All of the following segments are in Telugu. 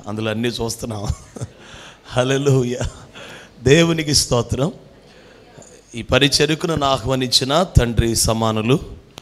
అందులో అన్నీ చూస్తున్నాం హల్లెలూయ దేవునికి స్తోత్రం ఈ పరిచర్యకును ఆహ్వానించిన తండ్రి సమానులు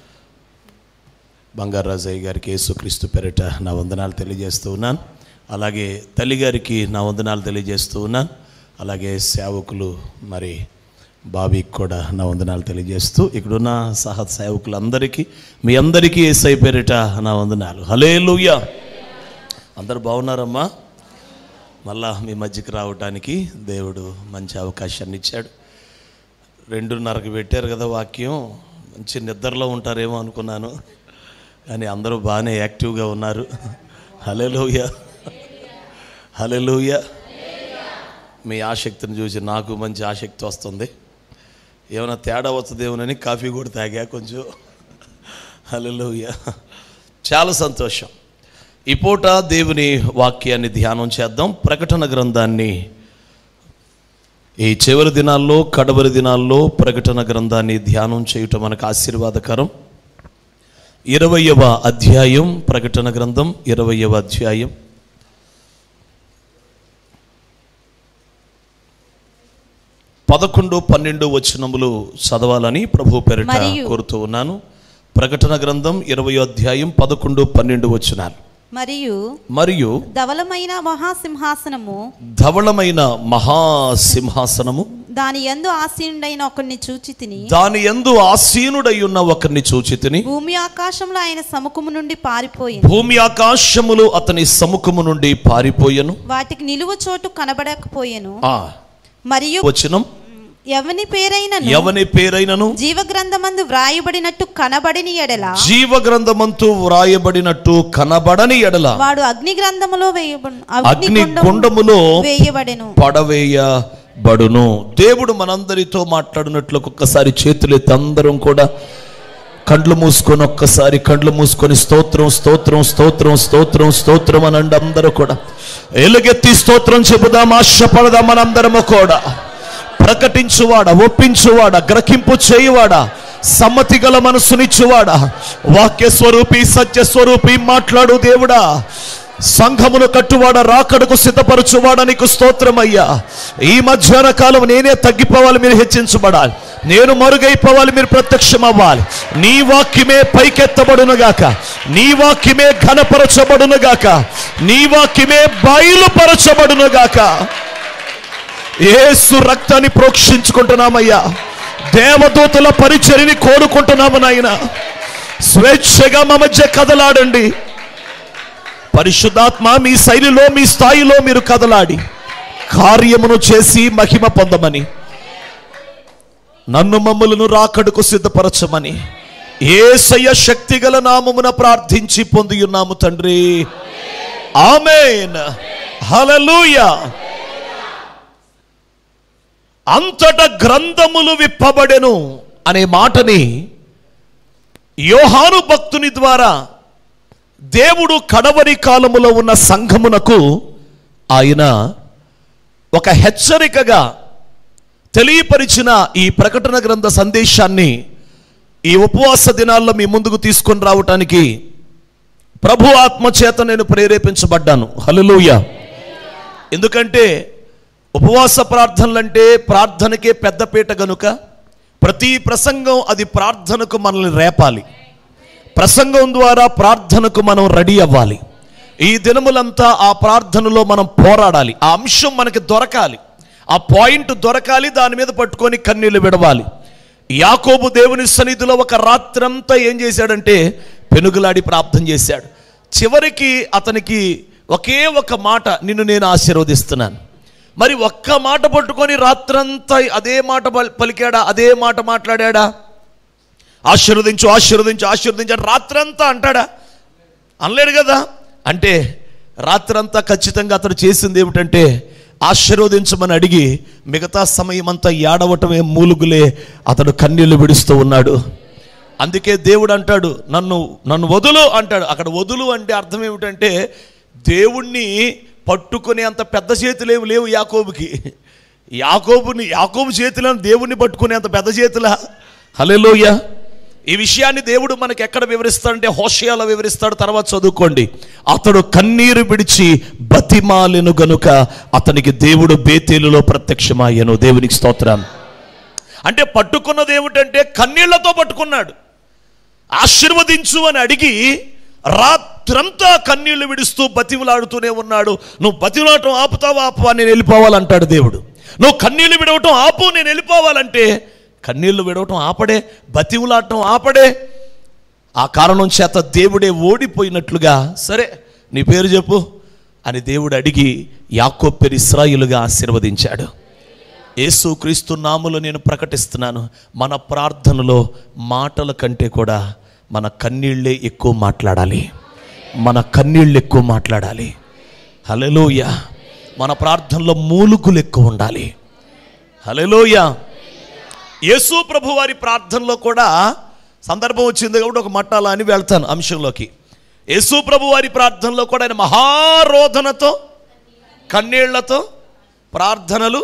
బంగారాజయ్య గారికి యేసుక్రీస్తు పెరట నా వందనాలు తెలియజేస్తూ ఉన్నాను అలాగే తల్లి గారికి నా వందనాలు తెలియజేస్తూ ఉన్నాను అలాగే సేవకులు మరి బాబీకి కూడా నా వందనాలు తెలియజేస్తూ ఇక్కడున్న సహ సేవకులందరికీ మీ అందరికీ ఏసై పేరిట నా వందనాలు హలే అందరు బాగున్నారమ్మా మళ్ళా మీ మధ్యకి రావడానికి దేవుడు మంచి అవకాశాన్ని ఇచ్చాడు రెండున్నరకు పెట్టారు కదా వాక్యం మంచి నిద్రలో ఉంటారేమో అనుకున్నాను కానీ అందరూ బాగానే యాక్టివ్గా ఉన్నారు హలెలూయ హలెలూయ మీ ఆసక్తిని చూసి నాకు మంచి ఆసక్తి వస్తుంది ఏమైనా తేడా వస్తుందేమోనని కాఫీ కూడా తాగా కొంచెం హలెలూయ చాలా సంతోషం ఈ పూట దేవుని వాక్యాన్ని ధ్యానం చేద్దాం ప్రకటన గ్రంథాన్ని ఈ చివరి దినాల్లో కడవరి దినాల్లో ప్రకటన గ్రంథాన్ని ధ్యానం చేయటం మనకు ఆశీర్వాదకరం ఇరవయవ అధ్యాయం ప్రకటన గ్రంథం ఇరవయవ అధ్యాయం పదకొండు పన్నెండు వచనములు చదవాలని ప్రభు పెరట మరియు- కోరుతూ ఉన్నాను ప్రకటన గ్రంథం ఇరవై అధ్యాయం పదకొండు పన్నెండు వచనాలు మరియు మరియు ధవలమైన మహాసింహాసనము ధవళమైన మహాసింహాసనము దాని యందు ఆసీనుడైన ఒకరిని చూచి తిని దాని యందు ఆసీనుడై ఉన్న ఒకరిని చూచితిని భూమి ఆకాశంలో ఆయన సముఖము నుండి పారిపోయింది భూమి ఆకాశములు అతని సముఖము నుండి పారిపోయెను వాటికి నిలువ చోటు కనబడకపోయెను ఆ మరియు వచనం ఎవని పేరైనను ఎవని పేరైనను జీవ గ్రంథమందు వ్రాయబడినట్టు కనబడిన ఎడల జీవ గ్రంథమంతు వ్రాయబడినట్టు కనబడని ఎడల వాడు అగ్ని గ్రంథములో వేయబడు అగ్ని గుండములో వేయబడెను పడవేయబడును దేవుడు మనందరితో మాట్లాడినట్లు ఒక్కసారి చేతులెత్తి అందరం కూడా కండ్లు మూసుకొని ఒక్కసారి కండ్లు మూసుకొని స్తోత్రం స్తోత్రం స్తోత్రం స్తోత్రం స్తోత్రం అనండి అందరూ కూడా ఎలుగెత్తి స్తోత్రం చెబుదాం ఆశపడదాం మనందరము కూడా ప్రకటించువాడ ఒప్పించువాడ గ్రహింపు చేయువాడా సమ్మతి గల మనసునిచ్చువాడా వాక్య స్వరూపి సత్య స్వరూపి మాట్లాడు దేవుడా సంఘమును కట్టువాడ రాకడకు సిద్ధపరచువాడ నీకు స్తోత్రమయ్యా ఈ మధ్యాహ్న కాలం నేనే తగ్గిపోవాలి మీరు హెచ్చించబడాలి నేను మరుగైపోవాలి మీరు ప్రత్యక్షం అవ్వాలి నీ వాక్యమే పైకెత్తబడునుగాక నీ వాక్యమే ఘనపరచబడునుగాక నీ వాక్యమే బయలుపరచబడునుగాక ఏసు రక్తాన్ని ప్రోక్షించుకుంటున్నామయ్యా దేవదూతల పరిచర్ని కోరుకుంటున్నాము నాయన స్వేచ్ఛగా మా మధ్య కదలాడండి పరిశుద్ధాత్మ మీ శైలిలో మీ స్థాయిలో మీరు కదలాడి కార్యమును చేసి మహిమ పొందమని నన్ను మమ్మలను రాకడకు సిద్ధపరచమని ఏసయ్య శక్తిగల నామమున ప్రార్థించి పొంది ఉన్నాము తండ్రి ఆమెన్ హల్లెలూయా అంతట గ్రంథములు విప్పబడెను అనే మాటని యోహాను భక్తుని ద్వారా దేవుడు కడవరి కాలములో ఉన్న సంఘమునకు ఆయన ఒక హెచ్చరికగా తెలియపరిచిన ఈ ప్రకటన గ్రంథ సందేశాన్ని ఈ ఉపవాస దినాల్లో మీ ముందుకు తీసుకొని రావటానికి ప్రభు ఆత్మ చేత నేను ప్రేరేపించబడ్డాను హల్లెలూయ ఎందుకంటే ఉపవాస ప్రార్థనలంటే ప్రార్థనకే పెద్దపీట గనుక ప్రతి ప్రసంగం అది ప్రార్థనకు మనల్ని రేపాలి ప్రసంగం ద్వారా ప్రార్థనకు మనం రెడీ అవ్వాలి ఈ దినములంతా ఆ ప్రార్థనలో మనం పోరాడాలి ఆ అంశం మనకి దొరకాలి ఆ పాయింట్ దొరకాలి దాని మీద పట్టుకొని కన్నీళ్లు విడవాలి యాకోబు దేవుని సన్నిధిలో ఒక రాత్రంతా ఏం చేశాడంటే పెనుగులాడి ప్రార్థన చేశాడు చివరికి అతనికి ఒకే ఒక మాట నిన్ను నేను ఆశీర్వదిస్తున్నాను మరి ఒక్క మాట పట్టుకొని రాత్రంతా అదే మాట పల్- పలికాడా అదే మాట మాట్లాడాడా ఆశీర్వదించు ఆశీర్వదించు ఆశీర్వదించు అని రాత్రంతా అంటాడా అనలేడు కదా అంటే రాత్రంతా ఖచ్చితంగా అతడు చేసింది ఏమిటంటే ఆశీర్వదించమని అడిగి మిగతా సమయం అంతా ఏడవటమే మూలుగులే అతడు కన్నీళ్లు విడుస్తూ ఉన్నాడు అందుకే దేవుడు అంటాడు నన్ను నన్ను వదులు అంటాడు అక్కడ వదులు అంటే అర్థం ఏమిటంటే దేవుణ్ణి పట్టుకునే అంత పెద్ద చేతులేవి లేవు యాకోబుకి యాకోబుని యాకోబు చేతిలో దేవుణ్ణి పట్టుకునే అంత పెద్ద చేతులా హలోయ ఈ విషయాన్ని దేవుడు మనకి ఎక్కడ వివరిస్తాడంటే హోషయాలో వివరిస్తాడు తర్వాత చదువుకోండి అతడు కన్నీరు విడిచి బతిమాలెను గనుక అతనికి దేవుడు బేతేలులో ప్రత్యక్షమయ్యను దేవునికి స్తోత్రం అంటే పట్టుకున్నది ఏమిటంటే కన్నీళ్లతో పట్టుకున్నాడు ఆశీర్వదించు అని అడిగి రాత్రంతా కన్నీళ్లు విడుస్తూ బతిమలాడుతూనే ఉన్నాడు నువ్వు బతిమలాడటం ఆపుతావా ఆపువా నేను వెళ్ళిపోవాలంటాడు దేవుడు నువ్వు కన్నీళ్లు విడవటం ఆపు నేను వెళ్ళిపోవాలంటే కన్నీళ్లు విడవటం ఆపడే బతిమలాడటం ఆపడే ఆ కారణం చేత దేవుడే ఓడిపోయినట్లుగా సరే నీ పేరు చెప్పు అని దేవుడు అడిగి యాకో పేరు ఇస్రాయిలుగా ఆశీర్వదించాడు యేసు క్రీస్తు నాములు నేను ప్రకటిస్తున్నాను మన ప్రార్థనలో మాటల కంటే కూడా మన కన్నీళ్ళే ఎక్కువ మాట్లాడాలి మన కన్నీళ్ళు ఎక్కువ మాట్లాడాలి హలెలోయ మన ప్రార్థనలో మూలుగులు ఎక్కువ ఉండాలి హలెలోయ యేసు ప్రభు వారి ప్రార్థనలో కూడా సందర్భం వచ్చింది కాబట్టి ఒక మట్టాల అని వెళ్తాను అంశంలోకి యేసు ప్రభు వారి ప్రార్థనలో కూడా ఆయన మహారోధనతో కన్నీళ్లతో ప్రార్థనలు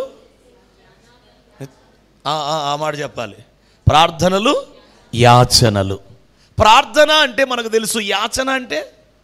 ఆ, ఆ, ఆ మాట చెప్పాలి ప్రార్థనలు యాచనలు ప్రార్థన అంటే మనకు తెలుసు యాచన అంటే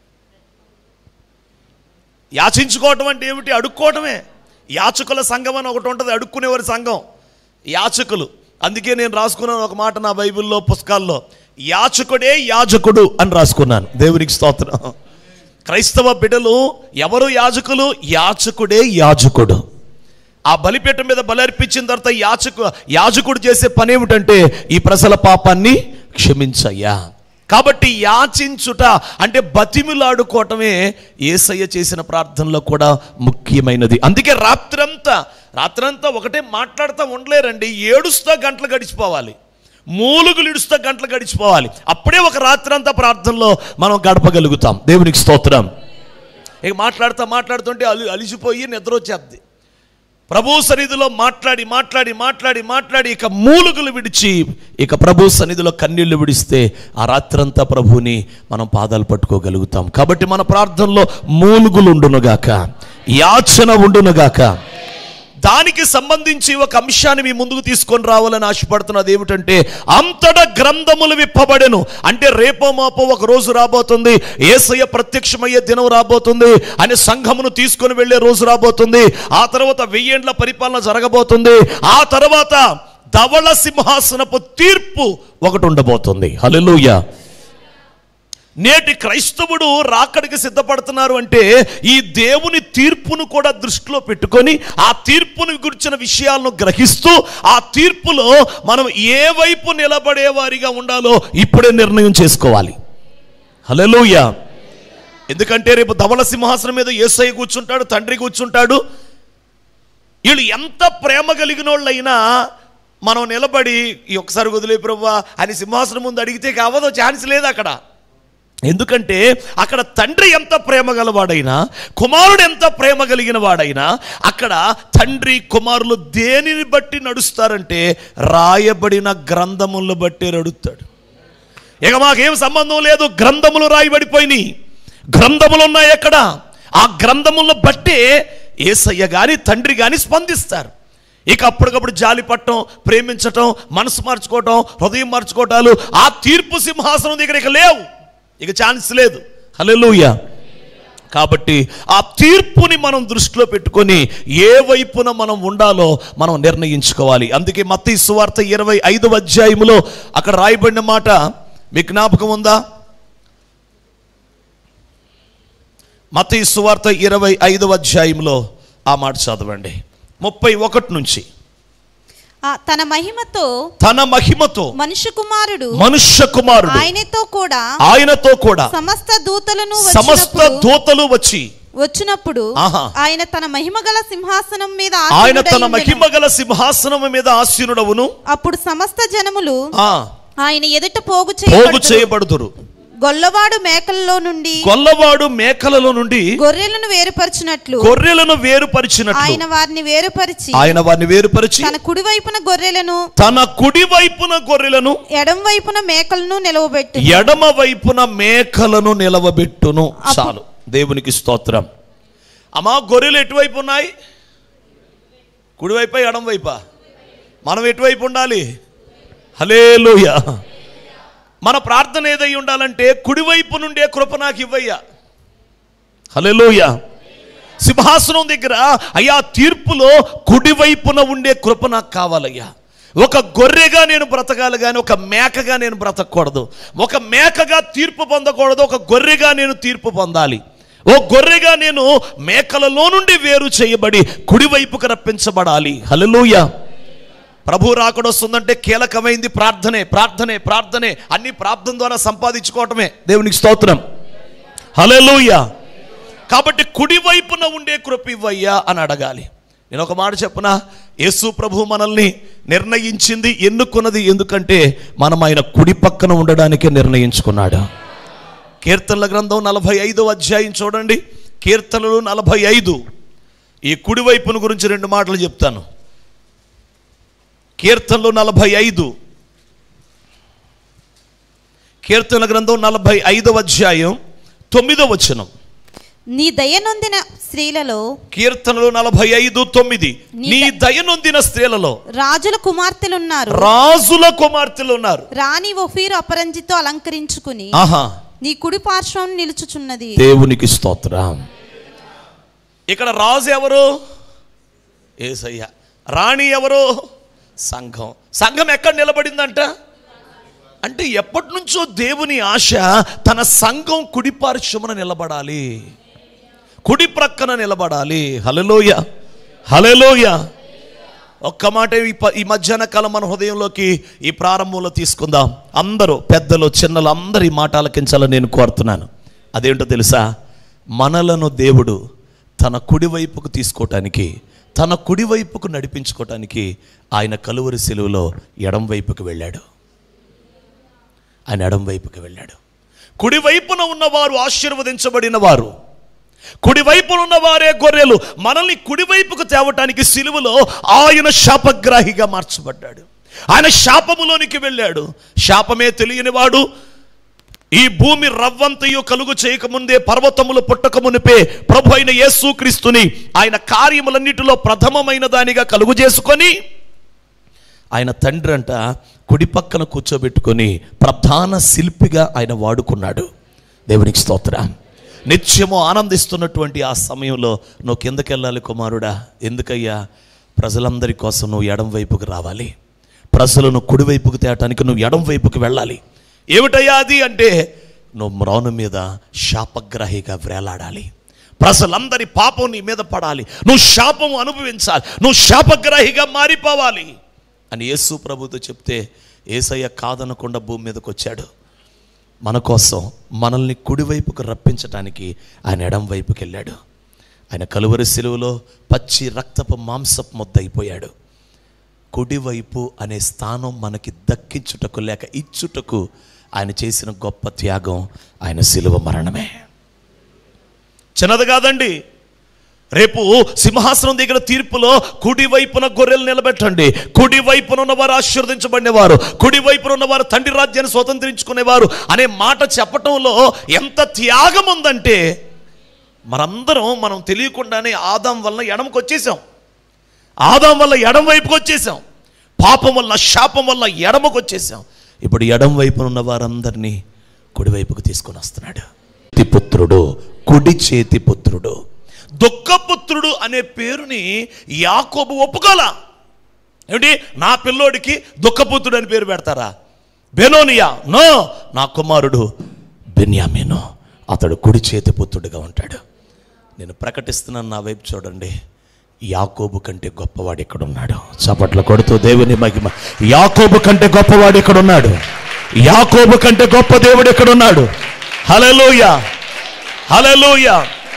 యాచించుకోవటం అంటే ఏమిటి అడుక్కోవటమే యాచకుల సంఘం అని ఒకటి ఉంటుంది అడుక్కునేవారి సంఘం యాచకులు అందుకే నేను రాసుకున్నాను ఒక మాట నా బైబిల్లో పుస్తకాల్లో యాచకుడే యాజకుడు అని రాసుకున్నాను దేవునికి స్తోత్రం క్రైస్తవ బిడ్డలు ఎవరు యాజకులు యాచకుడే యాజకుడు ఆ బలిపీఠం మీద బలి అర్పించిన తర్వాత యాచకు యాజకుడు చేసే పని ఏమిటంటే ఈ ప్రజల పాపాన్ని క్షమించయ్యా కాబట్టి యాచించుట అంటే బతిమిలాడుకోవటమే ఏసయ్య చేసిన ప్రార్థనలో కూడా ముఖ్యమైనది అందుకే రాత్రంతా రాత్రంతా ఒకటే మాట్లాడుతూ ఉండలేరండి ఏడుస్తా గంటలు గడిచిపోవాలి మూలుగులు ఇడుస్తా గంటలు గడిచిపోవాలి అప్పుడే ఒక రాత్రంతా ప్రార్థనలో మనం గడపగలుగుతాం దేవునికి స్తోత్రం ఇక మాట్లాడుతూ మాట్లాడుతుంటే అలి అలిసిపోయి నిద్ర వచ్చేద్ది ప్రభు సన్నిధిలో మాట్లాడి మాట్లాడి మాట్లాడి మాట్లాడి ఇక మూలుగులు విడిచి ఇక ప్రభు సన్నిధిలో కన్నీళ్లు విడిస్తే ఆ రాత్రంతా ప్రభుని మనం పాదాలు పట్టుకోగలుగుతాం కాబట్టి మన ప్రార్థనలో మూలుగులు ఉండునుగాక యాచన ఉండునుగాక దానికి సంబంధించి ఒక అంశాన్ని మీ ముందుకు తీసుకొని రావాలని ఆశపడుతున్నది ఏమిటంటే అంతటా గ్రంథములు విప్పబడెను అంటే రేపో మాపో ఒక రోజు రాబోతుంది ఏసయ్య ప్రత్యక్షమయ్యే దినం రాబోతుంది అని సంఘమును తీసుకొని వెళ్ళే రోజు రాబోతుంది ఆ తర్వాత వెయ్యేండ్ల పరిపాలన జరగబోతుంది ఆ తర్వాత ధవళ సింహాసనపు తీర్పు ఒకటి ఉండబోతుంది హల్లెలూయా నేటి క్రైస్తవుడు రాకడికి సిద్ధపడుతున్నారు అంటే ఈ దేవుని తీర్పును కూడా దృష్టిలో పెట్టుకొని ఆ తీర్పును గురించిన విషయాలను గ్రహిస్తూ ఆ తీర్పులో మనం ఏ వైపు నిలబడే వారిగా ఉండాలో ఇప్పుడే నిర్ణయం చేసుకోవాలి హలోయ ఎందుకంటే రేపు ధవల సింహాసనం మీద ఏసై కూర్చుంటాడు తండ్రి కూర్చుంటాడు వీళ్ళు ఎంత ప్రేమ కలిగిన వాళ్ళైనా మనం నిలబడి ఈ ఒక్కసారి వదిలే ప్రభా అని సింహాసనం ముందు అడిగితే కావదో ఛాన్స్ లేదు అక్కడ ఎందుకంటే అక్కడ తండ్రి ఎంత ప్రేమ గలవాడైనా కుమారుడు ఎంత ప్రేమ కలిగిన వాడైనా అక్కడ తండ్రి కుమారులు దేనిని బట్టి నడుస్తారంటే రాయబడిన గ్రంథములను బట్టి నడుస్తాడు ఇక మాకేం సంబంధం లేదు గ్రంథములు రాయబడిపోయినాయి గ్రంథములు ఉన్నాయి ఎక్కడ ఆ గ్రంథములను బట్టే ఏసయ్య గాని తండ్రి గాని స్పందిస్తారు ఇక అప్పటికప్పుడు జాలి పట్టడం ప్రేమించటం మనసు మార్చుకోవటం హృదయం మార్చుకోవటాలు ఆ తీర్పు సింహాసనం దగ్గర ఇక లేవు ఇక ఛాన్స్ లేదు హల్లెలూయా కాబట్టి ఆ తీర్పుని మనం దృష్టిలో పెట్టుకొని ఏ వైపున మనం ఉండాలో మనం నిర్ణయించుకోవాలి అందుకే మత్తయి సువార్త ఇరవై ఐదవ అధ్యాయములో అక్కడ రాయబడిన మాట మీ జ్ఞాపకం ఉందా మత్తయి సువార్త ఇరవై ఐదవ అధ్యాయంలో ఆ మాట చదవండి ముప్పై ఒకటి నుంచి ఆ తన మహిమతో తన మహిమతో మనుష్య కుమారుడు మనుష్య కుమారుడు ఆయనతో కూడా ఆయనతో కూడా సమస్త దూతలను సమస్త వచ్చినప్పుడు దూతలు వచ్చి వచ్చినప్పుడు ఆహా. ఆయన తన మహిమ గల సింహాసనం మీద ఆయన ఆసీనుడై తన ఉండెను. మహిమ గల సింహాసనం మీద ఆసీనుడవును అప్పుడు సమస్త జనములు ఆ, ఆయన ఎదుట పోగు పోగు చేయబడుదురు. చేయబడుదురు గొల్లవాడు మేకలలో నుండి గొల్లవాడు మేకలలో నుండి గొర్రెలను వేరుపరిచినట్లు గొర్రెలను వేరుపరిచినట్లు ఆయన వారిని వేరుపరిచి ఆయన వారిని వేరుపరిచి తన కుడి వైపున గొర్రెలను తన కుడి వైపున గొర్రెలను ఎడం వైపున మేకలను నిలవబెట్టు ఎడమ వైపున మేకలను నిలవబెట్టును చాలు దేవునికి స్తోత్రం అమ్మా గొర్రెలు ఎటువైపు ఉన్నాయి కుడివైపా ఎడం వైపా మనం ఎటువైపు ఉండాలి హలేలుయ మన ప్రార్థన ఏదై ఉండాలంటే కుడివైపు నుండే కృప నాకు ఇవ్వయ్యా హలోయ సింహాసనం దగ్గర అయ్యా తీర్పులో కుడివైపున ఉండే కృప నాకు కావాలయ్యా ఒక గొర్రెగా నేను బ్రతకాలి కానీ ఒక మేకగా నేను బ్రతకూడదు ఒక మేకగా తీర్పు పొందకూడదు ఒక గొర్రెగా నేను తీర్పు పొందాలి ఓ గొర్రెగా నేను మేకలలో నుండి వేరు చేయబడి కుడివైపుకు రప్పించబడాలి హల్లెలూయ ప్రభు రాకడొస్తుందంటే కీలకమైంది ప్రార్థనే ప్రార్థనే ప్రార్థనే అన్ని ప్రార్థన ద్వారా సంపాదించుకోవటమే దేవునికి స్తోత్రం హల్లెలూయ కాబట్టి కుడివైపున ఉండే కృప ఇవ్వయ్యా అని అడగాలి నేను ఒక మాట చెప్పనా యేసు ప్రభు మనల్ని నిర్ణయించింది ఎన్నుకున్నది ఎందుకంటే మనం ఆయన కుడి పక్కన ఉండడానికే నిర్ణయించుకున్నాడు కీర్తనల గ్రంథం నలభై ఐదో అధ్యాయం చూడండి కీర్తనలు నలభై ఐదు ఈ కుడివైపున గురించి రెండు మాటలు చెప్తాను కీర్తనలు నలభై ఐదు కీర్తన గ్రంథం నలభై ఐదవ అధ్యాయం తొమ్మిదో వచనం నీ దయనొందిన స్త్రీలలో కీర్తనలు నలభై ఐదు తొమ్మిది నీ దయనొందిన స్త్రీలలో రాజుల కుమార్తెలున్నారు రాజుల కుమార్తెలు ఉన్నారు రాణి ఒఫీరు అపరంజితో అలంకరించుకుని ఆహా నీ కుడి పార్శ్వం నిలుచుచున్నది దేవునికి స్తోత్రం ఇక్కడ రాజు ఎవరు ఏసయ్య రాణి ఎవరు సంఘం సంఘం ఎక్కడ నిలబడిందంట అంటే ఎప్పటి నుంచో దేవుని ఆశ తన సంఘం కుడి పార్శ్వమున నిలబడాలి కుడి ప్రక్కన నిలబడాలి హలలోయ హలలోయ ఒక్క మాట ఈ ప- ఈ మధ్యాహ్న కాలం మన హృదయంలోకి ఈ ప్రారంభంలో తీసుకుందాం అందరూ పెద్దలు చిన్నలు అందరు ఈ మాట ఆలకించాలని నేను కోరుతున్నాను అదేంటో తెలుసా మనలను దేవుడు తన కుడివైపుకు తీసుకోవటానికి తన కుడివైపుకు నడిపించుకోవటానికి ఆయన కలువరి సెలువులో ఎడం వైపుకు వెళ్ళాడు ఆయన ఎడం వైపుకి వెళ్ళాడు కుడివైపున ఉన్నవారు ఆశీర్వదించబడిన వారు కుడివైపున ఉన్న వారే గొర్రెలు మనల్ని కుడివైపుకు తేవటానికి సిలువలో ఆయన శాపగ్రాహిగా మార్చబడ్డాడు ఆయన శాపములోనికి వెళ్ళాడు శాపమే తెలియనివాడు ఈ భూమి రవ్వంతయు కలుగు చేయకముందే పర్వతములు పుట్టక మునిపే ప్రభు అయిన యేసుక్రీస్తుని ఆయన కార్యములన్నిటిలో ప్రథమమైన దానిగా కలుగు చేసుకొని ఆయన తండ్రి అంట కుడి పక్కన కూర్చోబెట్టుకొని ప్రధాన శిల్పిగా ఆయన వాడుకున్నాడు దేవునికి స్తోత్రం నిత్యము ఆనందిస్తున్నటువంటి ఆ సమయంలో నువ్వు కిందకెళ్ళాలి కుమారుడా ఎందుకయ్యా ప్రజలందరి కోసం నువ్వు ఎడం వైపుకు రావాలి ప్రజలను కుడివైపుకు తేటానికి నువ్వు ఎడం వైపుకు వెళ్ళాలి ఏమిటయ్యా అది అంటే నువ్వు మ్రౌను మీద శాపగ్రాహిగా వేలాడాలి ప్రజలందరి పాపం నీ మీద పడాలి నువ్వు శాపము అనుభవించాలి నువ్వు శాపగ్రాహిగా మారిపోవాలి అని యేసు ప్రభుతో చెప్తే ఏసయ్య కాదనకుండా భూమి మీదకి వచ్చాడు మన కోసం మనల్ని కుడివైపుకు రప్పించడానికి ఆయన ఎడం వైపుకి వెళ్ళాడు ఆయన కలువరి సిలువలో పచ్చి రక్తపు మాంసపు ముద్ద అయిపోయాడు కుడివైపు అనే స్థానం మనకి దక్కించుటకు లేక ఇచ్చుటకు ఆయన చేసిన గొప్ప త్యాగం ఆయన సిలువ మరణమే చిన్నది కాదండి రేపు సింహాసనం దగ్గర తీర్పులో కుడి వైపున గొర్రెలు నిలబెట్టండి కుడి వైపున ఉన్నవారు ఆశీర్వదించబడినవారు కుడి వైపున ఉన్నవారు తండ్రి రాజ్యాన్ని స్వతంత్రించుకునేవారు అనే మాట చెప్పటంలో ఎంత త్యాగం ఉందంటే మనందరం మనం తెలియకుండానే ఆదాం వలన ఎడమకు వచ్చేసాం ఆదాం వల్ల ఎడం వైపుకి వచ్చేసాం పాపం వల్ల శాపం వల్ల ఎడమకు వచ్చేసాం ఇప్పుడు ఎడం వైపున ఉన్న వారందరినీ కుడివైపుకు తీసుకొని వస్తున్నాడు చేతి పుత్రుడు కుడి చేతి పుత్రుడు దుఃఖపుత్రుడు అనే పేరుని యాకోబు ఒప్పుకోలా ఏమిటి నా పిల్లోడికి దుఃఖపుత్రుడు అని పేరు పెడతారా బెనోనియా నో నా కుమారుడు బెన్యామీను అతడు కుడి చేతి పుత్రుడిగా ఉంటాడు నేను ప్రకటిస్తున్నాను నా వైపు చూడండి యాకోబు కంటే గొప్పవాడు ఇక్కడ ఉన్నాడు చప్పట్లు కొడుతూ దేవుని మహిమ యాకోబు కంటే గొప్పవాడు ఇక్కడ ఉన్నాడు యాకోబు కంటే గొప్ప దేవుడు ఇక్కడ ఉన్నాడు హలలోయ హలలోయ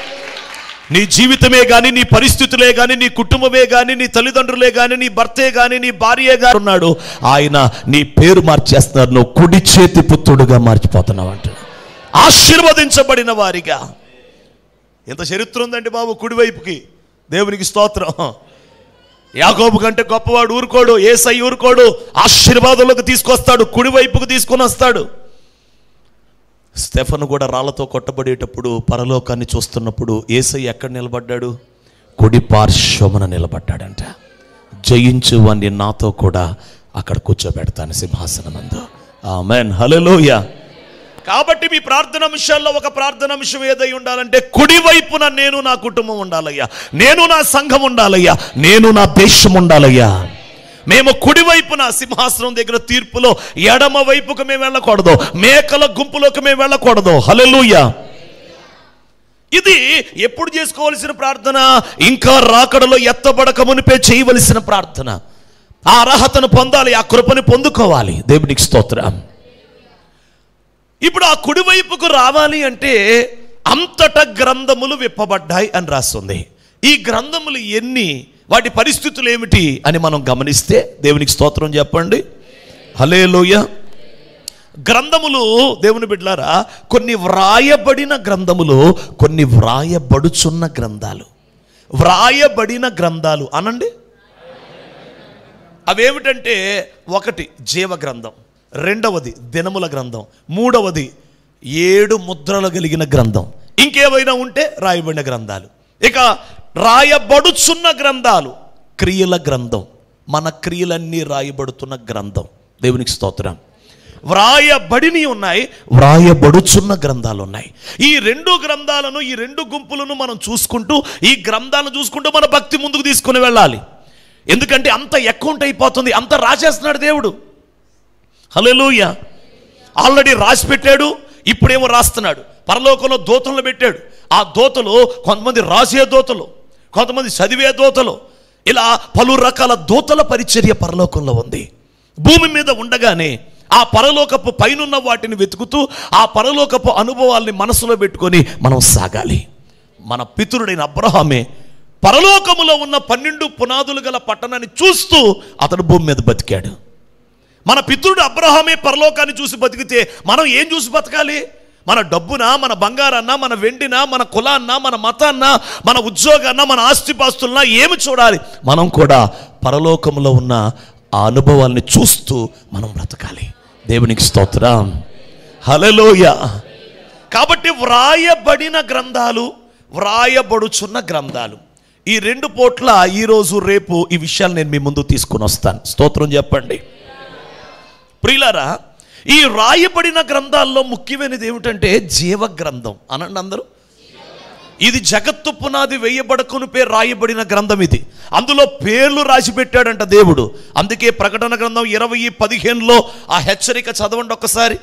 నీ జీవితమే కానీ నీ పరిస్థితులే కానీ నీ కుటుంబమే కానీ నీ తల్లిదండ్రులే కానీ నీ భర్తే కానీ నీ భార్యే కానీ ఉన్నాడు ఆయన నీ పేరు మార్చేస్తున్నారు నువ్వు కుడి చేతి పుత్రుడుగా మార్చిపోతున్నావు అంట ఆశీర్వదించబడిన వారిగా ఎంత చరిత్ర ఉందండి బాబు కుడివైపుకి దేవునికి స్తోత్రం యాకోబు కంటే గొప్పవాడు ఊరుకోడు ఏసై ఊరుకోడు ఆశీర్వాదంలోకి తీసుకొస్తాడు కుడివైపుకు తీసుకొని వస్తాడు స్టెఫను కూడా రాళ్లతో కొట్టబడేటప్పుడు పరలోకాన్ని చూస్తున్నప్పుడు ఏసై ఎక్కడ నిలబడ్డాడు కుడి పార్శ్వమున నిలబడ్డాడంట జయించు వాణ్ణి నాతో కూడా అక్కడ కూర్చోబెడతాను సింహాసనమందు ఆమెన్ హల్లెలూయా కాబట్టి మీ ప్రార్థన అంశాల్లో ఒక ప్రార్థన అంశం ఏదై ఉండాలంటే కుడి వైపున నేను నా కుటుంబం ఉండాలయ్యా నేను నా సంఘం ఉండాలయ్యా నేను నా దేశం ఉండాలయ్యా మేము కుడి వైపున సింహాసనం దగ్గర తీర్పులో ఎడమ వైపుకు మేము వెళ్ళకూడదు మేకల గుంపులోకి మేము వెళ్ళకూడదు హల్లెలూయా ఇది ఎప్పుడు చేసుకోవలసిన ప్రార్థన ఇంకా రాకడలో ఎత్తబడక మునిపే చేయవలసిన ప్రార్థన ఆ అర్హతను పొందాలి ఆ కృపని పొందుకోవాలి దేవునికి స్తోత్రం ఇప్పుడు ఆ కుడివైపుకు రావాలి అంటే అంతట గ్రంథములు విప్పబడ్డాయి అని రాస్తుంది ఈ గ్రంథములు ఎన్ని వాటి పరిస్థితులు ఏమిటి అని మనం గమనిస్తే దేవునికి స్తోత్రం చెప్పండి హలే గ్రంథములు దేవుని బిడ్డలారా కొన్ని వ్రాయబడిన గ్రంథములు కొన్ని వ్రాయబడుచున్న గ్రంథాలు వ్రాయబడిన గ్రంథాలు అనండి అవేమిటంటే ఒకటి జీవ గ్రంథం రెండవది దినముల గ్రంథం మూడవది ఏడు ముద్రలు కలిగిన గ్రంథం ఇంకేమైనా ఉంటే రాయబడిన గ్రంథాలు ఇక రాయబడుచున్న గ్రంథాలు క్రియల గ్రంథం మన క్రియలన్నీ రాయబడుతున్న గ్రంథం దేవునికి స్తోత్రం వ్రాయబడిని ఉన్నాయి వ్రాయబడుచున్న గ్రంథాలు ఉన్నాయి ఈ రెండు గ్రంథాలను ఈ రెండు గుంపులను మనం చూసుకుంటూ ఈ గ్రంథాలను చూసుకుంటూ మన భక్తి ముందుకు తీసుకుని వెళ్ళాలి ఎందుకంటే అంత అకౌంట్ అయిపోతుంది అంత రాసేస్తున్నాడు దేవుడు హలోయ ఆల్రెడీ రాసి పెట్టాడు ఇప్పుడేమో రాస్తున్నాడు పరలోకంలో దోతలను పెట్టాడు ఆ దోతలు కొంతమంది రాసే దోతలు కొంతమంది చదివే దోతలు ఇలా పలు రకాల దూతల పరిచర్య పరలోకంలో ఉంది భూమి మీద ఉండగానే ఆ పరలోకపు పైనున్న వాటిని వెతుకుతూ ఆ పరలోకపు అనుభవాల్ని మనసులో పెట్టుకొని మనం సాగాలి మన పితరుడైన అబ్రహామే పరలోకములో ఉన్న పన్నెండు పునాదులు గల పట్టణాన్ని చూస్తూ అతడు భూమి మీద బతికాడు మన పితృడు అబ్రహామే పరలోకాన్ని చూసి బతికితే మనం ఏం చూసి బతకాలి మన డబ్బున మన బంగారాన్న మన వెండిన మన కులాన్న మన మతాన్న మన ఉద్యోగాన్న మన ఆస్తిపాస్తులన ఏమి చూడాలి మనం కూడా పరలోకంలో ఉన్న ఆ అనుభవాల్ని చూస్తూ మనం బ్రతకాలి దేవునికి స్తోత్రం హలలోయ కాబట్టి వ్రాయబడిన గ్రంథాలు వ్రాయబడుచున్న గ్రంథాలు ఈ రెండు పోట్ల ఈరోజు రేపు ఈ విషయాలు నేను మీ ముందు తీసుకుని వస్తాను స్తోత్రం చెప్పండి ప్రియులారా ఈ రాయబడిన గ్రంథాల్లో ముఖ్యమైనది ఏమిటంటే జీవ గ్రంథం అనండి అందరూ ఇది జగత్తు పునాది వేయబడకును పేరు రాయబడిన గ్రంథం ఇది అందులో పేర్లు రాసి పెట్టాడంట దేవుడు అందుకే ప్రకటన గ్రంథం ఇరవై పదిహేనులో ఆ హెచ్చరిక చదవండి ఒక్కసారి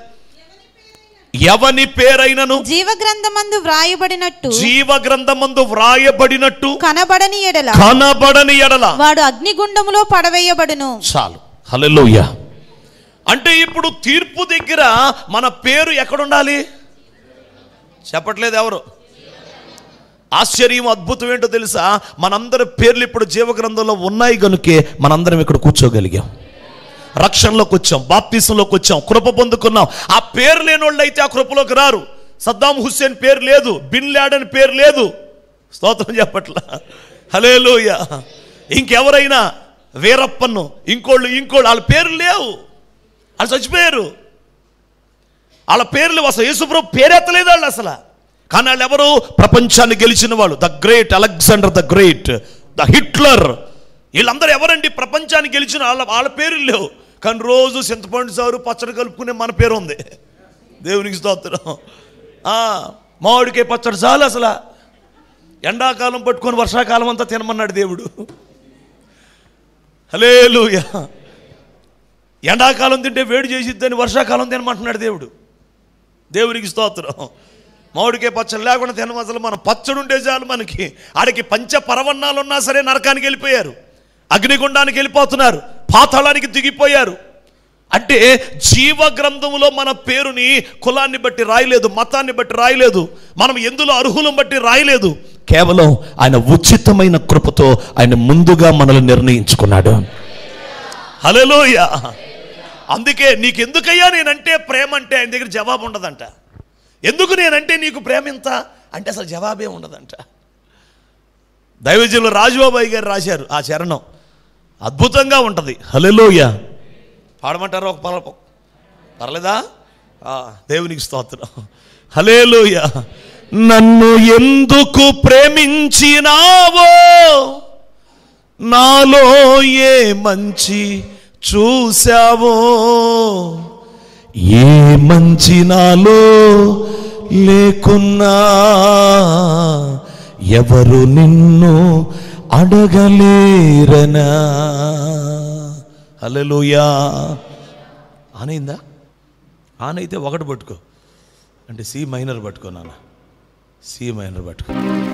ఎవని పేరైనను జీవ గ్రంథమందు వ్రాయబడినట్టు జీవ గ్రంథమందు వ్రాయబడినట్టు కనబడని ఎడల కనబడని ఎడల వాడు అగ్నిగుండములో పడవేయబడును చాలు హల్లెలూయా అంటే ఇప్పుడు తీర్పు దగ్గర మన పేరు ఎక్కడుండాలి చెప్పట్లేదు ఎవరు ఆశ్చర్యం అద్భుతం ఏంటో తెలుసా మనందరి పేర్లు ఇప్పుడు జీవగ్రంథంలో ఉన్నాయి కనుకే మనందరం ఇక్కడ కూర్చోగలిగాం రక్షణలోకి వచ్చాం బాప్తీసంలోకి వచ్చాం కృప పొందుకున్నాం ఆ పేరు లేని వాళ్ళు అయితే ఆ కృపలోకి రారు సద్దాం హుస్సేన్ పేరు లేదు బిన్ లాడన్ పేరు లేదు స్తోత్రం చెప్పట్లా హలేలుయ ఇంకెవరైనా వీరప్పను ఇంకోళ్ళు ఇంకోళ్ళు వాళ్ళ పేరు లేవు వాళ్ళు చచ్చిపోయారు వాళ్ళ పేర్లు అసలు యేసుప్రభు పేరెత్తలేదు వాళ్ళు అసలు కానీ వాళ్ళు ఎవరు ప్రపంచాన్ని గెలిచిన వాళ్ళు the great Alexander the great the Hitler వీళ్ళందరూ ఎవరండి ప్రపంచాన్ని గెలిచిన వాళ్ళ వాళ్ళ పేర్లు లేవు కానీ రోజు చింతపండు సారు పచ్చడి కలుపుకునే మన పేరు ఉంది దేవునికి స్తోత్రం ఆ, మామిడికాయ పచ్చడి చాలు అసలు ఎండాకాలం పట్టుకొని వర్షాకాలం అంతా తినమన్నాడు దేవుడు హలేలుయా ఎండాకాలం తింటే వేడి చేసిద్దని వర్షాకాలం తినమంటున్నాడు దేవుడు దేవునికి స్తోత్రం మామిడికాయ పచ్చడి లేకుండా తినం అసలు మన పచ్చడి ఉంటే చాలు మనకి ఆడికి పంచ పరవన్నాలు ఉన్నా సరే నరకానికి వెళ్ళిపోయారు అగ్నిగుండానికి వెళ్ళిపోతున్నారు పాతాళానికి దిగిపోయారు అంటే జీవ గ్రంథములో మన పేరుని కులాన్ని బట్టి రాయలేదు మతాన్ని బట్టి రాయలేదు మనం ఎందులో అర్హులం బట్టి రాయలేదు కేవలం ఆయన ఉచితమైన కృపతో ఆయన ముందుగా మనల్ని నిర్ణయించుకున్నాడు హలోయ అందుకే నీకు ఎందుకయ్యా నేనంటే ప్రేమ అంటే ఆయన దగ్గర జవాబు ఉండదంట ఎందుకు నేనంటే నీకు ప్రేమ ఇంత అంటే అసలు జవాబే ఉండదంట దైవజనులు రాజుబాబాయి గారు రాశారు ఆ చరణం అద్భుతంగా ఉంటుంది హలోయ పాడమంటారా ఒక పల పర్లేదా ఆ, దేవునికి స్తోత్రం హలేలుయ నన్ను ఎందుకు ప్రేమించినావో నాలో ఏ మంచి చూశావో ఏ మంచి నాలో లేకున్నా ఎవరు నిన్ను అడగలేరనా హల్లెలూయా ఆనైందా ఆనైతే ఒకటి పట్టుకో అంటే సి మైనర్ పట్టుకో నాన్న సి మైనర్ పట్టుకో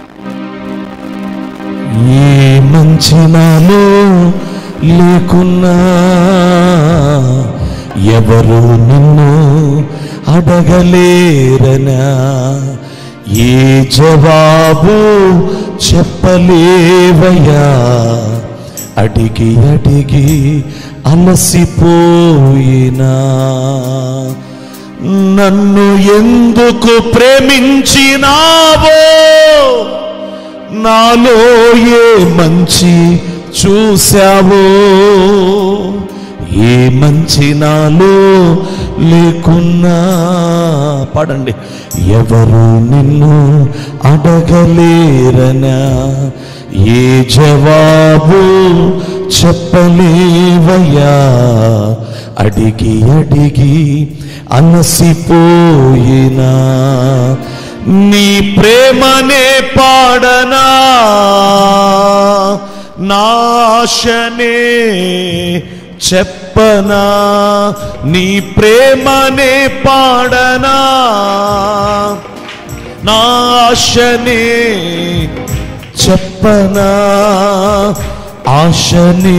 ఏ మంచి నాలో లేకున్నా ఎవరు నిన్ను అడగలేరనా ఏ జవాబు చెప్పలేవయ్యా అడిగి అడిగి అలసిపోయినా నన్ను ఎందుకు ప్రేమించినావో నాలో ఏ మంచి చూశావో ఏ మంచి నాలో లేకున్నా పాడండి ఎవరు నిన్ను అడగలేరనా ఏ జవాబు చెప్పలేవయ్యా అడిగి అడిగి అలసిపోయినా నీ ప్రేమనే పాడనా నాశనే చెప్పనా నీ ప్రేమనే పాడనా నాశనే చెప్పనా ఆశనే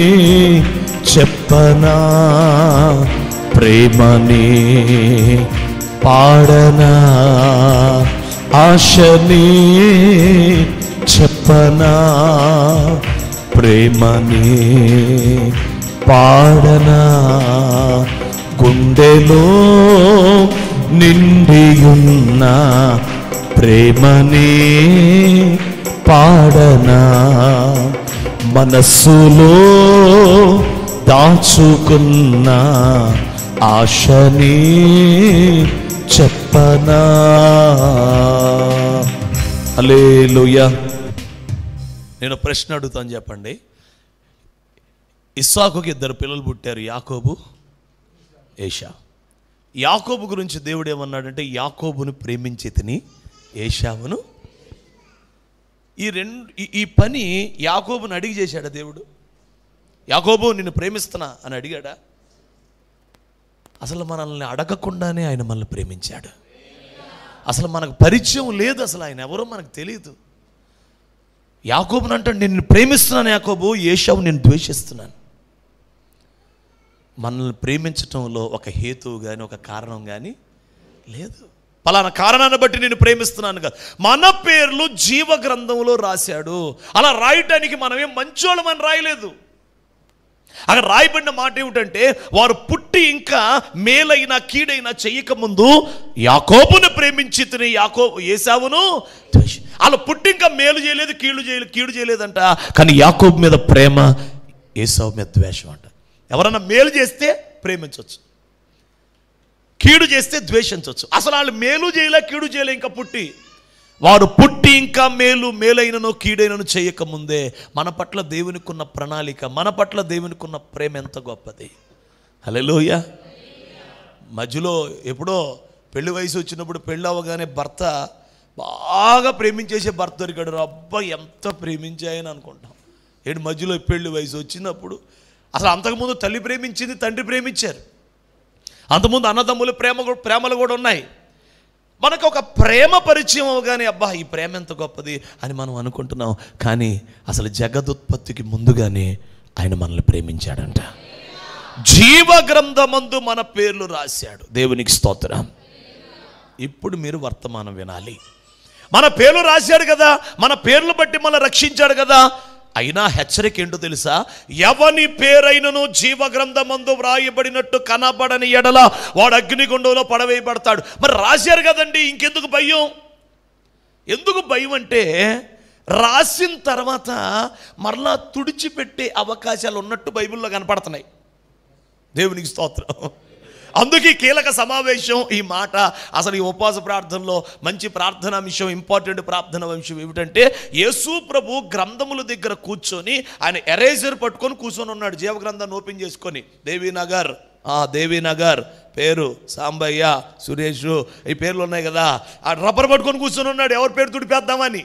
చెప్పనా ప్రేమనే పాడనా ఆశనే చెప్పనా ప్రేమనే పాడనా గుండెలో నిండియున్న ప్రేమనే పాడనా మనస్సులో దాచుకున్న ఆశని చెప్పనా అలేలుయ నేను ప్రశ్న అడుగుతాను చెప్పండి ఇస్సాకుకి ఇద్దరు పిల్లలు పుట్టారు యాకోబు ఏషా యాకోబు గురించి దేవుడు ఏమన్నాడంటే యాకోబును ప్రేమించి తిని ఏషావును ఈ రెండు ఈ- ఈ పని యాకోబుని అడిగి చేశాడా దేవుడు యాకోబు నిన్ను ప్రేమిస్తున్నా అని అడిగాడా అసలు మనల్ని అడగకుండానే ఆయన మనల్ని ప్రేమించాడు అసలు మనకు పరిచయం లేదు అసలు ఆయన ఎవరో మనకు తెలియదు యాకోబుని అంటాడు నేను నిన్ను ప్రేమిస్తున్నాను యాకోబు ఏషావు నేను ద్వేషిస్తున్నాను మనల్ని ప్రేమించటంలో ఒక హేతువు కానీ ఒక కారణం కానీ లేదు పలానా కారణాన్ని బట్టి నేను ప్రేమిస్తున్నాను కదా మన పేర్లు జీవ గ్రంథంలో రాశాడు అలా రాయటానికి మనమేం మంచోళ్ళమని రాయలేదు అక్కడ రాయబడిన మాట ఏమిటంటే వారు పుట్టి ఇంకా మేలైన కీడైన చెయ్యక ముందు యాకోబును ప్రేమించి తిని యాకో ఏసావును ద్వేషి అలా పుట్టి ఇంకా మేలు చేయలేదు కీడు చేయలేదు కీడు చేయలేదంట కానీ యాకోబు మీద ప్రేమ ఏసావు మీద ద్వేషం అంట ఎవరన్నా మేలు చేస్తే ప్రేమించవచ్చు కీడు చేస్తే ద్వేషించవచ్చు అసలు వాళ్ళు మేలు చేయలే కీడు చేయలే ఇంకా పుట్టి వారు పుట్టి ఇంకా మేలు మేలైనను కీడైనను చేయకముందే మన పట్ల దేవునికి ఉన్న ప్రణాళిక మన పట్ల దేవునికి ఉన్న ప్రేమ ఎంత గొప్పది హలోయ మధ్యలో ఎప్పుడో పెళ్లి వయసు వచ్చినప్పుడు పెళ్ళి అవ్వగానే భర్త బాగా ప్రేమించేసే భర్త దొరికాడు అబ్బా ఎంత ప్రేమించాయని అనుకుంటాం ఏంటి మధ్యలో పెళ్లి వయసు వచ్చినప్పుడు అసలు అంతకుముందు తల్లి ప్రేమించింది తండ్రి ప్రేమించారు అంతకుముందు అన్నదమ్ములు ప్రేమ కూ- ప్రేమలు కూడా ఉన్నాయి మనకు ఒక ప్రేమ పరిచయం అవగానే అబ్బా ఈ ప్రేమ ఎంత గొప్పది అని మనం అనుకుంటున్నాం కానీ అసలు జగదుత్పత్తికి ముందుగానే ఆయన మనల్ని ప్రేమించాడంట జీవ గ్రంథమందు మన పేర్లు రాశాడు దేవునికి స్తోత్రం ఇప్పుడు మీరు వర్తమానం వినాలి మన పేర్లు రాశాడు కదా మన పేర్లు బట్టి మన రక్షించాడు కదా అయినా హెచ్చరిక ఏంటో తెలుసా ఎవని పేరైనను జీవ గ్రంథమందు వ్రాయబడినట్టు కనబడని ఎడల వాడు అగ్నిగుండంలో పడవేయబడతాడు మరి రాశారు కదండి ఇంకెందుకు భయం ఎందుకు భయం అంటే రాసిన తర్వాత మరలా తుడిచిపెట్టే అవకాశాలు ఉన్నట్టు బైబిల్లో కనపడుతున్నాయి దేవునికి స్తోత్రం అందుకే కీలక సమావేశం ఈ మాట అసలు ఈ ఉపవాస ప్రార్థనలో మంచి ప్రార్థనా విషయం ఇంపార్టెంట్ ప్రార్థన విషయం ఏమిటంటే యేసు ప్రభు గ్రంథముల దగ్గర కూర్చొని ఆయన ఎరేజర్ పట్టుకొని కూర్చొని ఉన్నాడు జీవ గ్రంథాన్ని ఓపెన్ చేసుకొని దేవీనగర్ ఆ దేవీనగర్ పేరు సాంబయ్య సురేష్ ఈ పేర్లు ఉన్నాయి కదా ఆ రబ్బర్ పట్టుకొని కూర్చొని ఉన్నాడు ఎవరి పేరు తుడిపేద్దామని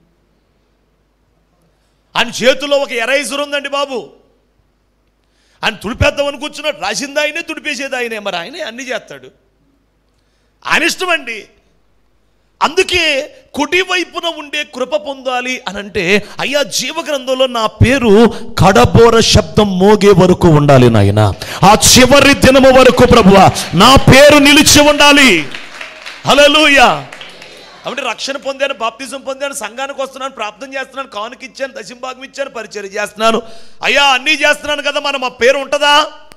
ఆయన చేతిలో ఒక ఎరైజర్ ఉందండి బాబు ఆయన తుడిపేద్దామని కూర్చున్నాడు రాసింది ఆయనే తుడిపేసేది ఆయనే మరి ఆయనే అన్ని చేస్తాడు ఆయన ఇష్టమండి అందుకే కుడి వైపున ఉండే కృప పొందాలి అని అంటే అయ్యా జీవగ్రంథంలో నా పేరు కడబోర శబ్దం మోగే వరకు ఉండాలి నాయన ఆ చివరి దినము వరకు ప్రభువ నా పేరు నిలిచి ఉండాలి హల్లెలూయా కాబట్టి రక్షణ పొందాను బాప్తిజం పొందాను సంఘానికి వస్తున్నాను ప్రార్థన చేస్తున్నాను కానుక ఇచ్చాను దశంభాగం ఇచ్చాను పరిచయం చేస్తున్నాను అయ్యా అన్నీ చేస్తున్నాను కదా మనం ఆ పేరు ఉంటుందా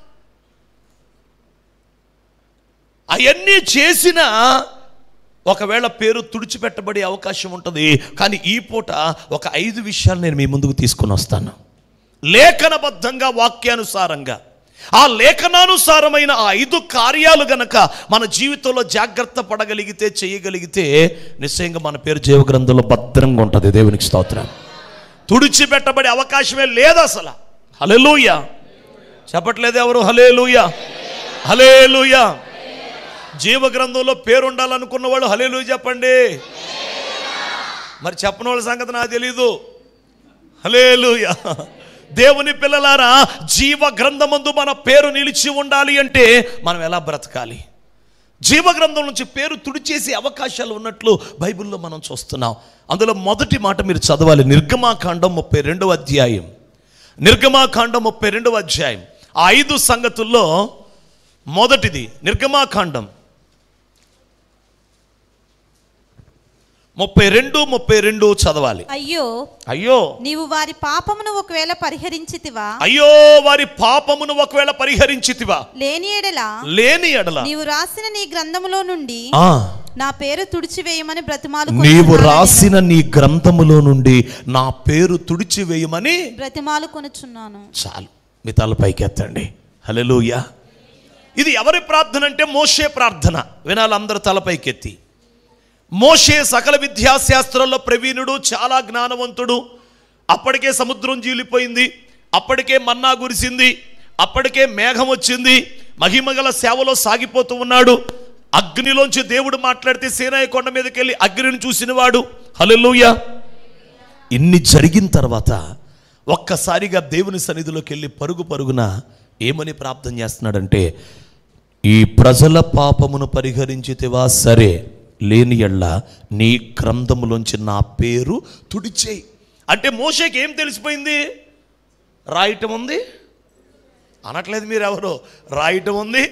అవన్నీ చేసిన ఒకవేళ పేరు తుడిచిపెట్టబడే అవకాశం ఉంటుంది కానీ ఈ పూట ఒక ఐదు విషయాలు నేను మీ ముందుకు తీసుకుని వస్తాను లేఖనబద్ధంగా వాక్యానుసారంగా ఆ లేఖనానుసారమైన ఆ ఐదు కార్యాలు గనక మన జీవితంలో జాగ్రత్త పడగలిగితే చేయగలిగితే నిశ్చయంగా మన పేరు జీవగ్రంథంలో భద్రంగా ఉంటుంది దేవునికి స్తోత్రం తుడిచిపెట్టబడే అవకాశమే లేదు అసలు హలేలుయ చెప్పట్లేదు ఎవరు హలేలుయ హలేలుయ జీవగ్రంథంలో పేరు ఉండాలనుకున్న వాళ్ళు హలేలు చెప్పండి మరి చెప్పని వాళ్ళ సంగతి నాకు తెలీదు హలేలుయ దేవుని పిల్లలారా జీవ గ్రంథమందు మన పేరు నిలిచి ఉండాలి అంటే మనం ఎలా బ్రతకాలి జీవ గ్రంథం నుంచి పేరు తుడిచేసే అవకాశాలు ఉన్నట్లు బైబిల్లో మనం చూస్తున్నాం అందులో మొదటి మాట మీరు చదవాలి నిర్గమాకాండం ముప్పై రెండవ అధ్యాయం నిర్గమాకాండం ముప్పై రెండవ అధ్యాయం ఆ ఐదు సంగతుల్లో మొదటిది నిర్గమాకాండం ముప్పై రెండు ముప్పై రెండు చదవాలి అయ్యో అయ్యో నీవు వారి పాపమును ఒకవేళ పరిహరించితివా అయ్యో వారి పాపమును ఒకవేళ పరిహరించితివా లేని ఎడల లేని ఎడల నీవు రాసిన నీ గ్రంథములో నుండి ఆ, నా పేరు తుడిచివేయమని బ్రతిమాలు నీవు రాసిన నీ గ్రంథములో నుండి నా పేరు తుడిచివేయమని బ్రతిమాలు కొనుచున్నాను చాలు మీ తల పైకి ఎత్తండి హల్లెలూయా ఇది ఎవరి ప్రార్థన అంటే మోషే ప్రార్థన వినాలి అందరూ తలపైకి ఎత్తి మోషే సకల విద్యాశాస్త్రంలో ప్రవీణుడు చాలా జ్ఞానవంతుడు అప్పటికే సముద్రం జీలిపోయింది అప్పటికే మన్నా కురిసింది అప్పటికే మేఘం వచ్చింది మహిమగల సేవలో సాగిపోతూ ఉన్నాడు అగ్నిలోంచి దేవుడు మాట్లాడితే సేనాయి కొండ మీదకి వెళ్ళి అగ్నిని చూసినవాడు హల్లెలూయా ఇన్ని జరిగిన తర్వాత ఒక్కసారిగా దేవుని సన్నిధిలోకి వెళ్ళి పరుగు పరుగున ఏమని ప్రార్థన చేస్తున్నాడంటే ఈ ప్రజల పాపమును పరిహరించితివా సరే లేని ఎళ్ళ నీ గ్రంథములోంచి నా పేరు తుడిచేయి అంటే మోషేకి ఏం తెలిసిపోయింది రాయటం ఉంది అనట్లేదు మీరు ఎవరు రాయటం ఉంది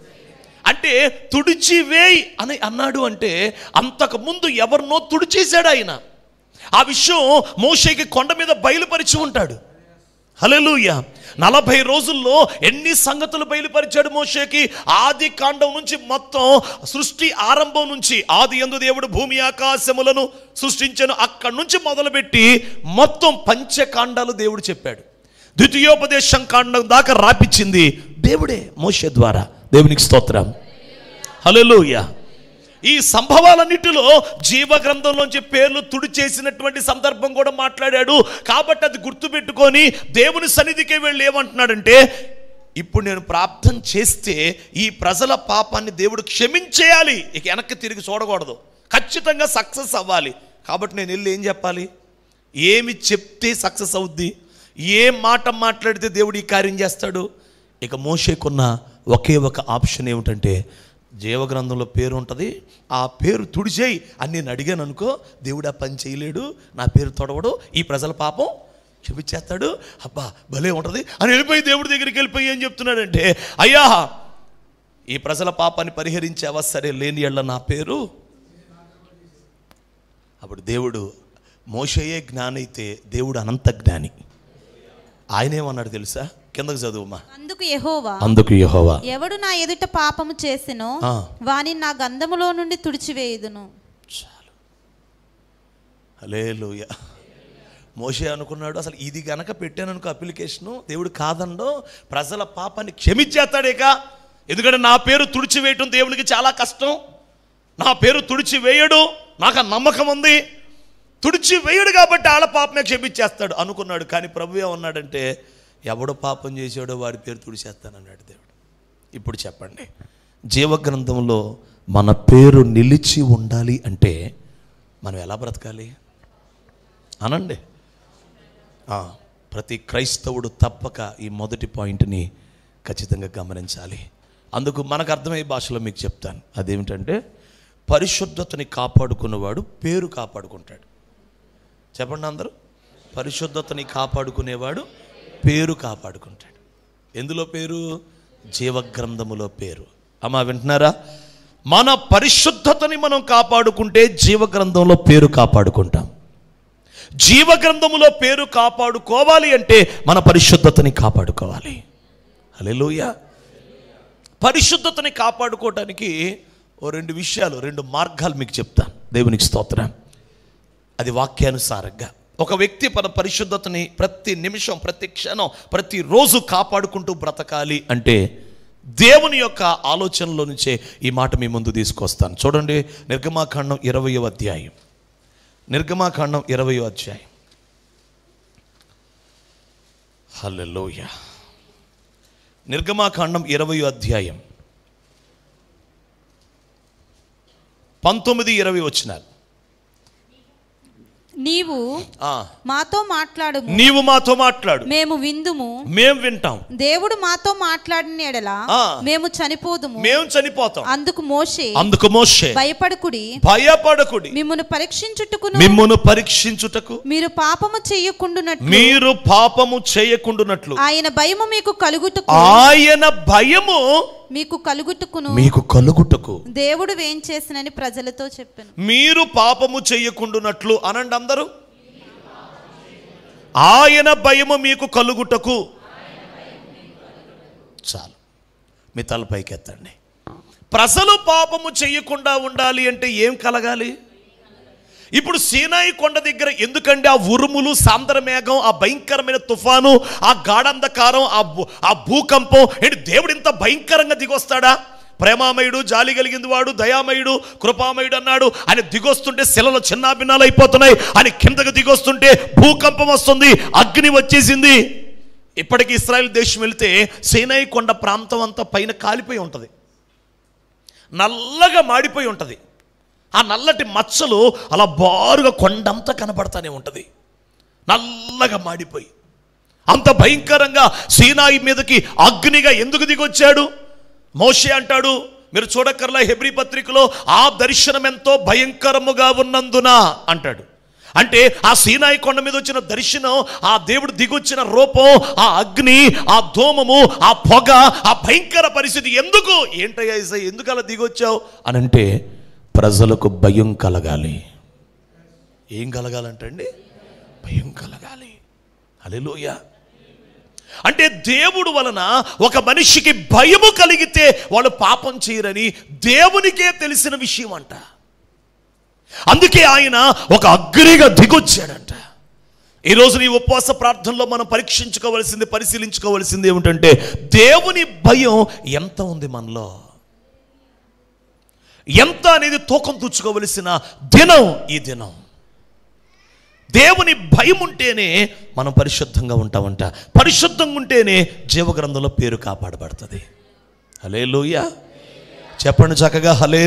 అంటే తుడిచివేయి అని అన్నాడు అంటే అంతకు ముందు ఎవరినో తుడిచేశాడు ఆయన ఆ విషయం మోషేకి కొండ మీద బయలుపరిచి ఉంటాడు హల్లెలూయ నలభై రోజుల్లో ఎన్ని సంగతులు బయలుపరిచాడు మోషేకి ఆది కాండం నుంచి మొత్తం సృష్టి ఆరంభం నుంచి ఆది ఎందు దేవుడు భూమి ఆకాశములను సృష్టించను అక్కడి నుంచి మొదలుపెట్టి మొత్తం పంచకాండాలు దేవుడు చెప్పాడు ద్వితీయోపదేశం కాండం దాకా రాపిచ్చింది దేవుడే మోషే ద్వారా దేవునికి స్తోత్రం హల్లెలూయా ఈ సంభవాలన్నిటిలో జీవ గ్రంథంలోంచి పేర్లు తుడిచేసినటువంటి సందర్భం కూడా మాట్లాడాడు కాబట్టి అది గుర్తుపెట్టుకొని దేవుని సన్నిధికి వెళ్ళి ఏమంటున్నాడంటే ఇప్పుడు నేను ప్రార్థన చేస్తే ఈ ప్రజల పాపాన్ని దేవుడు క్షమించేయాలి ఇక వెనక్కి తిరిగి చూడకూడదు ఖచ్చితంగా సక్సెస్ అవ్వాలి కాబట్టి నేను వెళ్ళి ఏం చెప్పాలి ఏమి చెప్తే సక్సెస్ అవుద్ది ఏ మాట మాట్లాడితే దేవుడు ఈ కార్యం చేస్తాడు ఇక మోషేకున్న ఒకే ఒక ఆప్షన్ ఏమిటంటే జీవగ్రంథంలో పేరు ఉంటుంది ఆ పేరు తుడిచేయి అని నేను అడిగాను అనుకో దేవుడు ఆ పని చేయలేడు నా పేరు తొడవడు ఈ ప్రజల పాపం క్షమించేస్తాడు అబ్బా భలే ఉంటుంది అని వెళ్ళిపోయి దేవుడి దగ్గరికి వెళ్ళిపోయి ఏం చెప్తున్నాడంటే అయ్యా ఈ ప్రజల పాపాన్ని పరిహరించావా సరే లేని ఎళ్ళ నా పేరు అప్పుడు దేవుడు మోషయే జ్ఞాని అయితే దేవుడు అనంత జ్ఞాని ఆయన ఏమన్నాడు తెలుసా కిందకు చదువుమా అందుకు యెహోవా అందుకు యెహోవా ఎవడు నా ఎదుట పాపము చేసినో ఆ. వాని నా గంధములో నుండి తుడిచివేయుదును చాలు హలేలుయ మోషే అనుకున్నాడు అసలు ఇది గనక పెట్టాననుకో అప్లికేషను దేవుడు కాదండో ప్రజల పాపాన్ని క్షమించేస్తాడేక ఎందుకంటే నా పేరు తుడిచివేయటం దేవునికి చాలా కష్టం నా పేరు తుడిచివేయడు నాకు ఆ నమ్మకం ఉంది తుడిచి వేయడు కాబట్టి ఆళ్ళ పాపమే క్షమించేస్తాడు అనుకున్నాడు కానీ ప్రభు ఏమన్నాడంటే ఎవడు పాపం చేశాడో వాడి పేరు తుడిచేస్తానన్నాడు దేవుడు ఇప్పుడు చెప్పండి జీవగ్రంథంలో మన పేరు నిలిచి ఉండాలి అంటే మనం ఎలా బ్రతకాలి అనండి ఆ, ప్రతి క్రైస్తవుడు తప్పక ఈ మొదటి పాయింట్ని ఖచ్చితంగా గమనించాలి అందుకు మనకు అర్థమయ్యే భాషలో మీకు చెప్తాను అదేమిటంటే పరిశుద్ధతని కాపాడుకున్నవాడు పేరు కాపాడుకుంటాడు చెప్పండి అందరూ పరిశుద్ధతని కాపాడుకునేవాడు పేరు కాపాడుకుంటాడు ఎందులో పేరు జీవగ్రంథములో పేరు అమ్మా వింటున్నారా మన పరిశుద్ధతని మనం కాపాడుకుంటే జీవగ్రంథంలో పేరు కాపాడుకుంటాం జీవగ్రంథములో పేరు కాపాడుకోవాలి అంటే మన పరిశుద్ధతని కాపాడుకోవాలి హల్లెలూయా పరిశుద్ధతని కాపాడుకోవటానికి ఓ రెండు విషయాలు రెండు మార్గాలు మీకు చెప్తాను దేవునికి స్తోత్రం అది వాక్యానుసారంగా ఒక వ్యక్తి మన పరిశుద్ధతని ప్రతి నిమిషం ప్రతి క్షణం ప్రతిరోజు కాపాడుకుంటూ బ్రతకాలి అంటే దేవుని యొక్క ఆలోచనలో నుంచే ఈ మాట మీ ముందు తీసుకొస్తాను చూడండి నిర్గమాకాండం ఇరవయో అధ్యాయం నిర్గమాకాండం ఇరవయో అధ్యాయం హల్లెలూయ నిర్గమాకాండం ఇరవయో అధ్యాయం పంతొమ్మిది ఇరవై వచ్చినారు నీవు ఆ, మాతో మాట్లాడుము నీవు మాతో మాట్లాడు మేము విందుము మేం వింటాం దేవుడు మాతో మాట్లాడిన ఎడల ఆ. మేము చనిపోదుము మేము చనిపోతాం అందుకు మోషే అందుకు మోషే భయపడకుడి భయపడకుడి మిమ్మును పరీక్షించుటకును మిమ్మును పరీక్షించుటకు మీరు పాపము చెయ్యకుండునట్లు మీరు పాపము చేయకుండునట్లు ఆయన భయము మీకు కలుగుటకు ఆయన భయము మీకు కలుగుటకును మీకు కలుగుటకు దేవుడు వేం చేసినని ప్రజలతో చెప్పాను మీరు పాపము చెయ్యకుండునట్లు అనండి అందరూ ఆయన భయము మీకు కలుగుటకు చాలు మీ తలపైకి ఎత్తండి ప్రజలు పాపము చెయ్యకుండా ఉండాలి అంటే ఏం కలగాలి ఇప్పుడు సీనాయి కొండ దగ్గర ఎందుకంటే ఆ ఉరుములు సాంద్రమేఘం ఆ భయంకరమైన తుఫాను ఆ గాఢంధకారం ఆ భూ- ఆ భూకంపం ఏంటి దేవుడు ఇంత భయంకరంగా దిగొస్తాడా ప్రేమామయుడు జాలి కలిగింది వాడు దయామయుడు కృపామయుడు అన్నాడు ఆయన దిగొస్తుంటే శిలలు చిన్నాభిన్నాలు అయిపోతున్నాయి ఆయన కిందకు దిగొస్తుంటే భూకంపం వస్తుంది అగ్ని వచ్చేసింది ఇప్పటికి ఇస్రాయల్ దేశం వెళితే సీనాయి కొండ ప్రాంతం అంతా పైన కాలిపోయి ఉంటుంది నల్లగా మాడిపోయి ఉంటుంది ఆ నల్లటి మచ్చలు అలా బారుగా కొండంతా కనబడతానే ఉంటుంది నల్లగా మాడిపోయి అంత భయంకరంగా సీనాయి మీదకి అగ్నిగా ఎందుకు దిగొచ్చాడు మోషే అంటాడు మీరు చూడక్కర్లా హెబ్రి పత్రికలో ఆ దర్శనం ఎంతో భయంకరముగా ఉన్నందున అంటాడు అంటే ఆ సీనాయి కొండ మీద వచ్చిన దర్శనం ఆ దేవుడు దిగొచ్చిన రూపం ఆ అగ్ని ఆ ధూమము ఆ పొగ ఆ భయంకర పరిస్థితి ఎందుకు ఏంటయ్యా ఇస ఎందుకు అలా దిగొచ్చావు అని అంటే ప్రజలకు భయం కలగాలి ఏం కలగాలంటండి భయం కలగాలి హల్లెలూయ అంటే దేవుడు వలన ఒక మనిషికి భయము కలిగితే వాళ్ళు పాపం చేయరని దేవునికే తెలిసిన విషయం అంట అందుకే ఆయన ఒక అగ్నిగా దిగొచ్చాడంట ఈరోజు నీ ఉపవాస ప్రార్థనలో మనం పరీక్షించుకోవలసింది పరిశీలించుకోవలసింది ఏమిటంటే దేవుని భయం ఎంత ఉంది మనలో ఎంత అనేది తూకం తుచ్చుకోవలసిన దినం ఈ దినం దేవుని భయం ఉంటేనే మనం పరిశుద్ధంగా ఉంటామంట పరిశుద్ధంగా ఉంటేనే జీవగ్రంథంలో పేరు కాపాడబడుతుంది హలే చెప్పండి చక్కగా హలే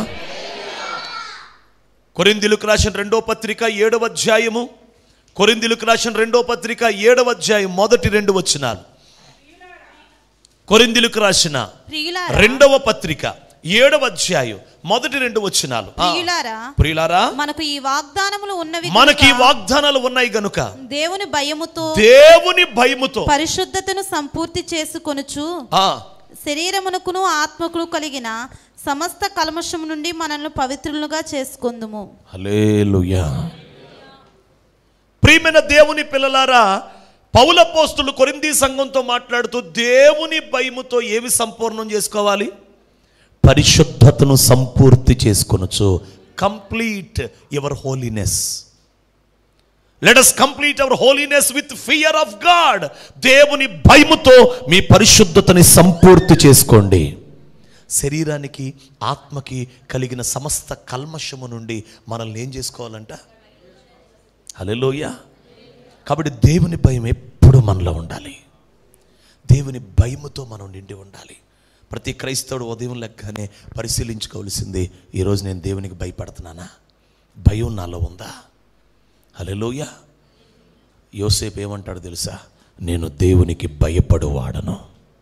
కొరిందిలకు రాసిన రెండో పత్రిక ఏడవ అధ్యాయము కొరిందిలకు రాసిన రెండో పత్రిక ఏడవ అధ్యాయం మొదటి రెండు వచ్చినాలు కొరిందిలకు రాసిన ప్రియులారా రెండవ పత్రిక ఏడవ అధ్యాయం మొదటి రెండు వచ్చినాలు ఆ, ప్రియులారా ప్రియులారా మనకు ఈ వాగ్దానములు ఉన్నవి మనకి ఈ గనుక వాగ్దానాలు ఉన్నాయి గనుక దేవుని భయముతో దేవుని భయముతో పరిశుద్ధతను సంపూర్తి చేసుకొనుచు ఆ శరీరమునకును ఆత్మకును కలిగిన సమస్త కల్మషము నుండి మనల్ని పవిత్రులుగా చేసుకుందుము హల్లెలూయా ప్రియమైన దేవుని పిల్లలారా పౌలపోస్తులు కొరింది సంఘంతో మాట్లాడుతూ దేవుని భయముతో ఏమి సంపూర్ణం చేసుకోవాలి పరిశుద్ధతను సంపూర్తి చేసుకొనొచ్చు complete your holiness let us complete our holiness with fear of God దేవుని భయముతో మీ పరిశుద్ధతని సంపూర్తి చేసుకోండి శరీరానికి ఆత్మకి కలిగిన సమస్త కల్మషము నుండి మనల్ని ఏం చేసుకోవాలంట హలోయ కాబట్టి దేవుని భయం ఎప్పుడు మనలో ఉండాలి దేవుని భయముతో మనం నిండి ఉండాలి ప్రతి క్రైస్తవుడు ఉదయం లెక్కనే పరిశీలించుకోవాల్సింది ఈరోజు నేను దేవునికి భయపడుతున్నానా భయం నాలో ఉందా హలోయ యోసేపు ఏమంటాడు తెలుసా నేను దేవునికి భయపడువాడను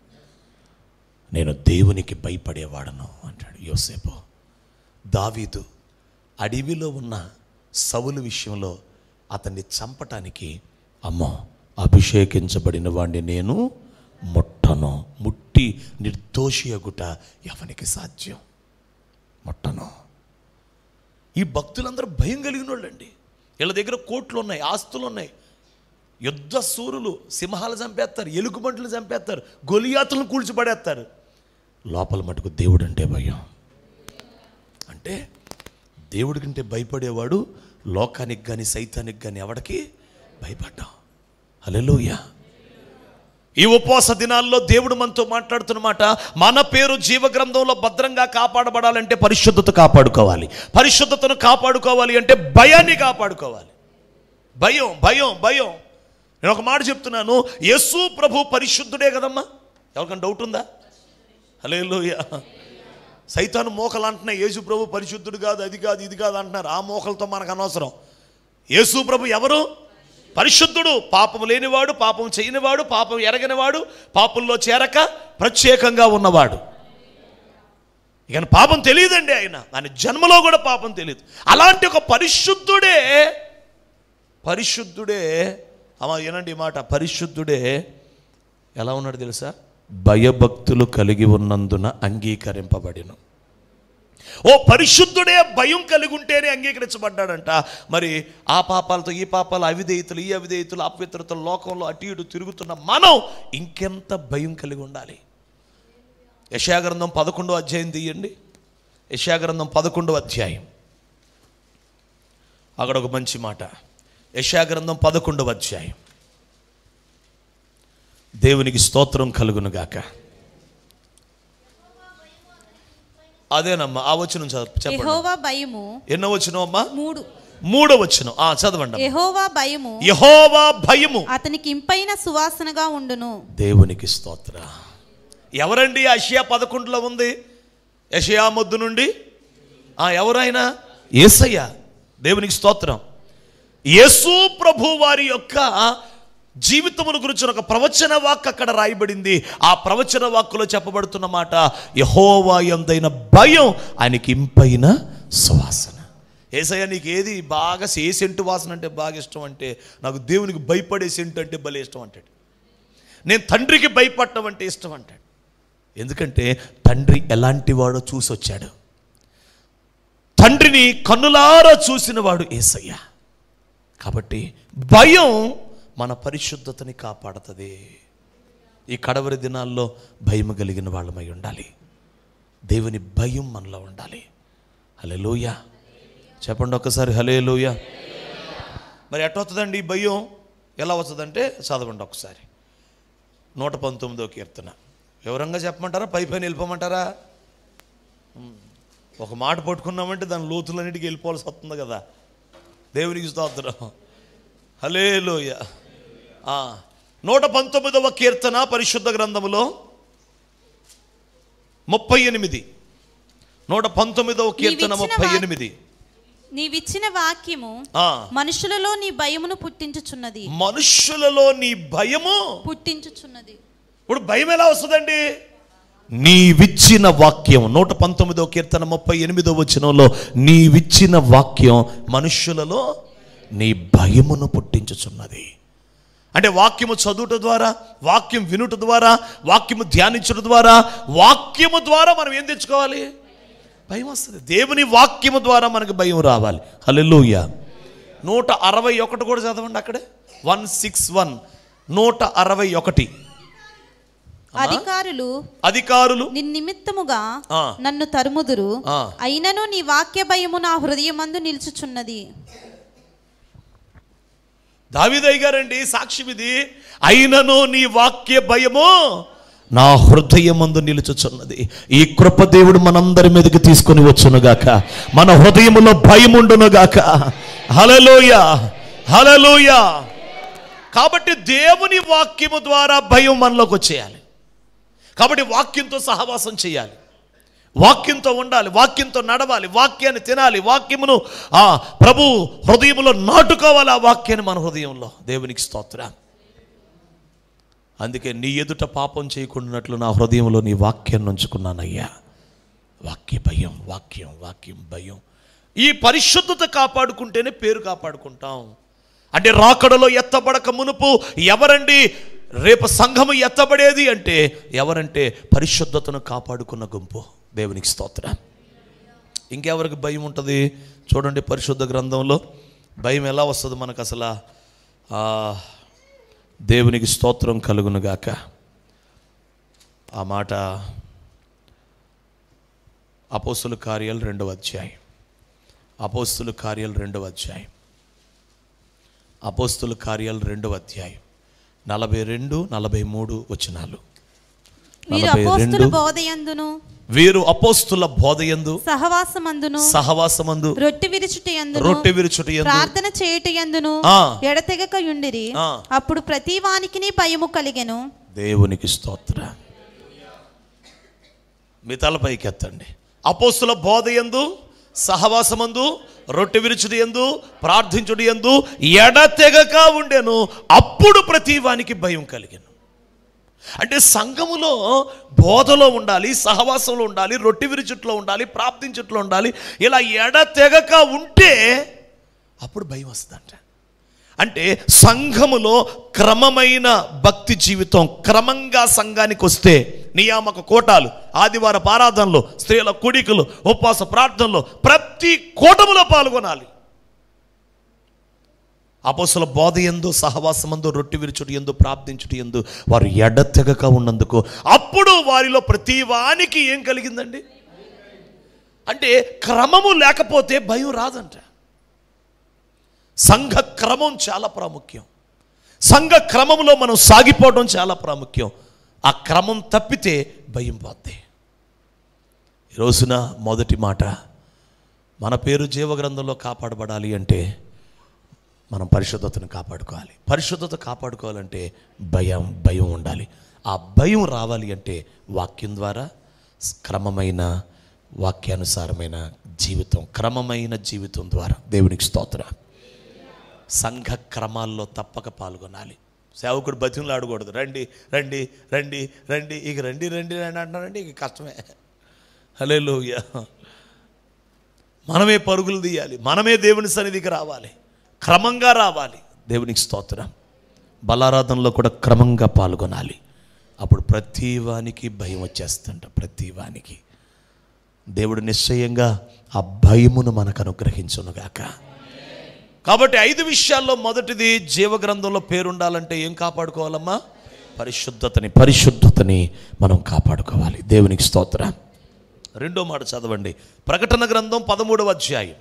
నేను దేవునికి భయపడేవాడను అంటాడు యోసేపు దావీదు అడవిలో ఉన్న సవులు విషయంలో అతన్ని చంపటానికి అమ్మో అభిషేకించబడిన వాడిని నేను ముట్టను ముట్టి నిర్దోషి అగుట ఎవనికి సాధ్యం ముట్టను ఈ భక్తులందరూ భయం కలిగిన వాళ్ళండి వీళ్ళ దగ్గర కోట్లు ఉన్నాయి ఆస్తులు ఉన్నాయి యుద్ధ సూరులు సింహాలు చంపేస్తారు ఎలుగుబంట్లు చంపేస్తారు గొలియాతులను కూల్చిపడేస్తారు లోపల మటుకు దేవుడు అంటే భయం అంటే దేవుడి కంటే భయపడేవాడు లోకానికి కానీ సైతానికి కానీ ఎవడికి భయపడ్డాం హల్లెలూయా ఈ ఉపవాస దినాల్లో దేవుడు మనతో మాట్లాడుతున్నమాట మన పేరు జీవ గ్రంథంలో భద్రంగా కాపాడబడాలంటే పరిశుద్ధత కాపాడుకోవాలి పరిశుద్ధతను కాపాడుకోవాలి అంటే భయాన్ని కాపాడుకోవాలి భయం భయం భయం నేను ఒక మాట చెప్తున్నాను యేసు ప్రభు పరిశుద్ధుడే కదమ్మా ఎవరికైనా డౌట్ ఉందా హల్లెలూయా సైతాను మోకలు అంటున్నాయి యేసు ప్రభు పరిశుద్ధుడు కాదు అది కాదు ఇది కాదు అంటున్నారు ఆ మోకలతో మనకు అనవసరం యేసు ప్రభు ఎవరు పరిశుద్ధుడు పాపం లేనివాడు పాపం చేయనివాడు పాపం ఎరగనివాడు పాపంలో చేరక ప్రత్యేకంగా ఉన్నవాడు ఇక పాపం తెలియదండి ఆయన ఆయన జన్మలో కూడా పాపం తెలియదు అలాంటి ఒక పరిశుద్ధుడే పరిశుద్ధుడే అమ్మా ఏనండి ఈ మాట పరిశుద్ధుడే ఎలా ఉన్నాడు తెలుసా భయభక్తులు కలిగి ఉన్నందున అంగీకరింపబడిను ఓ పరిశుద్ధుడే భయం కలిగి ఉంటేనే అంగీకరించబడ్డాడంట మరి ఆ పాపాలతో ఈ పాపాలు అవిధేయతలు ఈ అవిధేయతలు అపవిత్రతలు లోకంలో అటు ఇటు తిరుగుతున్న మనం ఇంకెంత భయం కలిగి ఉండాలి యశాగ్రంథం పదకొండో అధ్యాయం తీయండి యశాగ్రంథం పదకొండో అధ్యాయం అక్కడ ఒక మంచి మాట యశాగ్రంథం పదకొండవ అధ్యాయం దేవునికి స్తోత్రం కలుగును గాక అదేనమ్మా ఆ వచనం చదువు చెప్పండి యెహోవా భయము ఎన్నో వచనం అమ్మా మూడు మూడో వచనం ఆ చదవండి అమ్మా. యెహోవా భయము యెహోవా భయము అతనికి ఇంపైన సువాసనగా ఉండును దేవునికి స్తోత్ర ఎవరండి అషియా పదకొండులో ఉంది యషయా మొద్దు నుండి ఆ ఎవరైనా ఏసయ్య దేవునికి స్తోత్రం యేసు ప్రభు వారి యొక్క జీవితమును గురించి ఒక ప్రవచన వాక్ అక్కడ రాయబడింది ఆ ప్రవచన వాక్కులో చెప్పబడుతున్న మాట యహోవా ఎందైన భయం ఆయనకి ఇంపైన సువాసన ఏసయ్య నీకు ఏది బాగా ఏ సెంటు వాసన అంటే బాగా ఇష్టం అంటే నాకు దేవునికి భయపడే సెంటు అంటే భలే ఇష్టం అంటాడు నేను తండ్రికి భయపడటం అంటే ఇష్టం అంటాడు ఎందుకంటే తండ్రి ఎలాంటి వాడో చూసి వచ్చాడు తండ్రిని కన్నులారా చూసిన వాడు ఏసయ్య కాబట్టి భయం మన పరిశుద్ధతని కాపాడుతుంది ఈ కడవరి దినాల్లో భయం కలిగిన వాళ్ళమై ఉండాలి దేవుని భయం మనలో ఉండాలి హలేలోయ చెప్పండి ఒకసారి హలేలోయ మరి ఎట్టవుతుందండి ఈ భయం ఎలా వస్తుందంటే చదవండి ఒకసారి నూట పంతొమ్మిదో కీర్తన వివరంగా చెప్పమంటారా పై పైన వెళ్ళిపోమంటారా ఉమ్. ఒక మాట పట్టుకున్నామంటే దాని లోతులన్నిటికీ వెళ్ళిపోవాల్సి వస్తుంది కదా దేవునికి స్తోత్రం హలే లోయ నూట పంతొమ్మిదవ కీర్తన పరిశుద్ధ గ్రంథములో ముప్పై ఎనిమిది నూట పంతొమ్మిదవ కీర్తన నీవిచ్చిన ముప్పై వా- ఎనిమిది నీవిచ్చిన వాక్యము ఆ, మనుషులలో నీ భయమును పుట్టించుచున్నది మనుష్యులలో నీ భయము పుట్టించుచున్నది ఇప్పుడు భయం ఎలా వస్తుందండి నీవిచ్చిన వాక్యం నూట పంతొమ్మిదో కీర్తన ముప్పై ఎనిమిదో వచనంలో నీవిచ్చిన వాక్యం మనుష్యులలో నీ భయమును పుట్టించుచున్నది అంటే వాక్యము చదువుట ద్వారా వాక్యం వినుట ద్వారా వాక్యము ధ్యానించడం ద్వారా వాక్యము ద్వారా మనం ఏం తెచ్చుకోవాలి భయం వస్తుంది దేవుని వాక్యము ద్వారా మనకు భయం రావాలి హల్లెలూయ నూట అరవై ఒకటి కూడా చదవండి అక్కడే వన్ సిక్స్ వన్ నూట అరవై ఒకటి అమ్మా? అధికారులు అధికారులు నిన్నిమిత్తముగా ఆ. నన్ను తరుముదురు ఆ. అయినను నీ వాక్య భయము నా హృదయమందు నిలుచుచున్నది దావిదయ్య గారండి సాక్షి ఇది అయినను నీ వాక్య భయము నా హృదయమందు నిలుచుచున్నది ఈ కృప దేవుడు మనందరి మీదకి తీసుకొని వచ్చునుగాక మన హృదయములో భయం ఉండునుగాక హలలోయ హలలోయ కాబట్టి దేవుని వాక్యము ద్వారా భయం మనలోకి వచ్చేయాలి కాబట్టి వాక్యంతో సహవాసం చేయాలి వాక్యంతో ఉండాలి వాక్యంతో నడవాలి వాక్యాన్ని తినాలి వాక్యమును ఆ ప్రభు హృదయంలో నాటుకోవాలి ఆ వాక్యాన్ని మన హృదయంలో దేవునికి స్తోత్రం అందుకే నీ ఎదుట పాపం చేయకుండానట్లు నా హృదయంలో నీ వాక్యాన్ని ఉంచుకున్నానయ్యా వాక్య భయం వాక్యం వాక్యం భయం ఈ పరిశుద్ధత కాపాడుకుంటేనే పేరు కాపాడుకుంటాం అంటే రాకడలో ఎత్తబడక మునుపు ఎవరండి రేపు సంఘము ఎత్తబడేది అంటే ఎవరంటే పరిశుద్ధతను కాపాడుకున్న గుంపు దేవునికి స్తోత్రం ఇంకెవరికి భయం ఉంటుంది చూడండి పరిశుద్ధ గ్రంథంలో భయం ఎలా వస్తుంది మనకు అసలు ఆ, దేవునికి స్తోత్రం కలుగునుగాక ఆ మాట అపోస్తుల కార్యాలు రెండవ అధ్యాయం అపోస్తుల కార్యాలు రెండవ అధ్యాయం అపోస్తుల కార్యాలు రెండవ అధ్యాయం నలభై రెండు నలభై మూడు వచనాలు వీరు నలభై అపోస్తుల రెండు బోధయందును వీరు అపోస్తుల బోధయందు సహవాసమందును సహవాసమందు రొట్టె విరుచుటయందును రొట్టె విరుచుటయందు ప్రార్థన చేయుటయందును ఆ. ఎడతెగక యుండిరి ఆ. అప్పుడు ప్రతి వానికిని భయము కలిగెను దేవునికి స్తోత్ర మీ తలపైకి ఎత్తండి అపోస్తుల బోధ ఎందు సహవాసమందు రొట్టె విరుచుడి ఎందు ప్రార్థించుడి ఎందు ఎడతెగక ఉండెను అప్పుడు ప్రతి వానికి భయం కలిగెను అంటే సంఘములో బోధలో ఉండాలి సహవాసంలో ఉండాలి రొట్టె విరుచుట్లో ఉండాలి ప్రార్థించుట్లో ఉండాలి ఇలా ఎడతెగక ఉంటే అప్పుడు భయం వస్తుందంట అంటే సంఘములో క్రమమైన భక్తి జీవితం క్రమంగా సంఘానికి వస్తే నియామక కోటాలు ఆదివార ఆరాధనలు స్త్రీల కుడికలు ఉపవాస ప్రార్థనలు ప్రతి కూటములో పాల్గొనాలి అపోసల బోధ ఎందు సహవాసమందు రొట్టె విరుచుటి ఎందు ప్రార్థించుటి ఎందు వారు ఎడతెగక ఉన్నందుకు అప్పుడు వారిలో ప్రతి వానికి ఏం కలిగిందండి అంటే క్రమము లేకపోతే భయం రాదంట సంఘ క్రమం చాలా ప్రాముఖ్యం సంఘ క్రమంలో మనం సాగిపోవడం చాలా ప్రాముఖ్యం ఆ క్రమం తప్పితే భయం పోద్ది ఈ రోజున మొదటి మాట మన పేరు జీవగ్రంథంలో కాపాడబడాలి అంటే మనం పరిశుద్ధతను కాపాడుకోవాలి పరిశుద్ధత కాపాడుకోవాలంటే భయం భయం ఉండాలి ఆ భయం రావాలి అంటే వాక్యం ద్వారా క్రమమైన వాక్యానుసారమైన జీవితం క్రమమైన జీవితం ద్వారా దేవునికి స్తోత్ర సంఘ క్రమాల్లో తప్పక పాల్గొనాలి సేవకుడు బతిమలు ఆడకూడదు రండి రండి రండి రండి ఇక రండి రండి రండి అంటున్నారండి ఇక కష్టమే హలే మనమే పరుగులు తీయాలి మనమే దేవుని సన్నిధికి రావాలి క్రమంగా రావాలి దేవునికి స్తోత్రం బలారాధనలో కూడా క్రమంగా పాల్గొనాలి అప్పుడు ప్రతి వానికి భయం వచ్చేస్తుంట ప్రతి వానికి దేవుడు నిశ్చయంగా ఆ భయమును మనకు అనుగ్రహించునుగాక కాబట్టి ఐదు విషయాల్లో మొదటిది జీవగ్రంథంలో పేరుండాలంటే ఏం కాపాడుకోవాలమ్మా పరిశుద్ధతని పరిశుద్ధతని మనం కాపాడుకోవాలి దేవునికి స్తోత్రం రెండో మాట చదవండి ప్రకటన గ్రంథం పదమూడవ అధ్యాయం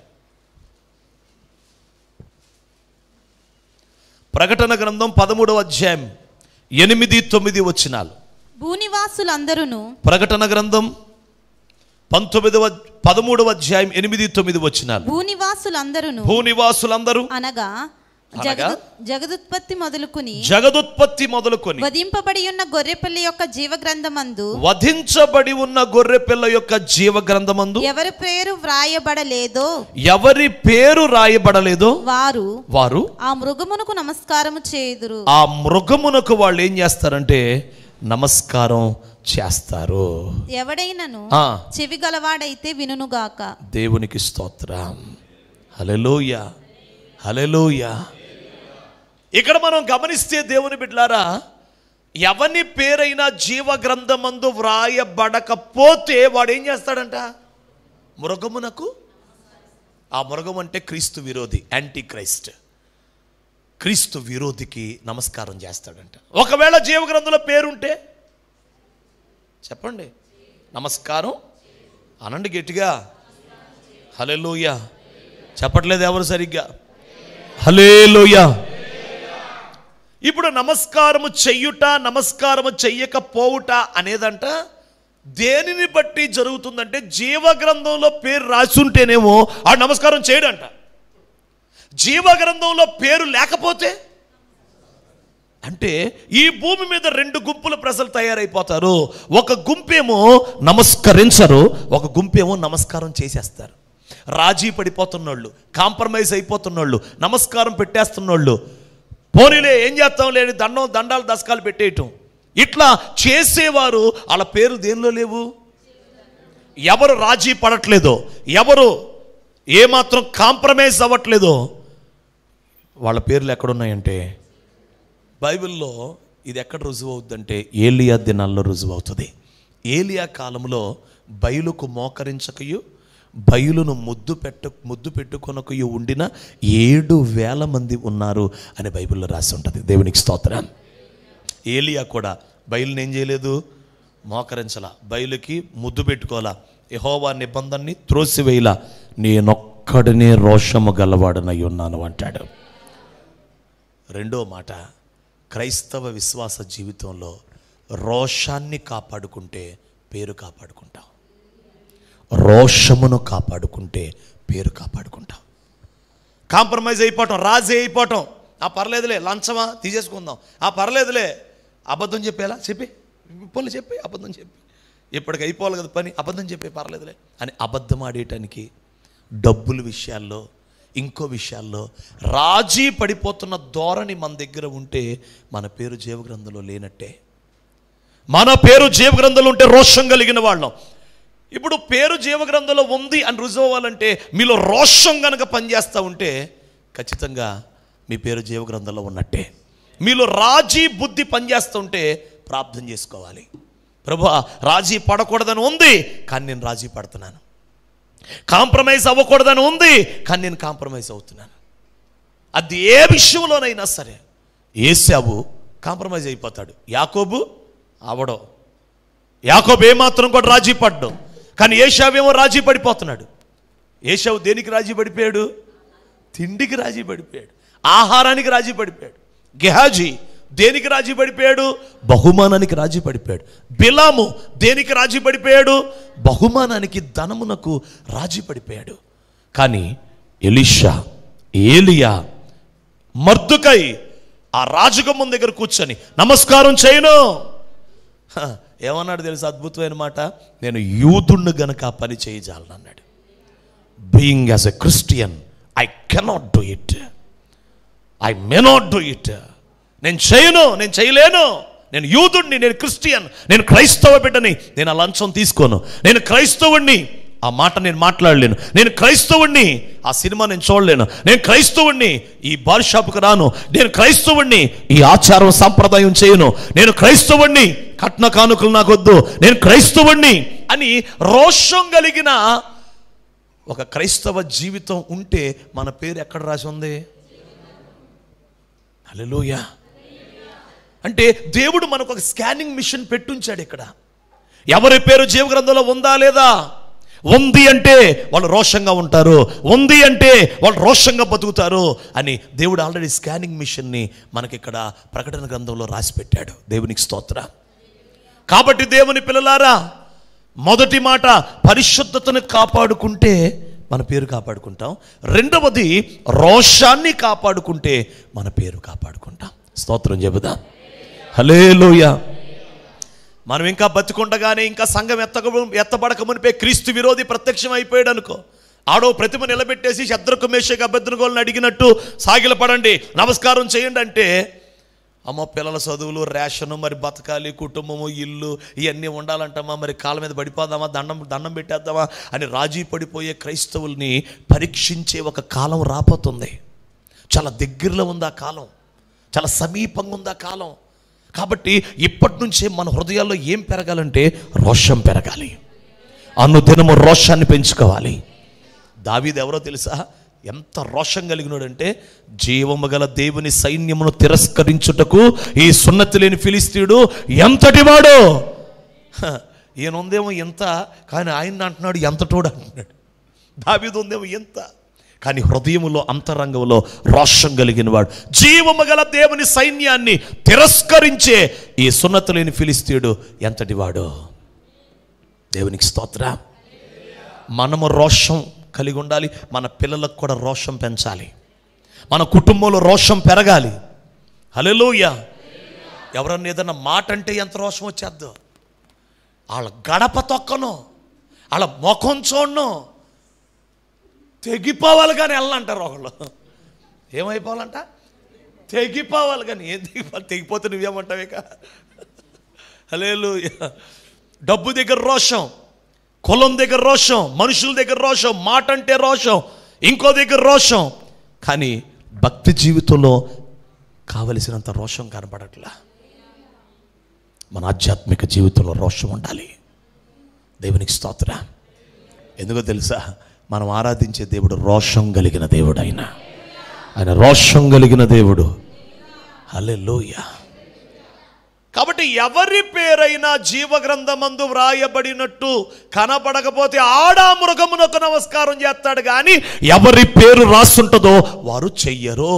ప్రకటన గ్రంథం పదమూడవ అధ్యాయం ఎనిమిది తొమ్మిది వచ్చినాలు భూనివాసులందరూను ప్రకటన గ్రంథం పంతొమ్మిదవ పదమూడవ అధ్యాయం ఎనిమిది తొమ్మిది వచ్చినాలు భూనివాసులందరూను భూనివాసులందరూ అనగా అనగా? జగదు జగదుత్పత్తి మొదలుకుని జగదుత్పత్తి మొదలుకొని వధింపబడి ఉన్న గొర్రెపిల్ల యొక్క జీవ గ్రంథమందు వధించబడి ఉన్న గొర్రె పిల్ల యొక్క జీవ గ్రంథమందు ఎవరి పేరు వ్రాయబడలేదో ఎవరి పేరు రాయబడలేదో వారు వారు ఆ మృగమునకు నమస్కారము చేయుదురు ఆ మృగమునకు వాళ్ళు ఏం చేస్తారంటే నమస్కారం చేస్తారు ఎవడైనను ఆ. చెవి గలవాడైతే వినుగాక దేవునికి స్తోత్రం హలెలూయ హలెలూయ ఇక్కడ మనం గమనిస్తే దేవుని బిడ్లారా ఎవని పేరైనా జీవ గ్రంథమందు వ్రాయబడకపోతే వాడు ఏం చేస్తాడంట మృగమునకు ఆ మృగం అంటే క్రీస్తు విరోధి యాంటీ క్రైస్ట్ క్రీస్తు విరోధికి నమస్కారం చేస్తాడంట ఒకవేళ జీవ గ్రంథంలో పేరుంటే చెప్పండి నమస్కారం అనండి గట్టిగా హలెలూయ చెప్పట్లేదు ఎవరు సరిగ్గా హలేలోయ ఇప్పుడు నమస్కారము చెయ్యుట నమస్కారము చెయ్యకపోవుట అనేదంట దేనిని బట్టి జరుగుతుందంటే జీవగ్రంథంలో పేరు రాసుంటేనేమో ఆ నమస్కారం చేయడంట జీవగ్రంథంలో పేరు లేకపోతే అంటే ఈ భూమి మీద రెండు గుంపుల ప్రజలు తయారైపోతారు ఒక గుంపేమో నమస్కరించరు ఒక గుంపేమో నమస్కారం చేసేస్తారు రాజీ పడిపోతున్నోళ్ళు కాంప్రమైజ్ అయిపోతున్నోళ్ళు నమస్కారం పెట్టేస్తున్నోళ్ళు పోనీలే ఏం చేస్తాం లేని దండం దండాలు దశకాలు పెట్టేయటం ఇట్లా చేసేవారు వాళ్ళ పేరు దేనిలో లేవు ఎవరు రాజీ పడట్లేదో ఎవరు ఏమాత్రం కాంప్రమైజ్ అవ్వట్లేదో వాళ్ళ పేర్లు ఎక్కడున్నాయంటే బైబిల్లో ఇది ఎక్కడ రుజువు అవుతుందంటే ఏలియా దినాల్లో రుజువు అవుతుంది ఏలియా కాలంలో బయలుకు మోకరించకయు బయలును ముద్దు పెట్ట ముద్దు పెట్టుకొనకయు ఉండిన ఏడు వేల మంది ఉన్నారు అని బైబిల్లో రాసి ఉంటుంది దేవునికి స్తోత్రం ఏలియా కూడా బయలుని ఏం చేయలేదు మోకరించలా బయలుకి ముద్దు పెట్టుకోలా యహోవా నిబంధనని త్రోసివేయలా నేనొక్కడినే రోషము గలవాడనై ఉన్నాను అంటాడు రెండో మాట క్రైస్తవ విశ్వాస జీవితంలో రోషాన్ని కాపాడుకుంటే పేరు కాపాడుకుంటాం రోషమును కాపాడుకుంటే పేరు కాపాడుకుంటాం కాంప్రమైజ్ అయిపోవటం రాజీ అయిపోవటం ఆ పర్లేదులే లంచమా తీసేసుకుందాం ఆ పర్లేదులే అబద్ధం చెప్పేలా చెప్పి పోలే చెప్పి అబద్ధం చెప్పి ఇప్పటికి అయిపోవాలి కదా పని అబద్ధం చెప్పి పర్లేదులే అని అబద్ధం ఆడేయటానికి డబ్బుల విషయాల్లో ఇంకో విషయాల్లో రాజీ పడిపోతున్న ధోరణి మన దగ్గర ఉంటే మన పేరు జీవగ్రంథంలో లేనట్టే మన పేరు జీవగ్రంథంలో ఉంటే రోషం కలిగిన వాళ్ళం ఇప్పుడు పేరు జీవగ్రంథంలో ఉంది అని రుజువు అవ్వాలంటే మీలో రోషం గనక పనిచేస్తూ ఉంటే ఖచ్చితంగా మీ పేరు జీవగ్రంథంలో ఉన్నట్టే మీలో రాజీ బుద్ధి పనిచేస్తూ ఉంటే ప్రార్థన చేసుకోవాలి ప్రభు రాజీ పడకూడదని ఉంది కానీ నేను రాజీ పడుతున్నాను కాంప్రమైజ్ అవ్వకూడదని ఉంది కానీ నేను కాంప్రమైజ్ అవుతున్నాను అది ఏ విషయంలోనైనా సరే ఏసావు కాంప్రమైజ్ అయిపోతాడు యాకోబు అవడో యాకోబు ఏమాత్రం కూడా రాజీ పడ్డం కానీ ఏషావేమో రాజీ పడిపోతున్నాడు ఏషావు దేనికి రాజీ పడిపోయాడు తిండికి రాజీ పడిపోయాడు ఆహారానికి రాజీ పడిపోయాడు గెహాజీ దేనికి రాజీ పడిపోయాడు బహుమానానికి రాజీ పడిపోయాడు బిలాము దేనికి రాజీ పడిపోయాడు బహుమానానికి ధనమునకు రాజీ పడిపోయాడు కానీ ఎలిషా ఏలియా మర్దుకై ఆ రాజగుమ్మం దగ్గర కూర్చొని నమస్కారం చేయను హ, ఏమన్నాడు తెలుసు అద్భుతమైన మాట నేను యూదుణ్ణి గనక ఆ పని చేయజాలను అన్నాడు being as a Christian I cannot do it I may not do it నేను చేయను నేను చేయలేను నేను యూదుణ్ణి నేను క్రిస్టియన్ నేను క్రైస్తవ బిడ్డని నేను ఆ లంచం తీసుకోను నేను క్రైస్తవుణ్ణి ఆ మాట నేను మాట్లాడలేను నేను క్రైస్తవుణ్ణి ఆ సినిమా నేను చూడలేను నేను క్రైస్తవుణ్ణి ఈ బార్ షాప్కి రాను నేను క్రైస్తవుణ్ణి ఈ ఆచారం సంప్రదాయం చేయను నేను క్రైస్తవుణ్ణి కట్న కానుకలు నాకొద్దు నేను క్రైస్తవుణ్ణి అని రోషం కలిగిన ఒక క్రైస్తవ జీవితం ఉంటే మన పేరు ఎక్కడ రాసి ఉంది హల్లెలూయా అంటే దేవుడు మనకు ఒక స్కానింగ్ మిషన్ పెట్టుంచాడు ఇక్కడ ఎవరి పేరు జీవగ్రంథంలో ఉందా లేదా ఉంది అంటే వాళ్ళు రోషంగా ఉంటారు ఉంది అంటే వాళ్ళు రోషంగా బతుకుతారు అని దేవుడు ఆల్రెడీ స్కానింగ్ మిషన్ని మనకి ఇక్కడ ప్రకటన గ్రంథంలో రాసి పెట్టాడు దేవునికి స్తోత్ర కాబట్టి దేవుని పిల్లలారా మొదటి మాట పరిశుద్ధతను కాపాడుకుంటే మన పేరు కాపాడుకుంటాం రెండవది రోషాన్ని కాపాడుకుంటే మన పేరు కాపాడుకుంటాం స్తోత్రం చెబుదా హలేలోయ మనం ఇంకా బతికుండగానే ఇంకా సంఘం ఎత్తక ఎత్తబడక మునిపే క్రీస్తు విరోధి ప్రత్యక్షం అయిపోయాడు అనుకో ఆడో ప్రతిమ నిలబెట్టేసి శత్రుకు మేషకు అభ్యర్థనగోళ్ళని అడిగినట్టు సాగిలపడండి నమస్కారం చేయండి అంటే అమ్మ పిల్లల చదువులు రేషను మరి బతకాలి కుటుంబము ఇల్లు ఇవన్నీ ఉండాలంటామా మరి కాళ్ళ మీద పడిపోదామా దండం దండం పెట్టేద్దామా అని రాజీ పడిపోయే క్రైస్తవుల్ని పరీక్షించే ఒక కాలం రాపోతుంది చాలా దగ్గరలో ఉంది ఆ కాలం చాలా సమీపంగా ఉంది ఆ కాలం కాబట్టి ఇప్పటి నుంచే మన హృదయాల్లో ఏం పెరగాలంటే రోషం పెరగాలి అనుదినము రోషాన్ని పెంచుకోవాలి దావీదు ఎవరో తెలుసా ఎంత రోషం కలిగినాడంటే జీవము గల దేవుని సైన్యమును తిరస్కరించుటకు ఈ సున్నతి లేని ఫిలిస్తీయుడు ఎంతటి వాడు హ, ఈయన ఉందేమో ఎంత కానీ ఆయన అంటున్నాడు ఎంతటోడు అంటున్నాడు దావీదు ఉందేమో ఎంత కానీ హృదయములో అంతరంగంలో రోషం కలిగిన వాడు జీవము గల దేవుని సైన్యాన్ని తిరస్కరించే ఈ సున్నతి లేని ఫిలిస్తీయుడు ఎంతటి వాడు దేవునికి స్తోత్ర మనము రోషం కలిగి ఉండాలి మన పిల్లలకు కూడా రోషం పెంచాలి మన కుటుంబంలో రోషం పెరగాలి హల్లెలూయా ఎవరన్నా ఏదన్నా మాట అంటే ఎంత రోషం వచ్చేద్దు వాళ్ళ గడప తొక్కను వాళ్ళ ముఖం చూడను తెగిపోవాలి కానీ వెళ్ళంటారు ఒకళ్ళు ఏమైపోవాలంట తెగిపోవాలి కానీ ఏం తెగిపోవాలి తెగిపోతే నువ్వేమంటావు ఇక హలేలు డబ్బు దగ్గర రోషం కులం దగ్గర రోషం మనుషుల దగ్గర రోషం మాట అంటే రోషం ఇంకో దగ్గర రోషం కానీ భక్తి జీవితంలో కావలసినంత రోషం కనపడట్లా మన ఆధ్యాత్మిక జీవితంలో రోషం ఉండాలి దేవునికి స్తోత్ర ఎందుకో తెలుసా మనం ఆరాధించే దేవుడు రోషం కలిగిన దేవుడు ఆయన ఆయన రోషం కలిగిన దేవుడు హల్లెలూయ కాబట్టి ఎవరి పేరైనా జీవగ్రంథమందు వ్రాయబడినట్టు కనపడకపోతే ఆడా మృగమునకు నమస్కారం చేస్తాడు కానీ ఎవరి పేరు రాస్తుంటుందో వారు చెయ్యరు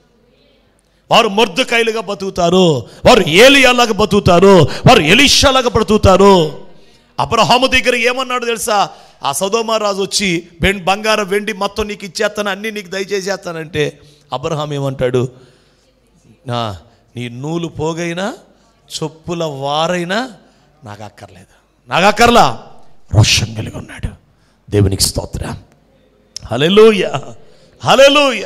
వారు మొర్దుకాయలుగా బతుకుతారు వారు ఏలియాలాగా బతుకుతారు వారు ఎలిషాలాగా బ్రతుకుతారు అబ్రహాము దగ్గర ఏమన్నాడు తెలుసా ఆ సదోమ రాజు వచ్చి వెండి బంగారం వెండి మొత్తం నీకు ఇచ్చేస్తాను అన్నీ నీకు దయచేసేస్తానంటే అబ్రహాం ఏమంటాడు నా నీ నూలు పోగైనా చొప్పుల వారైనా నాకు అక్కర్లేదు నాకు అక్కర్లా రోషం కలిగి ఉన్నాడు దేవునికి స్తోత్ర హలెలూయ హలెలూయ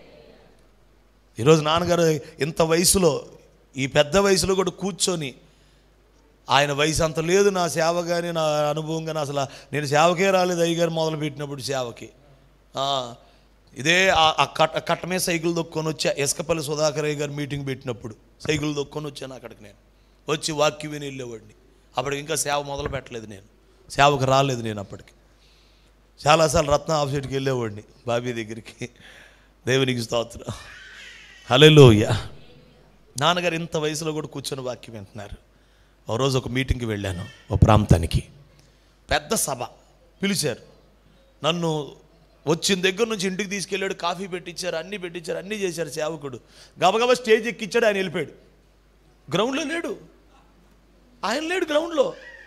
ఈరోజు నాన్నగారు ఇంత వయసులో ఈ పెద్ద వయసులో కూడా కూర్చొని ఆయన వయసు అంత లేదు నా సేవ కానీ నా అనుభవం కానీ అసలు నేను సేవకే రాలేదు అయ్యగారు మొదలు పెట్టినప్పుడు సేవకి ఆ, ఇదే ఆ- ఆ కట్ట కట్టమే సైకిల్ దొక్కొని వచ్చా ఇసుకపల్లి సుధాకర్ అయ్య గారు మీటింగ్ పెట్టినప్పుడు సైకిల్ దొక్కొని వచ్చాను అక్కడికి నేను వచ్చి వాక్యం విని వెళ్ళేవాడిని అప్పటికి ఇంకా సేవ మొదలు పెట్టలేదు నేను సేవకు రాలేదు నేను అప్పటికి చాలాసార్లు రత్న ఆఫీస్కి వెళ్ళేవాడిని బాబీ దగ్గరికి దేవునికి స్తోత్రం హలోయ నాన్నగారు ఇంత వయసులో కూడా కూర్చొని వాక్యం వింటున్నారు ఓ రోజు ఒక మీటింగ్కి వెళ్ళాను ఓ ప్రాంతానికి పెద్ద సభ పిలిచారు నన్ను వచ్చిన దగ్గర నుంచి ఇంటికి తీసుకెళ్ళాడు కాఫీ పెట్టించారు అన్నీ పెట్టించారు అన్నీ చేశారు సేవకుడు గబగబా స్టేజ్ ఎక్కిచ్చాడు ఆయన వెళ్ళిపోయాడు గ్రౌండ్లో లేడు ఆయన లేడు గ్రౌండ్లో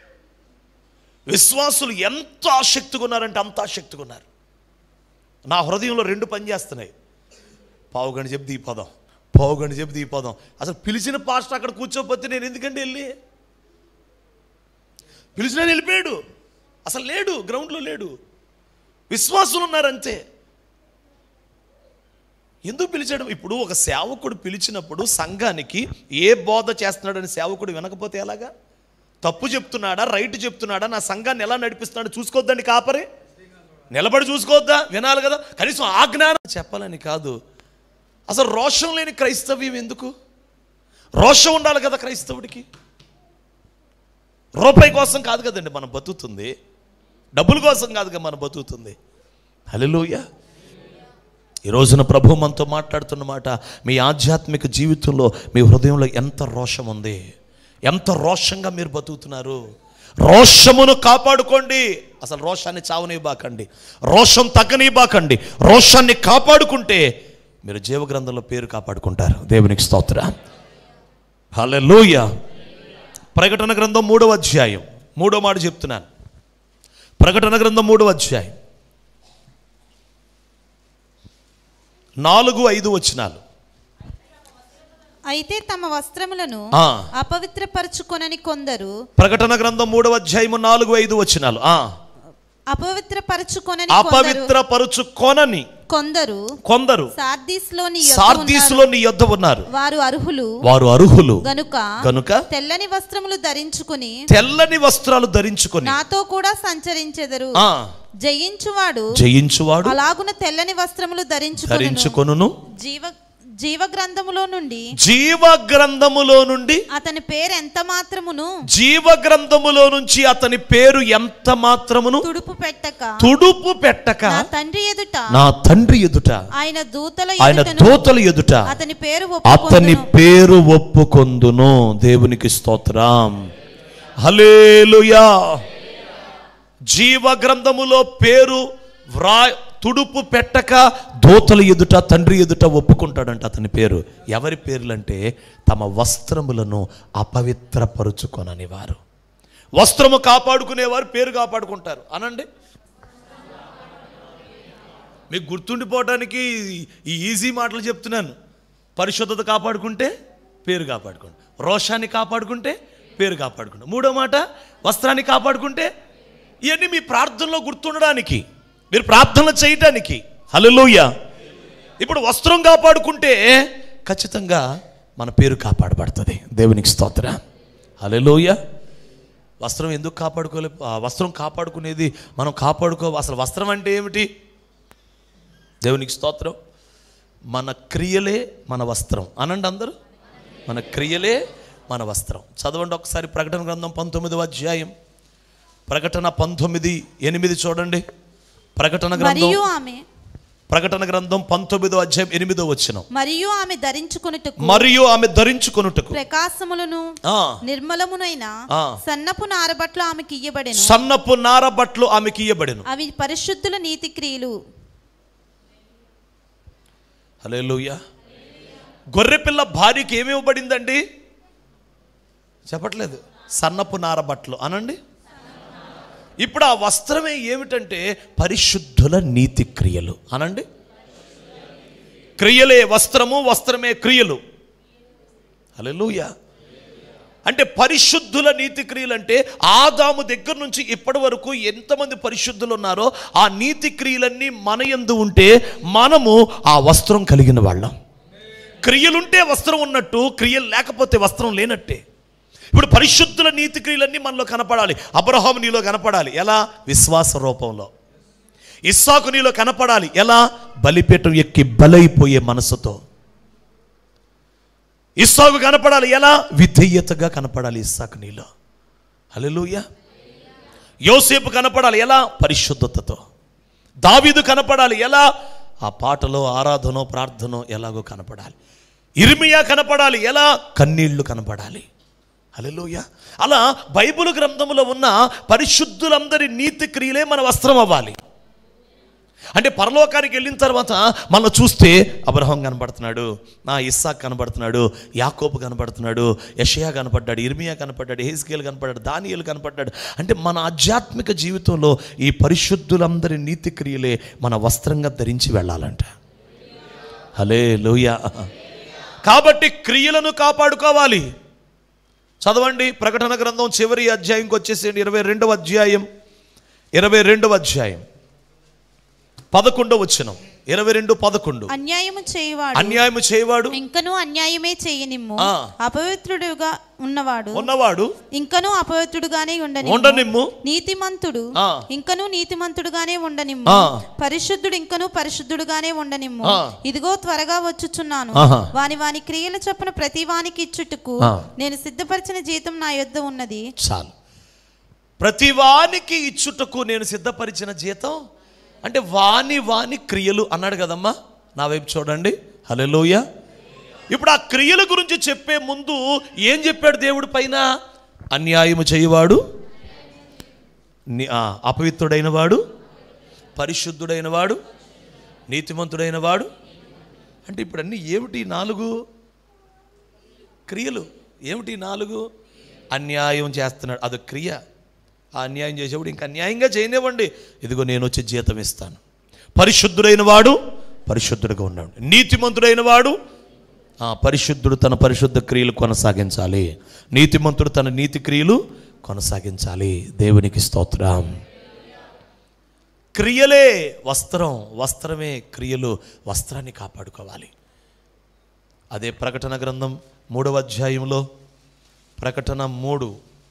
విశ్వాసులు ఎంత ఆసక్తిగా ఉన్నారంటే అంత ఆసక్తిగా ఉన్నారు నా హృదయంలో రెండు పని చేస్తున్నాయి పావుగంట చెప్తే ఈ పదం పావుగంట చెప్తే ఈ పదం అసలు పిలిచిన పాస్టర్ అక్కడ కూర్చోపోతే నేను ఎందుకంటే వెళ్ళి పిలిచిన ఆయన వెళ్ళిపోయాడు అసలు లేడు గ్రౌండ్లో లేడు విశ్వాసులు ఉన్నారంతే ఎందుకు పిలిచాడు ఇప్పుడు ఒక సేవకుడు పిలిచినప్పుడు సంఘానికి ఏ బోధ చేస్తున్నాడని సేవకుడు వినకపోతే ఎలాగా తప్పు చెప్తున్నాడా రైట్ చెప్తున్నాడా నా సంఘాన్ని ఎలా నడిపిస్తున్నాడు చూసుకోవద్దండి కాపరి నిలబడి చూసుకోవద్దా వినాలి కదా కనీసం ఆ జ్ఞానం చెప్పాలని కాదు అసలు రోషం లేని క్రైస్తవ్యం ఎందుకు రోషం ఉండాలి కదా క్రైస్తవుడికి రూపాయి కోసం కాదు కదండి మనం బతుకుతుంది డబ్బుల కోసం కాదుగా మనం బతుకుతుంది హలోయ ఈ రోజున ప్రభు మనతో మాట్లాడుతున్న మాట మీ ఆధ్యాత్మిక జీవితంలో మీ హృదయంలో ఎంత రోషం ఉంది ఎంత రోషంగా మీరు బతుకుతున్నారు రోషమును కాపాడుకోండి అసలు రోషాన్ని చావనివ్వబాకండి రోషం తగ్గనివ్వబాకండి రోషాన్ని కాపాడుకుంటే మీరు జీవగ్రంథంలో పేరు కాపాడుకుంటారు దేవునికి స్తోత్ర హల్లెలూయ ప్రకటన గ్రంథం మూడవ అధ్యాయం మూడో మాట చెప్తున్నాను ప్రకటన గ్రంథం మూడవ అధ్యాయం నాలుగు ఐదు వచనాలు అయితే తమ వస్త్రములను ఆ. అపవిత్రపరచుకొనని కొందరు ప్రకటన గ్రంథం మూడవ అధ్యాయము నాలుగు ఐదు వచనాలు ఆ అపవిత్రపరచుకొనని కొందరు అపవిత్ర పరుచు కొనని కొందరు కొందరు సార్దీస్లోని సార్దీసులో నీ యొద్ద ఉన్నారు వారు అర్హులు వారు అర్హులు గనుక గనుక తెల్లని వస్త్రములు ధరించుకుని తెల్లని వస్త్రాలు ధరించుకొని నాతో కూడా సంచరించెదరు ఆ జయించువాడు జయించువాడు అలాగున తెల్లని వస్త్రములు ధరించుకొను ధరించుకొనును జీవ జీవ గ్రంథములో నుండి జీవ గ్రంథములో నుండి అతని పేరు ఎంత మాత్రమును జీవ గ్రంథములో నుంచి అతని పేరు ఎంత మాత్రమును తుడుపు పెట్టక తుడుపు పెట్టక నా తండ్రి ఎదుట నా తండ్రి ఎదుట ఆయన దూతల ఆయన ఎదుటను దోతల ఎదుట అతని పేరు అతని ఒప్పుకొందును. పేరు ఒప్పుకొందును దేవునికి స్తోత్రం హలేలుయా జీవ గ్రంథములో పేరు వ్రా తుడుపు పెట్టక దోతల ఎదుట తండ్రి ఎదుట ఒప్పుకుంటాడంట అతని పేరు ఎవరి పేర్లంటే తమ వస్త్రములను అపవిత్రపరుచుకొనని వారు వస్త్రము కాపాడుకునేవారు పేరు కాపాడుకుంటారు అనండి మీకు గుర్తుండిపోవడానికి ఈ ఈజీ మాటలు చెప్తున్నాను పరిశుద్ధత కాపాడుకుంటే పేరు కాపాడుకోండి రోషాన్ని కాపాడుకుంటే పేరు కాపాడుకోండి మూడో మాట వస్త్రాన్ని కాపాడుకుంటే ఇవన్నీ మీ ప్రార్థనలో గుర్తుండడానికి మీరు ప్రార్థనలు చేయటానికి హల్లెలూయ ఇప్పుడు వస్త్రం కాపాడుకుంటే ఖచ్చితంగా మన పేరు కాపాడబడుతుంది దేవునికి స్తోత్ర హల్లెలూయ వస్త్రం ఎందుకు కాపాడుకోలే ఆ వస్త్రం కాపాడుకునేది మనం కాపాడుకో అసలు వస్త్రం అంటే ఏమిటి దేవునికి స్తోత్రం మన క్రియలే మన వస్త్రం అనండి అందరూ మన క్రియలే మన వస్త్రం చదవండి ఒకసారి ప్రకటన గ్రంథం పంతొమ్మిదవ అధ్యాయం ప్రకటన పంతొమ్మిది ఎనిమిది చూడండి ప్రకటన గ్రంథం మరియు ఆమె ప్రకటన గ్రంథం పంతొమ్మిదో అధ్యాయం ఎనిమిదో వచ్చిన మరియు ఆమె ధరించుకొనుటకు మరియు ఆమె ధరించుకొనుటకు ప్రకాశములను ఆ, నిర్మలమునైన ఆ. సన్నపు నారబట్లు ఆమెకి ఇయ్యబడెను సన్నపు నార బట్టలు ఆమెకి ఇయ్యబడెను అవి పరిశుద్ధుల నీతి క్రియలు హల్లెలూయా గొర్రెపిల్ల భార్యకి ఏమి ఇవ్వబడిందండి చెప్పట్లేదు సన్నపు నార బట్టలు అనండి ఇప్పుడు ఆ వస్త్రమే ఏమిటంటే పరిశుద్ధుల నీతి క్రియలు అనండి క్రియలే వస్త్రము వస్త్రమే క్రియలు హల్లెలూయా అంటే పరిశుద్ధుల నీతి క్రియలు అంటే ఆదాము దగ్గర నుంచి ఇప్పటి వరకు ఎంతమంది పరిశుద్ధులు ఉన్నారో ఆ నీతి క్రియలన్నీ మన యందు ఉంటే మనము ఆ వస్త్రం కలిగిన వాళ్ళం క్రియలుంటే వస్త్రం ఉన్నట్టు క్రియలు లేకపోతే వస్త్రం లేనట్టే ఇప్పుడు పరిశుద్ధుల నీతి క్రియలన్నీ మనలో కనపడాలి అబ్రహాము నీలో కనపడాలి ఎలా విశ్వాస రూపంలో ఇస్సాకు నీలో కనపడాలి ఎలా బలిపీఠం ఎక్కి బలైపోయే మనసుతో ఇస్సాకు కనపడాలి ఎలా విధేయతగా కనపడాలి ఇస్సాకు నీలో హల్లెలూయా యోసేపు కనపడాలి ఎలా పరిశుద్ధతతో దావీదు కనపడాలి ఎలా ఆ పాటలో ఆరాధనో ప్రార్థనో ఎలాగో కనపడాలి ఇర్మియా కనపడాలి ఎలా కన్నీళ్లు కనపడాలి హల్లెలూయా అలా బైబిల్ గ్రంథములో ఉన్న పరిశుద్ధులందరి నీతి క్రియలే మన వస్త్రం అవ్వాలి అంటే పరలోకానికి వెళ్ళిన తర్వాత మనం చూస్తే అబ్రహం కనపడుతున్నాడు నా ఇస్సాక్ కనపడుతున్నాడు యాకోబు కనపడుతున్నాడు యషయా కనపడ్డాడు ఇర్మియా కనపడ్డాడు హేస్కేల్ కనపడ్డాడు దానియలు కనపడ్డాడు అంటే మన ఆధ్యాత్మిక జీవితంలో ఈ పరిశుద్ధులందరి నీతి క్రియలే మన వస్త్రంగా ధరించి వెళ్ళాలంట హలే లోయ కాబట్టి క్రియలను కాపాడుకోవాలి చదవండి ప్రకటన గ్రంథం చివరి అధ్యాయంకి వచ్చేసేయండి ఇరవై రెండవ అధ్యాయం ఇరవై రెండవ అధ్యాయం పదకొండవ వచ్చినం ఇరవై రెండు పదకొండు అన్యాయము చేయవాడు అన్యాయము చేయవాడు ఇంకను అన్యాయమే చేయనిమ్ము ఆ. అపవిత్రుడుగా ఉన్నవాడు ఉన్నవాడు ఇంకను అపవిత్రుడుగానే ఉండని ఉండనిమ్ము నీతిమంతుడు ఆ. ఇంకను నీతిమంతుడుగానే ఉండనిమ్ము ఆ. పరిశుద్ధుడు ఇంకను పరిశుద్ధుడుగానే ఉండనిమ్ము ఆ. ఇదిగో త్వరగా వచ్చుచున్నాను ఆహా. వాని వాని క్రియల చొప్పున ప్రతి వానికి ఇచ్చుటకు ఆ. నేను సిద్ధపరిచిన జీతం నా యొద్ద ఉన్నది చాలు ప్రతి వానికి ఇచ్చుటకు నేను సిద్ధపరిచిన జీతం అంటే వాని వాని క్రియలు అన్నాడు కదమ్మా నా వైపు చూడండి హలోయ ఇప్పుడు ఆ క్రియల గురించి చెప్పే ముందు ఏం చెప్పాడు దేవుడి పైన అన్యాయము చేయవాడు ని- ఆ, అపవిత్రుడైన వాడు పరిశుద్ధుడైన వాడు నీతిమంతుడైన వాడు అంటే ఇప్పుడు అన్నీ ఏమిటి ఈ నాలుగు క్రియలు ఏమిటి ఈ నాలుగు అన్యాయం చేస్తున్నాడు అది క్రియ ఆ అన్యాయం చేసేవాడు ఇంకా అన్యాయంగా చేయనివ్వండి ఇదిగో నేను వచ్చి జీతం ఇస్తాను పరిశుద్ధుడైన వాడు పరిశుద్ధుడిగా ఉన్నాడు నీతిమంతుడైన వాడు ఆ పరిశుద్ధుడు తన పరిశుద్ధ క్రియలు కొనసాగించాలి నీతిమంతుడు తన నీతి క్రియలు కొనసాగించాలి దేవునికి స్తోత్రం క్రియలే వస్త్రం వస్త్రమే క్రియలు వస్త్రాన్ని కాపాడుకోవాలి అదే ప్రకటన గ్రంథం మూడవ అధ్యాయంలో ప్రకటన మూడు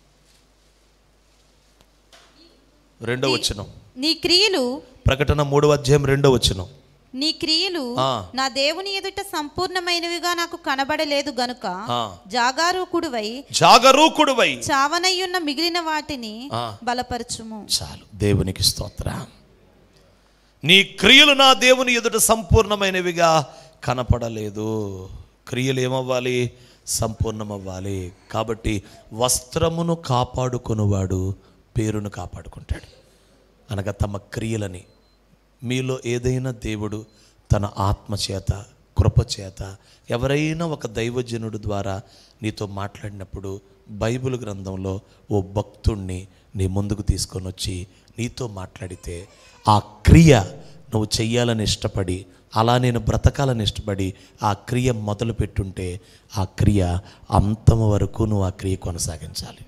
రెండో వచనం నీ క్రియలు ప్రకటన మూడవ అధ్యాయం రెండో వచనం నీ క్రియలు ఆ. నా దేవుని ఎదుట సంపూర్ణమైనవిగా నాకు కనబడలేదు గనుక ఆ. జాగారూకుడువై జాగరూకుడువై చావనయ్యున్న మిగిలిన వాటిని ఆ. బలపరచుము చాలు దేవునికి స్తోత్ర నీ క్రియలు నా దేవుని ఎదుట సంపూర్ణమైనవిగా కనపడలేదు క్రియలు ఏమవ్వాలి సంపూర్ణమవ్వాలి కాబట్టి వస్త్రమును కాపాడుకొనువాడు పేరును కాపాడుకుంటాడు అనగా తమ క్రియలని మీలో ఏదైనా దేవుడు తన ఆత్మ చేత కృప చేత ఎవరైనా ఒక దైవజనుడు ద్వారా నీతో మాట్లాడినప్పుడు బైబిల్ గ్రంథంలో ఓ భక్తుణ్ణి నీ ముందుకు తీసుకొని వచ్చి నీతో మాట్లాడితే ఆ క్రియ నువ్వు చెయ్యాలని ఇష్టపడి అలా నేను బ్రతకాలని ఇష్టపడి ఆ క్రియ మొదలు పెట్టుంటే ఆ క్రియ అంతం వరకు నువ్వు ఆ క్రియ కొనసాగించాలి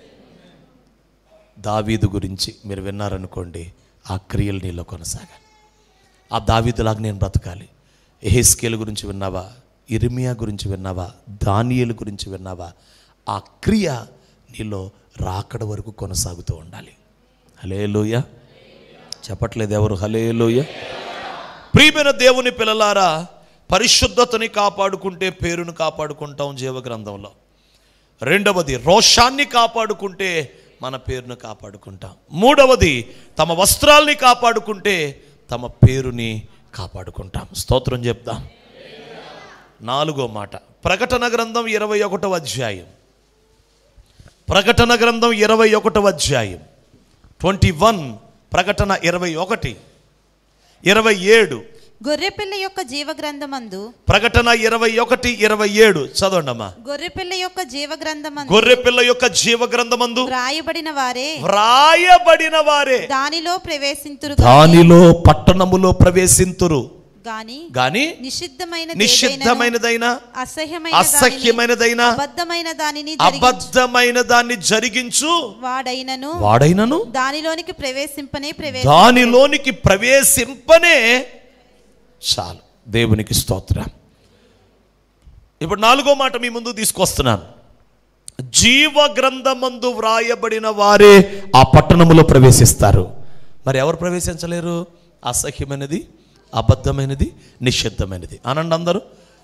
దావీదు గురించి మీరు విన్నారనుకోండి ఆ క్రియలు నీలో కొనసాగాలి ఆ దావీదులాగా నేను బ్రతకాలి ఎహెస్కేల్ గురించి విన్నావా ఇర్మియా గురించి విన్నావా దానియేలు గురించి విన్నావా ఆ క్రియ నీలో రాకడ వరకు కొనసాగుతూ ఉండాలి హలే చెప్పట్లేదు ఎవరు హలే ప్రియమైన దేవుని పిల్లలారా పరిశుద్ధతని కాపాడుకుంటే పేరును కాపాడుకుంటాం జీవగ్రంథంలో రెండవది రోషాన్ని కాపాడుకుంటే మన పేరును కాపాడుకుంటాం మూడవది తమ వస్త్రాల్ని కాపాడుకుంటే తమ పేరుని కాపాడుకుంటాం స్తోత్రం చెప్దాం నాలుగో మాట ప్రకటన గ్రంథం ఇరవై ఒకటవ అధ్యాయం ప్రకటన గ్రంథం ఇరవై ఒకటవ అధ్యాయం ట్వంటీ వన్ ప్రకటన ఇరవై ఒకటి ఇరవై ఏడు గొర్రెపిల్ల యొక్క జీవగ్రంథమందు ప్రకటన ఇరవై ఒకటి ఇరవై ఏడు చదవండి అమ్మా గొర్రెపిల్ల యొక్క జీవగ్రంథమందు గొర్రె పిల్ల యొక్క జీవ గ్రంథమందు వ్రాయబడిన వారే వ్రాయబడిన వారే దానిలో ప్రవేశింతురు దానిలో పట్టణములో ప్రవేశింతురు గాని గాని నిషిద్ధమైన నిషిద్ధమైనదైన అసహ్యమైన అసహ్యమైనదైన అబద్ధమైన దానిని జరిగి అబద్ధమైన దాన్ని జరిగించు వాడైనను వాడైనను దానిలోనికి ప్రవేశింపనే ప్రవేశ దానిలోనికి ప్రవేశింపనే చాలు దేవునికి స్తోత్రం ఇప్పుడు నాలుగో మాట మీ ముందు తీసుకొస్తున్నాను జీవ గ్రంథమందు వ్రాయబడిన వారే ఆ పట్టణములో ప్రవేశిస్తారు మరి ఎవరు ప్రవేశించలేరు అసహ్యమైనది అబద్ధమైనది నిషిద్ధమైనది అనండి అందరూ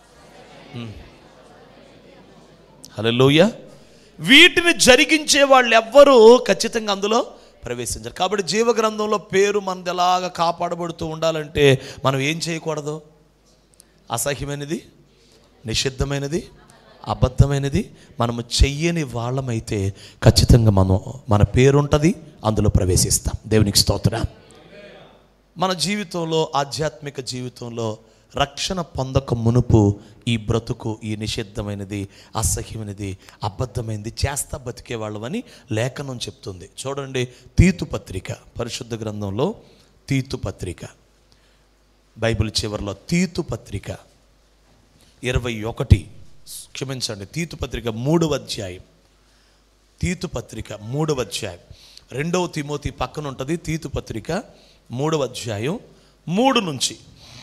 హలో వీటిని జరిగించే వాళ్ళు ఎవ్వరూ ఖచ్చితంగా అందులో ప్రవేశించారు కాబట్టి జీవ గ్రంథంలో పేరు మనది ఎలాగా కాపాడబడుతూ ఉండాలంటే మనం ఏం చేయకూడదు అసహ్యమైనది నిషిద్ధమైనది అబద్ధమైనది మనము చెయ్యని వాళ్ళమైతే ఖచ్చితంగా మనం మన పేరు ఉంటుంది అందులో ప్రవేశిస్తాం దేవునికి స్తోత్రం మన జీవితంలో ఆధ్యాత్మిక జీవితంలో రక్షణ పొందక మునుపు ఈ బ్రతుకు ఈ నిషిద్ధమైనది అసహ్యమైనది అబద్ధమైనది చేస్తా బతికే వాళ్ళమని లేఖనం చెప్తుంది చూడండి తీతు పత్రిక పరిశుద్ధ గ్రంథంలో తీతు పత్రిక బైబిల్ చివరిలో తీతు పత్రిక ఇరవై ఒకటి క్షమించండి తీతు పత్రిక మూడవ అధ్యాయం తీతు పత్రిక మూడవ అధ్యాయం రెండవ తిమోతి పక్కన ఉంటుంది తీతు పత్రిక మూడవ అధ్యాయం మూడు నుంచి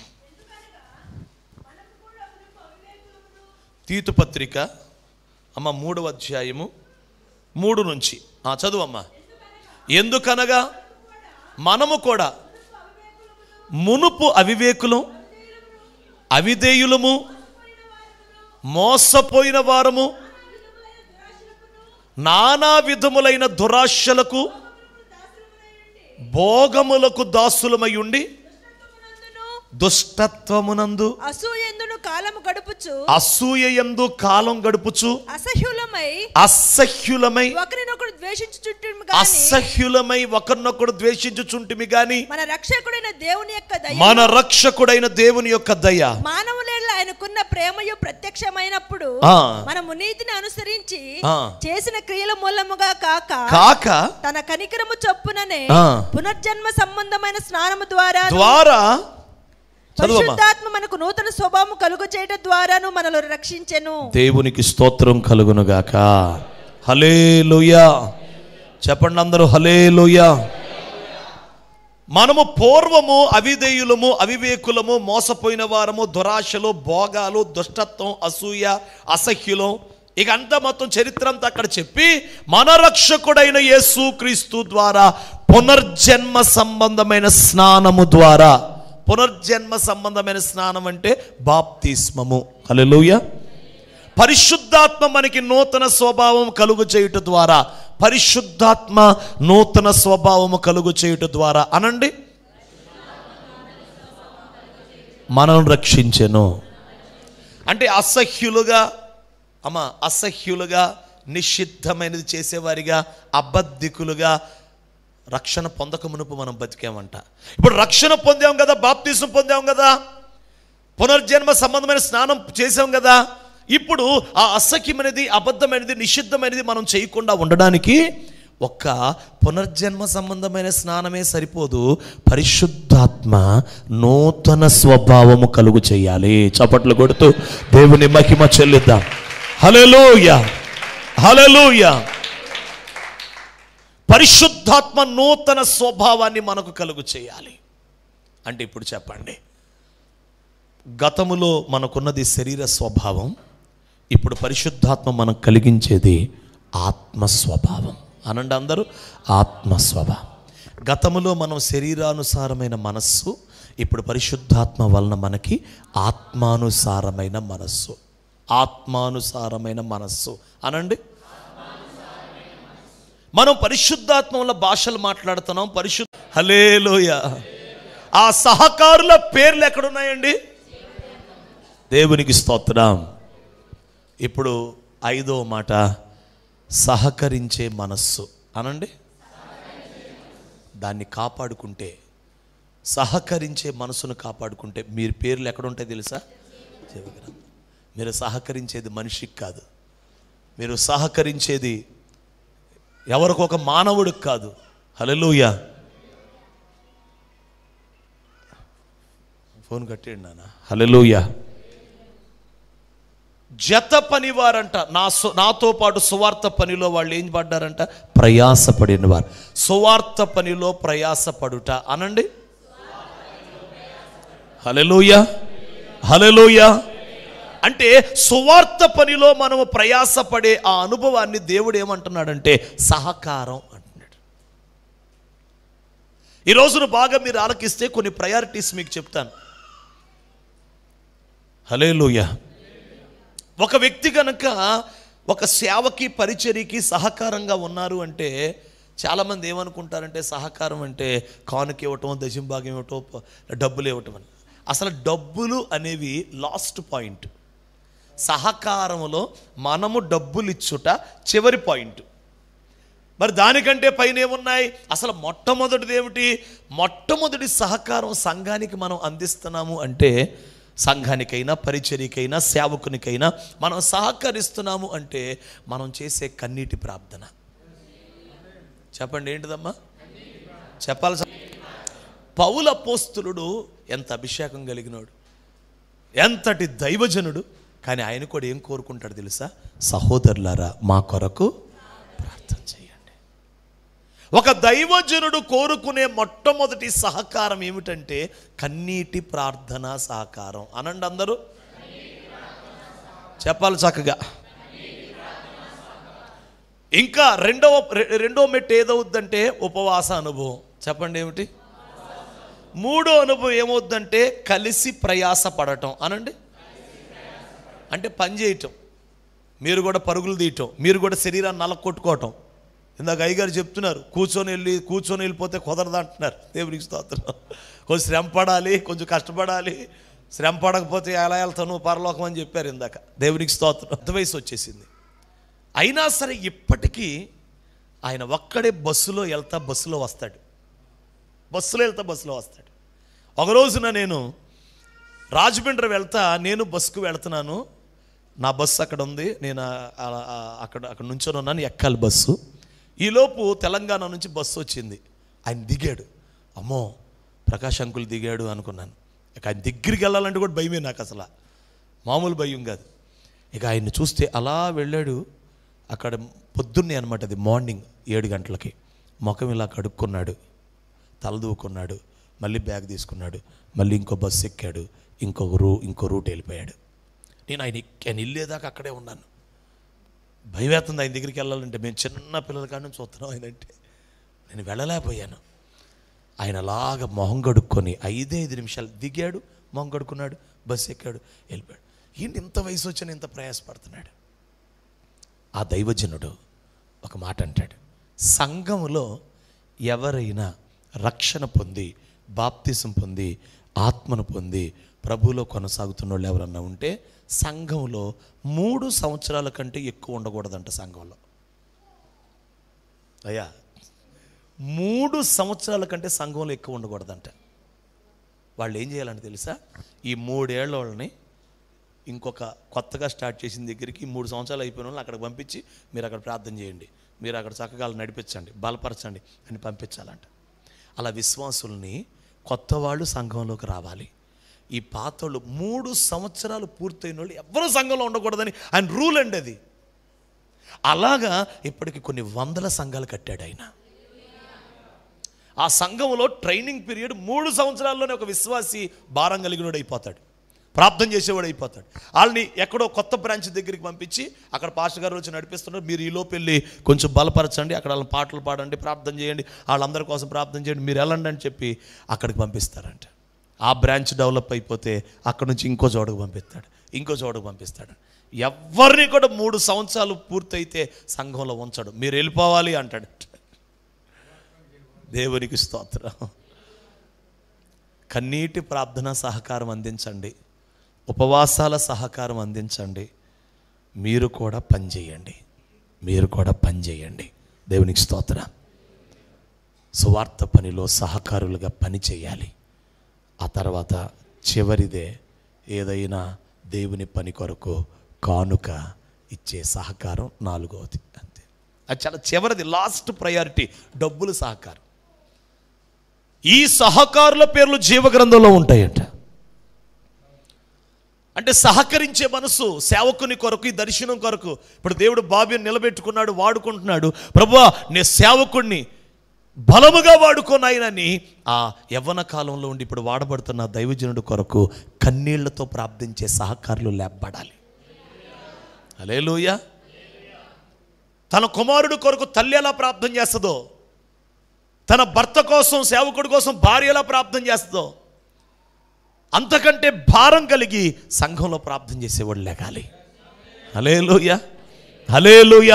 తీతు పత్రిక అమ్మ మూడవ అధ్యాయము మూడు నుంచి ఆ చదువు అమ్మ ఎందుకనగా మనము కూడా మునుపు అవివేకులం అవిధేయులము మోసపోయిన వారము నానా విధములైన దురాశలకు భోగములకు దాసులమై ఉండి దుష్టత్వమునందు అసూయందును కాలము గడుపుచు అసూయయందు కాలం గడుపుచు అసహ్యులమై అసహ్యులమై ఒకరినొకరు ద్వేషించుచుంటుము గాని అసహ్యులమై ఒకరినొకడు ద్వేషించుచుంటిమి గాని మన రక్షకుడైన దేవుని యొక్క దయ మన రక్షకుడైన దేవుని యొక్క దయ మానవులేళ్ళ ఆయనకున్న ప్రేమయు ప్రత్యక్షమైనప్పుడు ఆ. మనము నీతిని అనుసరించి ఆ. చేసిన క్రియల మూలముగా కాక కాక తన కనికరము చొప్పుననే ఆ. పునర్జన్మ సంబంధమైన స్నానము ద్వారా ద్వారా చదువమ్మా పరిశుద్ధాత్మ మనకు నూతన స్వభావం కలుగు చేయడం ద్వారాను మనల్ని రక్షించెను దేవునికి స్తోత్రం కలుగునుగాక హలేలుయా చెప్పండి అందరూ హలేలుయా మనము పూర్వము అవిధేయులము అవివేకులము మోసపోయిన వారము దురాశలు భోగాలు దుష్టత్వం అసూయ అసహ్యులం ఇక అంతా మొత్తం చరిత్ర అంతా అక్కడ చెప్పి మన రక్షకుడైన యేసు క్రీస్తు ద్వారా పునర్జన్మ సంబంధమైన స్నానము ద్వారా పునర్జన్మ సంబంధమైన స్నానం అంటే బాప్తిస్మము హల్లెలూయా పరిశుద్ధాత్మ మనకి నూతన స్వభావం కలుగు చేయుట ద్వారా పరిశుద్ధాత్మ నూతన స్వభావము కలుగు చేయుట ద్వారా అనండి మనల్ని రక్షించెను అంటే అసహ్యులుగా అమ్మ అసహ్యులుగా నిషిద్ధమైనది చేసేవారిగా అబద్ధికులుగా రక్షణ పొందక మునుపు మనం బతికామంట ఇప్పుడు రక్షణ పొందాం కదా బాప్తీసం పొందాం కదా పునర్జన్మ సంబంధమైన స్నానం చేసాం కదా ఇప్పుడు ఆ అసఖ్యమైనది అబద్ధమైనది నిషిద్ధమైనది మనం చేయకుండా ఉండడానికి ఒక్క పునర్జన్మ సంబంధమైన స్నానమే సరిపోదు పరిశుద్ధాత్మ నూతన స్వభావము కలుగు చేయాలి చప్పట్లు కొడుతూ దేవుని మహిమ చెల్లిద్దాం హలెలూయ హలెలూయ పరిశుద్ధాత్మ నూతన స్వభావాన్ని మనకు కలుగు చేయాలి అంటే ఇప్పుడు చెప్పండి గతములో మనకున్నది శరీర స్వభావం ఇప్పుడు పరిశుద్ధాత్మ మనకు కలిగించేది ఆత్మ స్వభావం అనండి అందరూ ఆత్మ స్వభావం గతములో మనం శరీరానుసారమైన మనస్సు ఇప్పుడు పరిశుద్ధాత్మ వలన మనకి ఆత్మానుసారమైన మనస్సు ఆత్మానుసారమైన మనస్సు అనండి మనం పరిశుద్ధాత్మ వల్ల భాషలు మాట్లాడుతున్నాం పరిశుద్ధ హలేలోయ ఆ సహకారుల పేర్లు ఎక్కడున్నాయండి దేవునికి స్తోత్రం ఇప్పుడు ఐదో మాట సహకరించే మనస్సు అనండి దాన్ని కాపాడుకుంటే సహకరించే మనసును కాపాడుకుంటే మీరు పేర్లు ఎక్కడుంటాయి తెలుసా జీవగ్రంథం మీరు సహకరించేది మనిషికి కాదు మీరు సహకరించేది ఎవరికొక మానవుడికి కాదు హలలుయ ఫోన్ కట్టేయండి నాన్న హలలుయ జత పనివారంట నా సు- నాతో పాటు సువార్త పనిలో వాళ్ళు ఏం పడ్డారంట ప్రయాసపడిన వారు సువార్త పనిలో ప్రయాసపడుట అనండి హలెలూయ హలెలూయ అంటే సువార్త పనిలో మనము ప్రయాసపడే ఆ అనుభవాన్ని దేవుడు ఏమంటున్నాడంటే సహకారం అంటున్నాడు ఈ రోజున బాగా మీరు ఆలకిస్తే కొన్ని ప్రయారిటీస్ మీకు చెప్తాను హలేలుయ ఒక వ్యక్తి కనుక ఒక సేవకి పరిచర్యకి సహకారంగా ఉన్నారు అంటే చాలామంది ఏమనుకుంటారంటే సహకారం అంటే కానుక ఇవ్వటం దశంభాగం ఇవ్వటం ప- డబ్బులు ఇవ్వటం అని అసలు డబ్బులు అనేవి లాస్ట్ పాయింట్ సహకారములో మనము డబ్బులు ఇచ్చుట చివరి పాయింట్ మరి దానికంటే పైన ఏమున్నాయి అసలు మొట్టమొదటిది ఏమిటి మొట్టమొదటి సహకారం సంఘానికి మనం అందిస్తున్నాము అంటే సంఘానికైనా పరిచర్యకైనా సేవకునికైనా మనం సహకరిస్తున్నాము అంటే మనం చేసే కన్నీటి ప్రార్థన చెప్పండి ఏంటిదమ్మా చెప్పాలి స- పౌల పోస్తులుడు ఎంత అభిషేకం కలిగినోడు ఎంతటి దైవజనుడు కానీ ఆయన కూడా ఏం కోరుకుంటాడు తెలుసా సహోదరులారా మా కొరకు ప్రార్థన చేయండి ఒక దైవజనుడు కోరుకునే మొట్టమొదటి సహకారం ఏమిటంటే కన్నీటి ప్రార్థన సహకారం అనండి అందరూ చెప్పాలి చక్కగా ఇంకా రెండవ రె- రెండో మెట్టు ఏదవుద్దంటే ఉపవాస అనుభవం చెప్పండి ఏమిటి మూడో అనుభవం ఏమవుద్దంటే కలిసి ప్రయాస పడటం అనండి అంటే పని చేయటం మీరు కూడా పరుగులు తీయటం మీరు కూడా శరీరాన్ని నలకొట్టుకోవటం ఇందాక అయ్యగారు చెప్తున్నారు కూర్చొని వెళ్ళి కూర్చొని వెళ్ళిపోతే కుదరదు అంటున్నారు దేవునికి స్తోత్రం కొంచెం శ్రమ పడాలి కొంచెం కష్టపడాలి శ్రమ పడకపోతే ఎలా వెళ్తాను పరలోకం అని చెప్పారు ఇందాక దేవునికి స్తోత్రం పెద్ద వయసు వచ్చేసింది అయినా సరే ఇప్పటికీ ఆయన ఒక్కడే బస్సులో వెళ్తా బస్సులో వస్తాడు బస్సులో వెళ్తా బస్సులో వస్తాడు ఒక రోజున నేను రాజమండ్రి వెళ్తా నేను బస్సుకు వెళ్తున్నాను నా బస్సు అక్కడ ఉంది నేను ఆ- ఆ- ఆ- అక్కడ అక్కడ నుంచొని ఉన్నాను ఎక్కాలి బస్సు ఈలోపు తెలంగాణ నుంచి బస్సు వచ్చింది ఆయన దిగాడు అమ్మో ప్రకాష్ అంకుల్ దిగాడు అనుకున్నాను ఇక ఆయన దగ్గరికి వెళ్ళాలంటే కూడా భయమే నాకు అసలు మామూలు భయం కాదు ఇక ఆయన్ని చూస్తే అలా వెళ్ళాడు అక్కడ పొద్దున్నే అనమాట అది మార్నింగ్ ఏడు గంటలకి ముఖం ఇలా కడుక్కున్నాడు తలదూకున్నాడు మళ్ళీ బ్యాగ్ తీసుకున్నాడు మళ్ళీ ఇంకో బస్సు ఎక్కాడు ఇంకొక రూ ఇంకో రూట్ వెళ్ళిపోయాడు నేను ఆయన ఎక్కి- ఆయన వెళ్ళేదాకా అక్కడే ఉన్నాను భయవేస్తుంది ఆయన దగ్గరికి వెళ్ళాలంటే మేము చిన్న పిల్లల కాడి నుంచి చూస్తున్నాం ఆయన అంటే నేను వెళ్ళలేకపోయాను ఆయన అలాగ మొహం కడుక్కొని ఐదే ఐదు నిమిషాలు దిగాడు మొహం కడుక్కున్నాడు బస్సు ఎక్కాడు వెళ్ళిపోయాడు ఏంటి ఇంత వయసు వచ్చిన ఇంత ప్రయాసపడుతున్నాడు ఆ దైవజనుడు ఒక మాట అంటాడు సంఘములో ఎవరైనా రక్షణ పొంది బాప్తిసం పొంది ఆత్మను పొంది ప్రభువులో కొనసాగుతున్న వాళ్ళు ఎవరన్నా ఉంటే సంఘంలో మూడు సంవత్సరాల కంటే ఎక్కువ ఉండకూడదంట సంఘంలో అయ్యా మూడు సంవత్సరాల కంటే సంఘంలో ఎక్కువ ఉండకూడదంట వాళ్ళు ఏం చేయాలంటే తెలుసా ఈ మూడేళ్ల వాళ్ళని ఇంకొక కొత్తగా స్టార్ట్ చేసిన దగ్గరికి మూడు సంవత్సరాలు అయిపోయిన వాళ్ళు అక్కడికి పంపించి మీరు అక్కడ ప్రార్థన చేయండి మీరు అక్కడ చక్కగా వాళ్ళని నడిపించండి బలపరచండి అని పంపించాలంట అలా విశ్వాసుల్ని కొత్త వాళ్ళు సంఘంలోకి రావాలి ఈ పాతోళ్ళు మూడు సంవత్సరాలు పూర్తయిన వాళ్ళు ఎవరు సంఘంలో ఉండకూడదని ఆయన రూల్ అండి అది అలాగా ఇప్పటికి కొన్ని వందల సంఘాలు కట్టాడు ఆయన ఆ సంఘంలో ట్రైనింగ్ పీరియడ్ మూడు సంవత్సరాల్లోనే ఒక విశ్వాసి భారం కలిగినోడు అయిపోతాడు ప్రార్థన చేసేవాడు అయిపోతాడు వాళ్ళని ఎక్కడో కొత్త బ్రాంచ్ దగ్గరికి పంపించి అక్కడ పాస్టర్ గారు వచ్చి నడిపిస్తున్నారు మీరు ఈ లోపు వెళ్ళి కొంచెం బలపరచండి అక్కడ వాళ్ళని పాటలు పాడండి ప్రార్థన చేయండి వాళ్ళందరి కోసం ప్రార్థన చేయండి మీరు వెళ్ళండి అని చెప్పి అక్కడికి పంపిస్తారంట ఆ బ్రాంచ్ డెవలప్ అయిపోతే అక్కడ నుంచి ఇంకో చోటకు పంపిస్తాడు ఇంకో చోటకు పంపిస్తాడు ఎవరిని కూడా మూడు సంవత్సరాలు పూర్తయితే సంఘంలో ఉంచడు మీరు వెళ్ళిపోవాలి అంటాడు దేవునికి స్తోత్రం కన్నీటి ప్రార్థన సహకారం అందించండి ఉపవాసాల సహకారం అందించండి మీరు కూడా పనిచేయండి మీరు కూడా పనిచేయండి దేవునికి స్తోత్రం సువార్త పనిలో సహకారులుగా పని చేయాలి ఆ తర్వాత చివరిదే ఏదైనా దేవుని పని కొరకు కానుక ఇచ్చే సహకారం నాలుగవది అంతే అది చాలా చివరిది లాస్ట్ ప్రయారిటీ డబ్బులు సహకారం ఈ సహకారుల పేర్లు జీవగ్రంథంలో ఉంటాయంట అంటే సహకరించే మనసు సేవకుని కొరకు ఈ దర్శనం కొరకు ఇప్పుడు దేవుడు బాబిని నిలబెట్టుకున్నాడు వాడుకుంటున్నాడు ప్రభువా నే సేవకుణ్ణి బలముగా వాడుకోనాయనని ఆ యవ్వన కాలంలో ఉండి ఇప్పుడు వాడబడుతున్న దైవజనుడు కొరకు కన్నీళ్లతో ప్రార్థించే సహకారులు లేపబడాలి అలేలుయ తన కుమారుడు కొరకు తల్లి ఎలా ప్రార్థన చేస్తుందో తన భర్త కోసం సేవకుడి కోసం భార్య ఎలా ప్రార్థన చేస్తుందో అంతకంటే భారం కలిగి సంఘంలో ప్రార్థన చేసేవాడు లేగాలి హలేలుయ హలేలుయ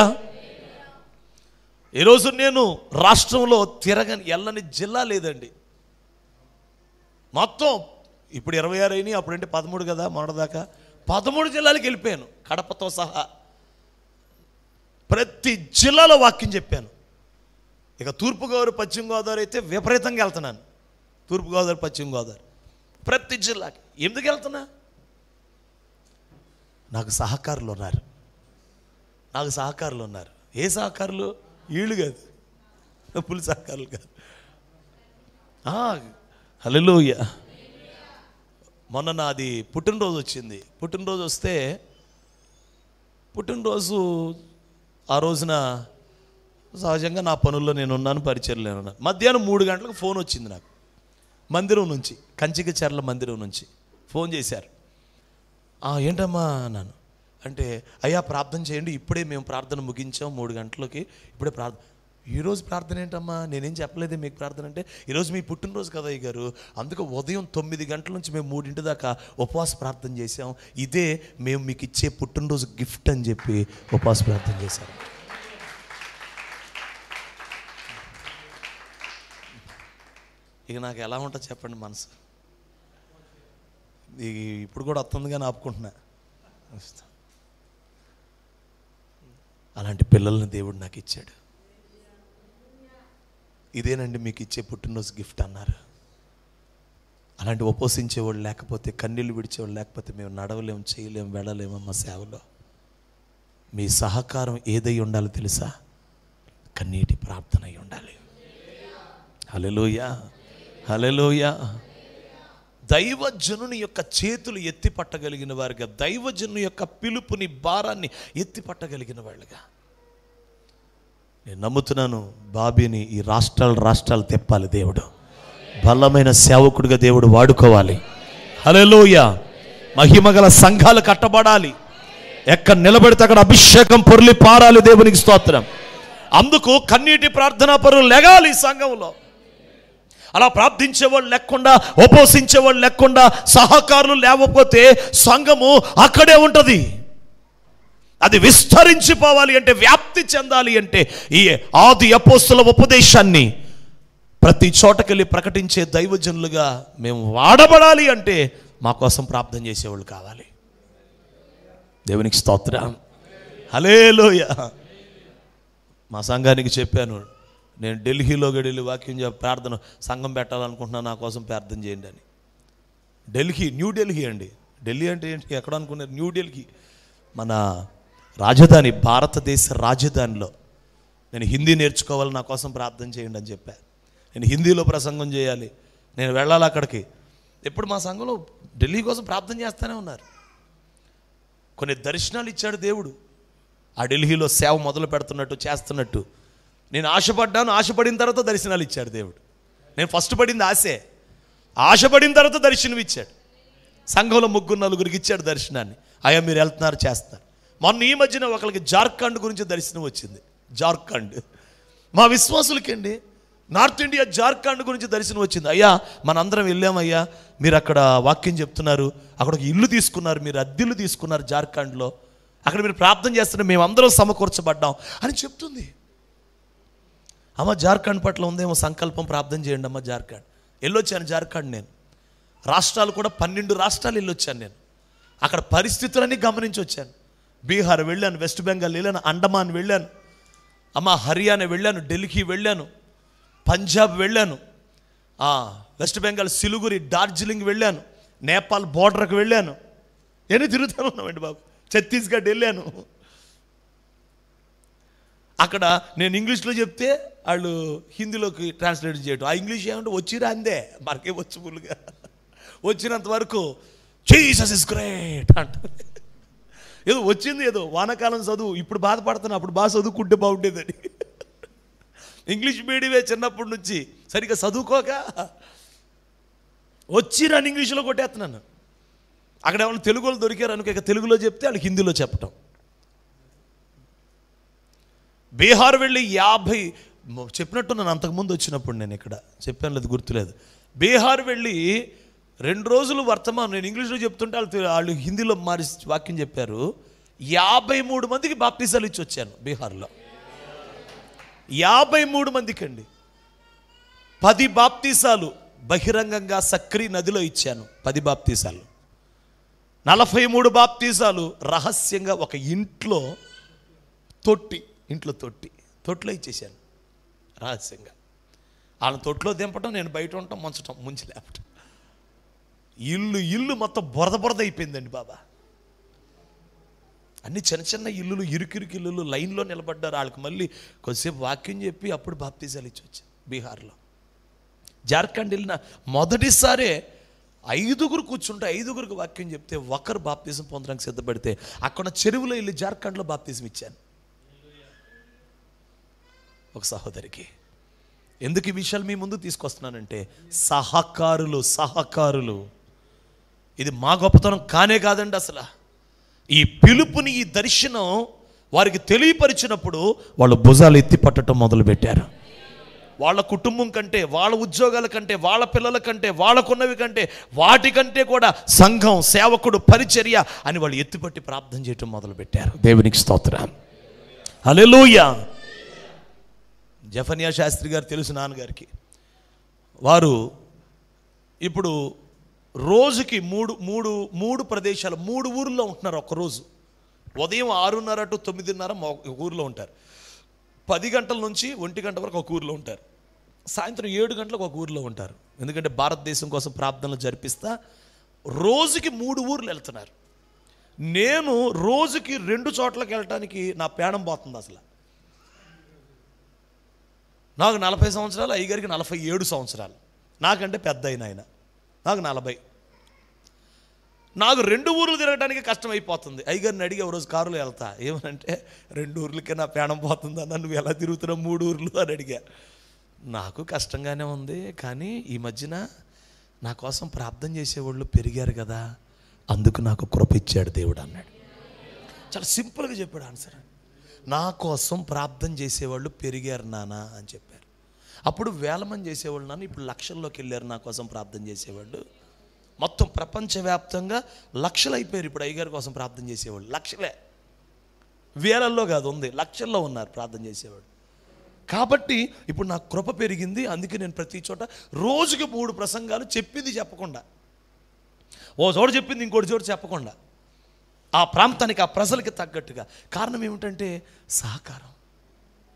ఈరోజు నేను రాష్ట్రంలో తిరగని ఎల్లని జిల్లా లేదండి మొత్తం ఇప్పుడు ఇరవై ఆరు అయినాయి అప్పుడంటే పదమూడు కదా మొన్నటిదాకా పదమూడు జిల్లాలకు వెళ్ళిపోయాను కడపతో సహా ప్రతి జిల్లాలో వాక్యం చెప్పాను ఇక తూర్పుగోదావరి పశ్చిమ గోదావరి అయితే విపరీతంగా వెళ్తున్నాను తూర్పుగోదావరి పశ్చిమ గోదావరి ప్రతి జిల్లాకి ఎందుకు వెళ్తున్నా నాకు సహకారులు ఉన్నారు నాకు సహకారులు ఉన్నారు ఏ సహకారులు వీళ్ళు కాదు పులి సహకారులు కాదు హలోయ మొన్న నాది పుట్టినరోజు వచ్చింది పుట్టినరోజు వస్తే పుట్టినరోజు ఆ రోజున సహజంగా నా పనుల్లో నేను ఉన్నాను పరిచయం నేను ఉన్నాను మధ్యాహ్నం మూడు గంటలకు ఫోన్ వచ్చింది నాకు మందిరం నుంచి కంచిక చెర్ల మందిరం నుంచి ఫోన్ చేశారు "ఆ, ఏంటమ్మా అన్నాను అంటే అయ్యా ప్రార్థన చేయండి ఇప్పుడే మేము ప్రార్థన ముగించాం మూడు గంటలకి ఇప్పుడే ప్రార్థన ఈరోజు ప్రార్థన ఏంటమ్మా నేనేం చెప్పలేదే మీకు ప్రార్థన అంటే ఈరోజు మీ పుట్టినరోజు కదా అయ్య గారు అందుకే ఉదయం తొమ్మిది గంటల నుంచి మేము మూడింటి దాకా ఉపవాస ప్రార్థన చేసాం ఇదే మేము మీకు ఇచ్చే పుట్టినరోజు గిఫ్ట్ అని చెప్పి ఉపవాస ప్రార్థన చేశాం ఇక నాకు ఎలా ఉంటుంది చెప్పండి మనసు ఇది ఇప్పుడు కూడా వస్తుంది కానీ ఆపుకుంటున్నా అలాంటి పిల్లల్ని దేవుడు నాకు ఇచ్చాడు ఇదేనండి మీకు ఇచ్చే పుట్టినరోజు గిఫ్ట్ అన్నారు అలాంటి ఉపవసించేవాళ్ళు లేకపోతే కన్నీళ్ళు విడిచేవాళ్ళు లేకపోతే మేము నడవలేము చేయలేము వెళ్ళలేము మా సేవలో మీ సహకారం ఏదై ఉండాలో తెలుసా కన్నీటి ప్రార్థన అయి ఉండాలి హలెలోయ హలెలోయ దైవజనుని యొక్క చేతులు ఎత్తి పట్టగలిగిన వారుగా దైవజను యొక్క పిలుపుని భారాన్ని ఎత్తి పట్టగలిగిన వాళ్ళుగా నేను నమ్ముతున్నాను బాబీని ఈ రాష్ట్రాలు రాష్ట్రాలు తెప్పాలి దేవుడు బలమైన సేవకుడిగా దేవుడు వాడుకోవాలి హలోయ మహిమగల సంఘాలు కట్టబడాలి ఎక్కడ నిలబడితే అక్కడ అభిషేకం పొర్లి పారాలి దేవునికి స్తోత్రం అందుకు కన్నీటి ప్రార్థనా పరులు లెగాలి ఈ సంఘంలో అలా ప్రార్థించేవాళ్ళు లేకుండా ఉపవసించేవాళ్ళు లేకుండా సహకారులు లేకపోతే సంఘము అక్కడే ఉంటుంది అది విస్తరించిపోవాలి అంటే వ్యాప్తి చెందాలి అంటే ఈ ఆది అపోస్తుల ఉపదేశాన్ని ప్రతి చోటకెళ్ళి ప్రకటించే దైవజనులుగా మేము వాడబడాలి అంటే మా కోసం ప్రార్థన చేసేవాళ్ళు కావాలి దేవునికి స్తోత్రం హలేలోయ మా సంఘానికి చెప్పాను నేను ఢిల్లీలో వెళ్ళి వాక్యం చెప్పి ప్రార్థన సంఘం పెట్టాలనుకుంటున్నాను నా కోసం ప్రార్థన చేయండి అని ఢిల్లీ న్యూ ఢిల్లీ అండి ఢిల్లీ అంటే ఏంటి ఎక్కడ అనుకున్నారు న్యూఢిల్లీ మన రాజధాని భారతదేశ రాజధానిలో నేను హిందీ నేర్చుకోవాలి నా కోసం ప్రార్థన చేయండి అని చెప్పా నేను హిందీలో ప్రసంగం చేయాలి నేను వెళ్ళాలి అక్కడికి ఎప్పుడు మా సంఘంలో ఢిల్లీ కోసం ప్రార్థన చేస్తూనే ఉన్నారు కొన్ని దర్శనాలు ఇచ్చాడు దేవుడు ఆ ఢిల్లీలో సేవ మొదలు పెడుతున్నట్టు చేస్తున్నట్టు నేను ఆశపడ్డాను ఆశపడిన తర్వాత దర్శనాలు ఇచ్చాడు దేవుడు నేను ఫస్ట్ పడింది ఆశే ఆశపడిన తర్వాత దర్శనం ఇచ్చాడు సంఘంలో ముగ్గురు నలుగురికి ఇచ్చాడు దర్శనాన్ని అయ్యా మీరు వెళ్తున్నారు చేస్తున్నారు మొన్న ఈ మధ్యన ఒకరికి జార్ఖండ్ గురించి దర్శనం వచ్చింది జార్ఖండ్ మా విశ్వాసులకండి నార్త్ ఇండియా జార్ఖండ్ గురించి దర్శనం వచ్చింది అయ్యా మనందరం వెళ్ళామయ్యా మీరు అక్కడ వాక్యం చెప్తున్నారు అక్కడ ఒక ఇల్లు తీసుకున్నారు మీరు అద్దెలు తీసుకున్నారు జార్ఖండ్లో అక్కడ మీరు ప్రార్థన చేస్తున్నారు మేమందరం సమకూర్చబడ్డాం అని చెప్తుంది అమ్మ జార్ఖండ్ పట్ల ఉందేమో సంకల్పం ప్రార్థన చేయండి అమ్మ జార్ఖండ్ వెళ్ళొచ్చాను జార్ఖండ్ నేను రాష్ట్రాలు కూడా పన్నెండు రాష్ట్రాలు వెళ్ళొచ్చాను నేను అక్కడ పరిస్థితులన్నీ గమనించి వచ్చాను బీహార్ వెళ్ళాను వెస్ట్ బెంగాల్ వెళ్ళాను అండమాన్ వెళ్ళాను అమ్మ హర్యానా వెళ్ళాను ఢిల్లీకి వెళ్ళాను పంజాబ్ వెళ్ళాను ఆ, వెస్ట్ బెంగాల్ సిలుగురి డార్జిలింగ్ వెళ్ళాను నేపాల్ బోర్డర్కి వెళ్ళాను ఎన్ని తిరుగుతాను ఉన్నామండి బాబు ఛత్తీస్గఢ్ వెళ్ళాను అక్కడ నేను ఇంగ్లీష్లో చెప్తే వాళ్ళు హిందీలోకి ట్రాన్స్లేట్ చేయడం ఆ ఇంగ్లీష్ ఏమంటే వచ్చిరా అందే మనకే వచ్చు ఫుల్గా వచ్చినంత వరకు జీసస్ ఇస్ గ్రేట్ అంట ఏదో వచ్చింది ఏదో వానాకాలం చదువు ఇప్పుడు బాధపడుతున్నా అప్పుడు బాగా చదువుకుంటే బాగుండేదని ఇంగ్లీష్ మీడియమే చిన్నప్పటి నుంచి సరిగ్గా చదువుకోక వచ్చిరని ఇంగ్లీష్లో కొట్టేస్తున్నాను అక్కడ ఏమైనా తెలుగులో దొరికారు అనుకో ఇక తెలుగులో చెప్తే వాళ్ళు హిందీలో చెప్పటం బీహార్ వెళ్ళి యాభై మ- చెప్పినట్టు నన్ను అంతకుముందు వచ్చినప్పుడు నేను ఇక్కడ చెప్పాను లేదు గుర్తులేదు బీహార్ వెళ్ళి రెండు రోజులు వర్తమానం నేను ఇంగ్లీష్లో చెప్తుంటే వాళ్ళు తె- వాళ్ళు హిందీలో మారి వాక్యం చెప్పారు యాభై మూడు మందికి బాప్తీసాలు ఇచ్చి వచ్చాను బీహార్లో యాభై మూడు మందికి అండి పది బాప్తీసాలు బహిరంగంగా సక్రి నదిలో ఇచ్చాను పది బాప్తీసాలు నలభై మూడు బాప్తీసాలు రహస్యంగా ఒక ఇంట్లో తొట్టి ఇంట్లో తొట్టి తొట్టిలో ఇచ్చేసాను రహస్యంగా వాళ్ళని తొట్టిలో దింపటం నేను బయట ఉండటం ముంచటం ముంచి లేపటం ఇల్లు ఇల్లు మొత్తం బురద బురద అయిపోయిందండి బాబా అన్ని చిన్న చిన్న ఇల్లులు ఇరుకిరుకు ఇల్లులు లైన్లో నిలబడ్డారు వాళ్ళకి మళ్ళీ కొద్దిసేపు వాక్యం చెప్పి అప్పుడు బాప్తీసాలు ఇచ్చి వచ్చాను బీహార్లో జార్ఖండ్ వెళ్ళిన మొదటిసారే ఐదుగురు కూర్చుంటే ఐదుగురికి వాక్యం చెప్తే ఒకరు బాప్తీసం పొందడానికి సిద్ధపడితే అక్కడ చెరువులో వెళ్ళి జార్ఖండ్లో బాప్తీసం ఇచ్చాను ఒక సహోదరికి ఎందుకు ఈ విషయాలు మీ ముందు తీసుకొస్తున్నానంటే సహకారులు సహకారులు ఇది మా గొప్పతనం కానే కాదండి అసలు ఈ పిలుపుని ఈ దర్శనం వారికి తెలియపరిచినప్పుడు వాళ్ళు భుజాలు ఎత్తి పట్టడం మొదలుపెట్టారు వాళ్ళ కుటుంబం కంటే వాళ్ళ ఉద్యోగాల కంటే వాళ్ళ పిల్లల కంటే వాళ్ళకున్నవి కంటే వాటికంటే కూడా సంఘం సేవకుడు పరిచర్య అని వాళ్ళు ఎత్తిపట్టి ప్రార్థన చేయటం మొదలుపెట్టారు దేవునికి స్తోత్రం హల్లెలూయా జఫన్యా శాస్త్రి గారు తెలుసు నాన్నగారికి వారు ఇప్పుడు రోజుకి మూడు మూడు మూడు ప్రదేశాలు మూడు ఊర్లో ఉంటున్నారు ఒక్కరోజు ఉదయం ఆరున్నర టు తొమ్మిదిన్నర మా ఒక ఊర్లో ఉంటారు పది గంటల నుంచి ఒంటి గంట వరకు ఒక ఊర్లో ఉంటారు సాయంత్రం ఏడు గంటలకు ఒక ఊర్లో ఉంటారు ఎందుకంటే భారతదేశం కోసం ప్రార్థనలు జరిపిస్తా రోజుకి మూడు ఊర్లు వెళ్తున్నారు నేను రోజుకి రెండు చోట్లకి వెళ్ళటానికి నా పేడం పోతుంది అసలు నాకు నలభై సంవత్సరాలు అయ్యగారికి నలభై ఏడు సంవత్సరాలు నాకంటే పెద్ద అయిన ఆయన నాకు నలభై నాకు రెండు ఊర్లు తిరగడానికి కష్టం అయిపోతుంది అయ్యగారిని అడిగి ఒక రోజు కారులో వెళ్తా ఏమనంటే రెండు ఊర్లకే నా పేడం పోతుంది అన్న నువ్వు ఎలా తిరుగుతున్నావు మూడు ఊర్లు అని అడిగా నాకు కష్టంగానే ఉంది కానీ ఈ మధ్యన నా కోసం ప్రార్థన చేసేవాళ్ళు పెరిగారు కదా అందుకు నాకు కృప ఇచ్చాడు దేవుడు అన్నాడు చాలా సింపుల్గా చెప్పాడు ఆన్సర్ నా కోసం ప్రార్థన చేసేవాళ్ళు పెరిగారు నానా అని చెప్పారు అప్పుడు వేల మంది చేసేవాళ్ళు నాన్న ఇప్పుడు లక్షల్లోకి వెళ్ళారు నా కోసం ప్రార్థన చేసేవాళ్ళు మొత్తం ప్రపంచవ్యాప్తంగా లక్షలు అయిపోయారు ఇప్పుడు అయ్యగారి కోసం ప్రార్థన చేసేవాళ్ళు లక్షలే వేలల్లో కాదు ఉంది లక్షల్లో ఉన్నారు ప్రార్థన చేసేవాడు కాబట్టి ఇప్పుడు నా కృప పెరిగింది అందుకే నేను ప్రతి చోట రోజుకి మూడు ప్రసంగాలు చెప్పింది చెప్పకుండా ఓ చోట చెప్పింది ఇంకోటి చోట చెప్పకుండా ఆ ప్రాంతానికి ఆ ప్రజలకి తగ్గట్టుగా కారణం ఏమిటంటే సహకారం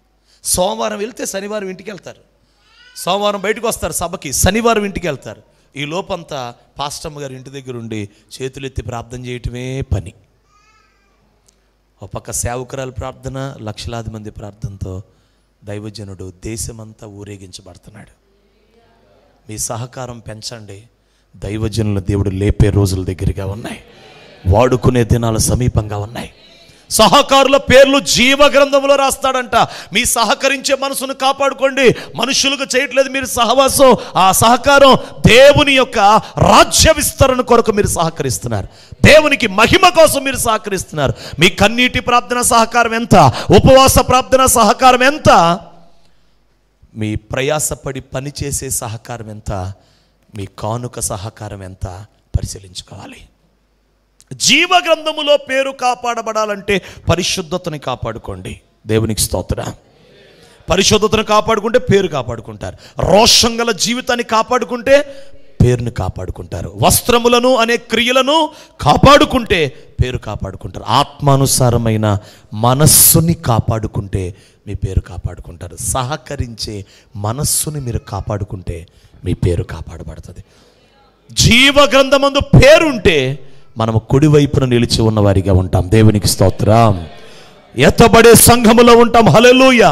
సోమవారం వెళ్తే శనివారం ఇంటికి వెళ్తారు సోమవారం బయటకు వస్తారు సభకి శనివారం ఇంటికి వెళ్తారు ఈ లోపంతా పాస్టమ్మ గారి ఇంటి దగ్గర ఉండి చేతులెత్తి ప్రార్థన చేయటమే పని ఒక పక్క సేవకురాలు ప్రార్థన లక్షలాది మంది ప్రార్థనతో దైవజనుడు దేశమంతా ఊరేగించబడుతున్నాడు మీ సహకారం పెంచండి దైవజనుల దేవుడు లేపే రోజుల దగ్గరగా ఉన్నాయి వాడుకునే దినాలు సమీపంగా ఉన్నాయి సహకారుల పేర్లు జీవ గ్రంథంలో రాస్తాడంట మీ సహకరించే మనసును కాపాడుకోండి మనుషులకు చేయట్లేదు మీరు సహవాసం ఆ సహకారం దేవుని యొక్క రాజ్య విస్తరణ కొరకు మీరు సహకరిస్తున్నారు దేవునికి మహిమ కోసం మీరు సహకరిస్తున్నారు మీ కన్నీటి ప్రార్థన సహకారం ఎంత ఉపవాస ప్రార్థన సహకారం ఎంత మీ ప్రయాసపడి పనిచేసే సహకారం ఎంత మీ కానుక సహకారం ఎంత పరిశీలించుకోవాలి జీవ గ్రంథములో పేరు కాపాడబడాలంటే పరిశుద్ధతని కాపాడుకోండి దేవునికి స్తోత్ర పరిశుద్ధతను కాపాడుకుంటే పేరు కాపాడుకుంటారు రోషం గల జీవితాన్ని కాపాడుకుంటే పేరుని కాపాడుకుంటారు వస్త్రములను అనే క్రియలను కాపాడుకుంటే పేరు కాపాడుకుంటారు ఆత్మానుసారమైన మనస్సుని కాపాడుకుంటే మీ పేరు కాపాడుకుంటారు సహకరించే మనస్సుని మీరు కాపాడుకుంటే మీ పేరు కాపాడబడుతుంది జీవ గ్రంథమందు పేరుంటే మనము కుడివైపున నిలిచి ఉన్న వారిగా ఉంటాం దేవునికి స్తోత్రం ఎత్తబడే సంఘములో ఉంటాం హలెలూయ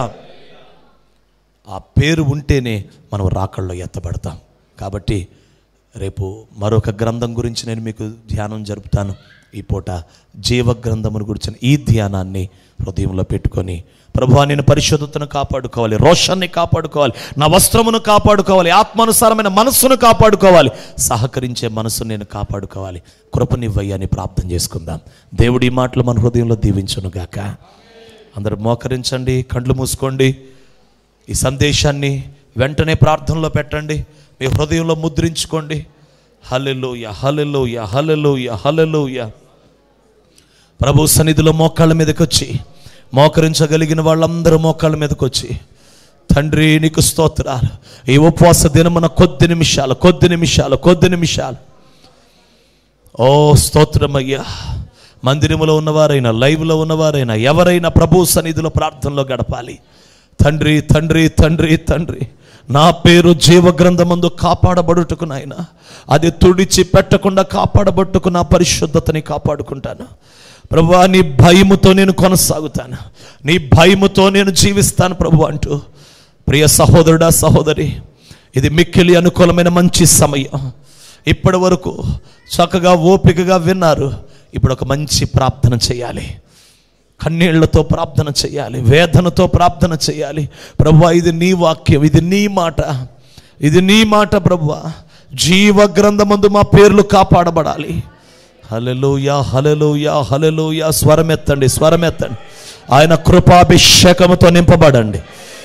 ఆ పేరు ఉంటేనే మనం రాకల్లో ఎత్తబడతాం కాబట్టి రేపు మరొక గ్రంథం గురించి నేను మీకు ధ్యానం జరుపుతాను ఈ పూట జీవ గ్రంథమును గురించిన ఈ ధ్యానాన్ని హృదయంలో పెట్టుకొని ప్రభు నేను పరిశుద్ధతను కాపాడుకోవాలి రోషాన్ని కాపాడుకోవాలి నా వస్త్రమును కాపాడుకోవాలి ఆత్మానుసారమైన మనస్సును కాపాడుకోవాలి సహకరించే మనస్సును నేను కాపాడుకోవాలి కృపనివ్వయ్య అని ప్రార్థన చేసుకుందాం దేవుడి ఈ మాటలు మన హృదయంలో దీవించును గాక అందరూ మోకరించండి కండ్లు మూసుకోండి ఈ సందేశాన్ని వెంటనే ప్రార్థనలో పెట్టండి మీ హృదయంలో ముద్రించుకోండి హలెలోయ హలెలోయ హలెలోయ హలెలోయ ప్రభు సన్నిధిలో మోకాళ్ళ మీదకి వచ్చి మోకరించగలిగిన వాళ్ళందరూ మోకాళ్ళ మీదకి వచ్చి తండ్రి నీకు స్తోత్రాలు ఈ ఉపవాస దినమున కొద్ది నిమిషాలు కొద్ది నిమిషాలు కొద్ది నిమిషాలు ఓ స్తోత్రమయ్యా మందిరములో ఉన్నవారైనా లైవ్లో ఉన్నవారైనా ఎవరైనా ప్రభు సన్నిధిలో ప్రార్థనలో గడపాలి తండ్రి తండ్రి తండ్రి తండ్రి నా పేరు జీవ గ్రంథమందు కాపాడబడుటకు నాయన అది తుడిచి పెట్టకుండా కాపాడబట్టుకు నా పరిశుద్ధతని కాపాడుకుంటాను ప్రభువా నీ భయముతో నేను కొనసాగుతాను నీ భయముతో నేను జీవిస్తాను ప్రభు అంటూ ప్రియ సహోదరుడా సహోదరి ఇది మిక్కిలి అనుకూలమైన మంచి సమయం ఇప్పటి వరకు చక్కగా ఓపికగా విన్నారు ఇప్పుడు ఒక మంచి ప్రార్థన చేయాలి కన్నీళ్లతో ప్రార్థన చేయాలి వేదనతో ప్రార్థన చేయాలి ప్రభువా ఇది నీ వాక్యం ఇది నీ మాట ఇది నీ మాట ప్రభువా జీవ గ్రంథమందు మా పేర్లు కాపాడబడాలి హలెలూయా హలెలూయా హలెలూయా స్వరమెత్తండి స్వరమెత్తండి ఆయన కృపాభిషేకముతో నింపబడండి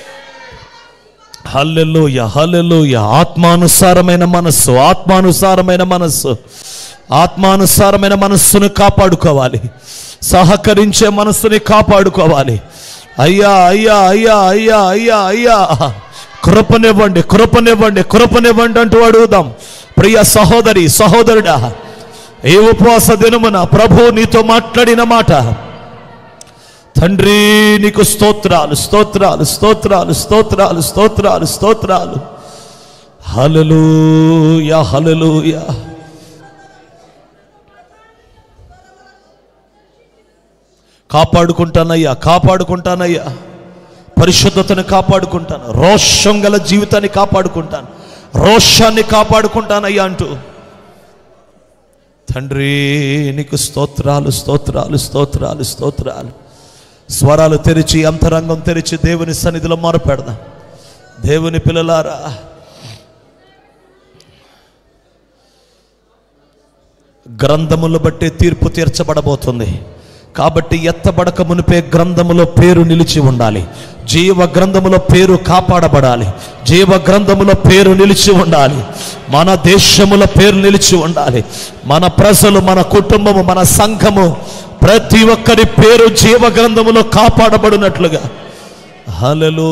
హల్లెలూయ హల్లెలూయ ఆత్మానుసారమైన మనస్సు ఆత్మానుసారమైన మనస్సు ఆత్మానుసారమైన మనస్సును కాపాడుకోవాలి సహకరించే మనస్సుని కాపాడుకోవాలి అయ్యా అయ్యా అయ్యా అయ్యా అయ్యా అయ్యా కృపనివ్వండి కృపనివ్వండి కృపనివ్వండి అంటూ అడుగుదాం ప్రియ సహోదరి సహోదరుడా ఏ ఉపవాస దినమున ప్రభు నీతో మాట్లాడిన మాట తండ్రి నీకు స్తోత్రాలు స్తోత్రాలు స్తోత్రాలు స్తోత్రాలు స్తోత్రాలు స్తోత్రాలు హలలుయా హలలుయా కాపాడుకుంటానయ్యా కాపాడుకుంటానయ్యా పరిశుద్ధతను కాపాడుకుంటాను రోషం గల జీవితాన్ని కాపాడుకుంటాను రోషాన్ని కాపాడుకుంటానయ్యా అంటూ తండ్రి నీకు స్తోత్రాలు స్తోత్రాలు స్తోత్రాలు స్తోత్రాలు స్వరాలు తెరిచి అంతరంగం తెరిచి దేవుని సన్నిధిలో మొరపెడదాం దేవుని పిల్లలారా గ్రంథములు బట్టి తీర్పు తీర్చబడబోతుంది కాబట్టి ఎత్తబడక మునిపే గ్రంథములో పేరు నిలిచి ఉండాలి జీవ గ్రంథములో పేరు కాపాడబడాలి జీవ గ్రంథములో పేరు నిలిచి ఉండాలి మన దేశములో పేరు నిలిచి ఉండాలి మన ప్రజలు మన కుటుంబము మన సంఘము ప్రతి ఒక్కరి పేరు జీవ గ్రంథములో కాపాడబడినట్లుగా హలలోయ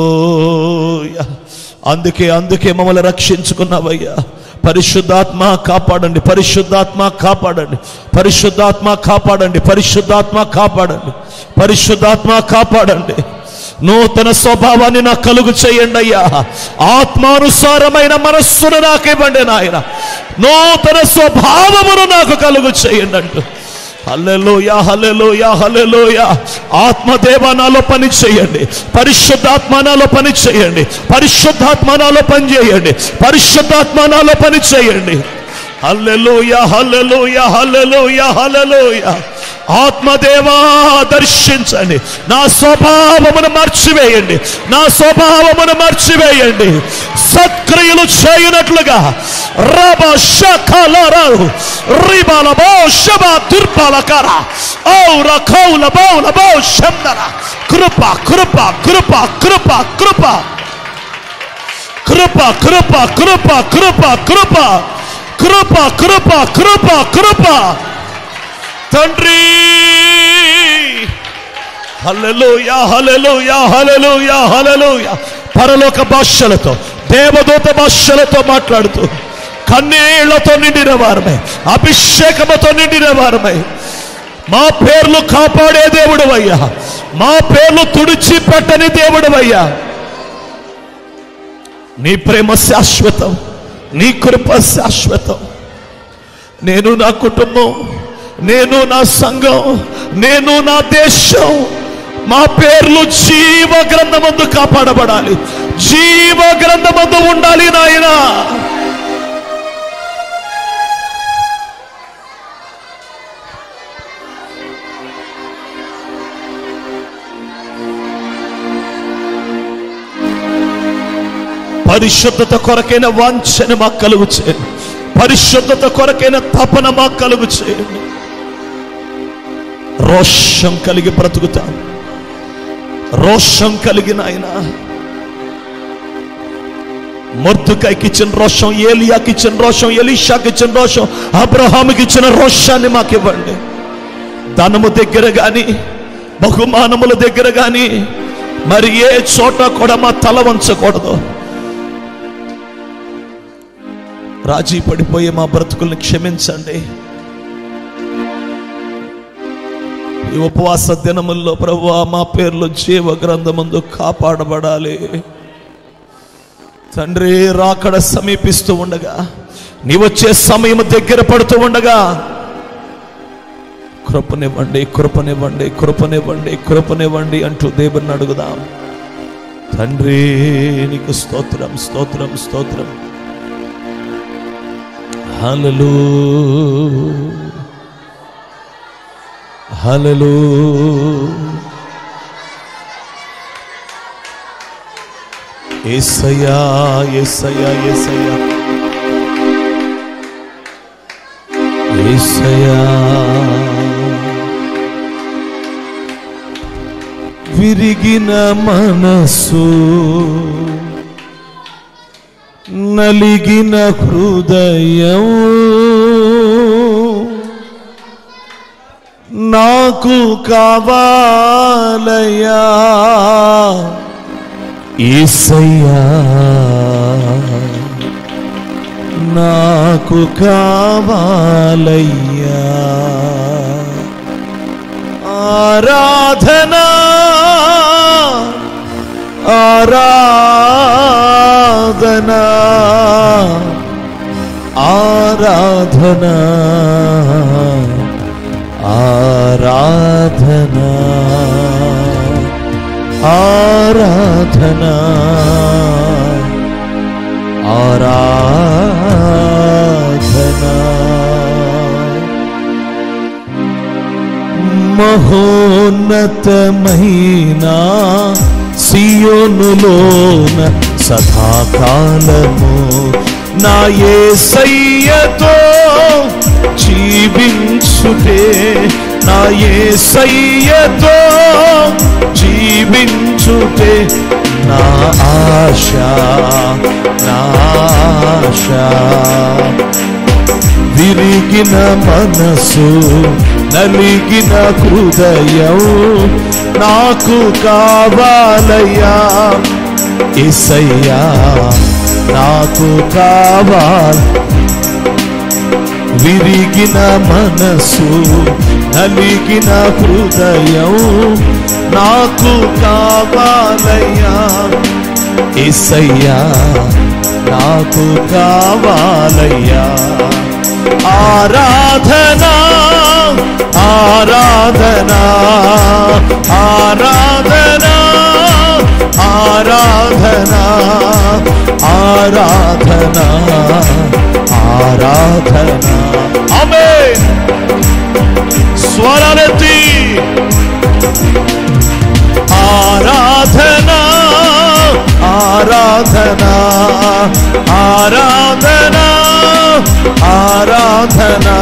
అందుకే అందుకే మమ్మల్ని రక్షించుకున్నావయ్యా పరిశుద్ధాత్మ కాపాడండి పరిశుద్ధాత్మ కాపాడండి పరిశుద్ధాత్మ కాపాడండి పరిశుద్ధాత్మ కాపాడండి పరిశుద్ధాత్మ కాపాడండి నూతన స్వభావాన్ని నాకు కలుగు చేయండి అయ్యా ఆత్మానుసారమైన మనస్సును నాకు ఇవ్వండి నాయన నూతన స్వభావమును నాకు కలుగు చేయండి అంటూ హల్లెలూయ హల్లెలూయ హల్లెలూయ ఆత్మదేవ నాలో పని చేయండి పరిశుద్ధాత్మ నాలో పని చేయండి పరిశుద్ధాత్మ నాలో పని చేయండి పరిశుద్ధాత్మ నాలో పని చేయండి హల్లెలూయ హల్లెలూయ హల్లెలూయ హల్లెలూయ ఆత్మదేవా దర్శించండి నా స్వభావమును మార్చివేయండి నా స్వభావమును మార్చివేయండి సత్క్రియలు చేయనట్లుగా రబ శకలరావు రిబల బో శబ దుర్బలకర ఔర కౌల బౌల బో శందర కృప కృప కృప కృప కృప కృప కృప కృప కృప కృప కృప కృప కృప కృప తండ్రి హల్లెలూయా హల్లెలూయా హల్లెలూయా హల్లెలూయా పరలోక భాషలతో దేవదూత భాషలతో మాట్లాడుతూ కన్నీళ్లతో నిండిన వారమై అభిషేకముతో నిండిన వారమై మా పేర్లు కాపాడే దేవుడు అయ్యా మా పేర్లు తుడిచి పెట్టని దేవుడు అయ్యా నీ ప్రేమ శాశ్వతం నీ కృప శాశ్వతం నేను నా కుటుంబం నేను నా సంఘం నేను నా దేశం మా పేర్లు జీవ గ్రంథమందు కాపాడబడాలి జీవ గ్రంథమందు ఉండాలి నాయనా పరిశుద్ధత కొరకైన వాంఛన మాకు కలుగు చేయండి పరిశుద్ధత కొరకైన తపన మాకు కలుగు చేయండి రోషం కలిగి బ్రతుకుతాం రోషం కలిగిన ఆయన మొర్దుకాయకి ఇచ్చిన రోషం ఏలియాకి ఇచ్చిన రోషం ఎలీషాకి ఇచ్చిన రోషం అబ్రహాముకి ఇచ్చిన రోషాన్ని మాకు ఇవ్వండి ధనము దగ్గర కానీ బహుమానముల దగ్గర కానీ మరి ఏ చోట కూడా మా తల వంచకూడదు రాజీ పడిపోయే మా బ్రతుకుల్ని క్షమించండి ఈ ఉపవాస దినముల్లో ప్రభు మా పేర్లు జీవ గ్రంథమందు కాపాడబడాలి తండ్రి రాకడ సమీపిస్తూ ఉండగా నీ వచ్చే సమయం దగ్గర పడుతూ ఉండగా కృపనివ్వండి కృపనివ్వండి కృపనివ్వండి కృపనివ్వండి అంటూ దేవుని అడుగుదాం తండ్రి నీకు స్తోత్రం స్తోత్రం స్తోత్రం హలలు హలలు ఏసయ్యా ఏసయ్యా ఏసయ్యా ఏసయ్యా విరిగిన మనసు నలిగిన హృదయం నాకు కావాలయ్యా ఈసయ్యా నాకు కావాలయ్యా ఆరాధనా ఆరాధనా ఆరాధనా ఆరాధనా ఆరాధనా ఆరాధనా మహోన్నతమైన సియోనులోన సదాకాలము నా యేసయ్యతో జీవించుటే నా యేసయ్యతో జీవించుటే నా ఆశ నా ఆశ విరిగిన మనసు నలిగిన హృదయం నాకు కావాలయ్యా ఎసయ్యా నాకు కావాలి విరిగిన మనసు నలిగిన హృదయం నాకు కావాలి ఏసయ్యా నాకు కావాలయ్యా ఆరాధనా ఆరాధనా ఆరాధనా ఆరాధనా ఆరాధనా ఆరాధనా ఆమె స్వరాలెత్తి ఆరాధనా ఆరాధనా ఆరాధనా ఆరాధనా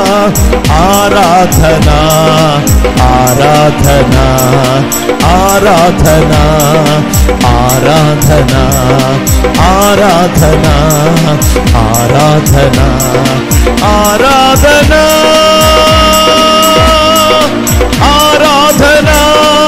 ఆరాధనా ఆరాధనా ఆరాధనా ఆరాధనా ఆరాధనా ఆరాధనా ఆరాధనా ఆరాధనా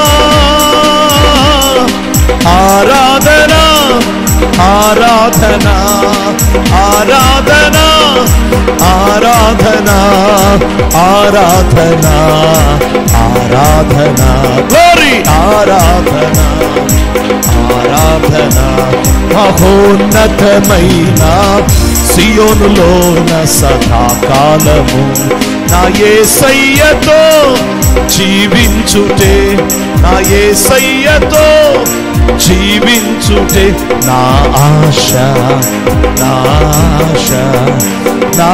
ఆరాధనా ఆరాధనా ఆరాధనా ఆరాధనా ఆరాధనా ఆరాధనా గ్లోరీ ఆరాధనా ఆరాధన మహోన్నతమైన సియోనులోన సదాకాలము నా యేసయ్యతో జీవించుటే నా యేసయ్యతో జీవించుటే నా ఆశ నా ఆశ నా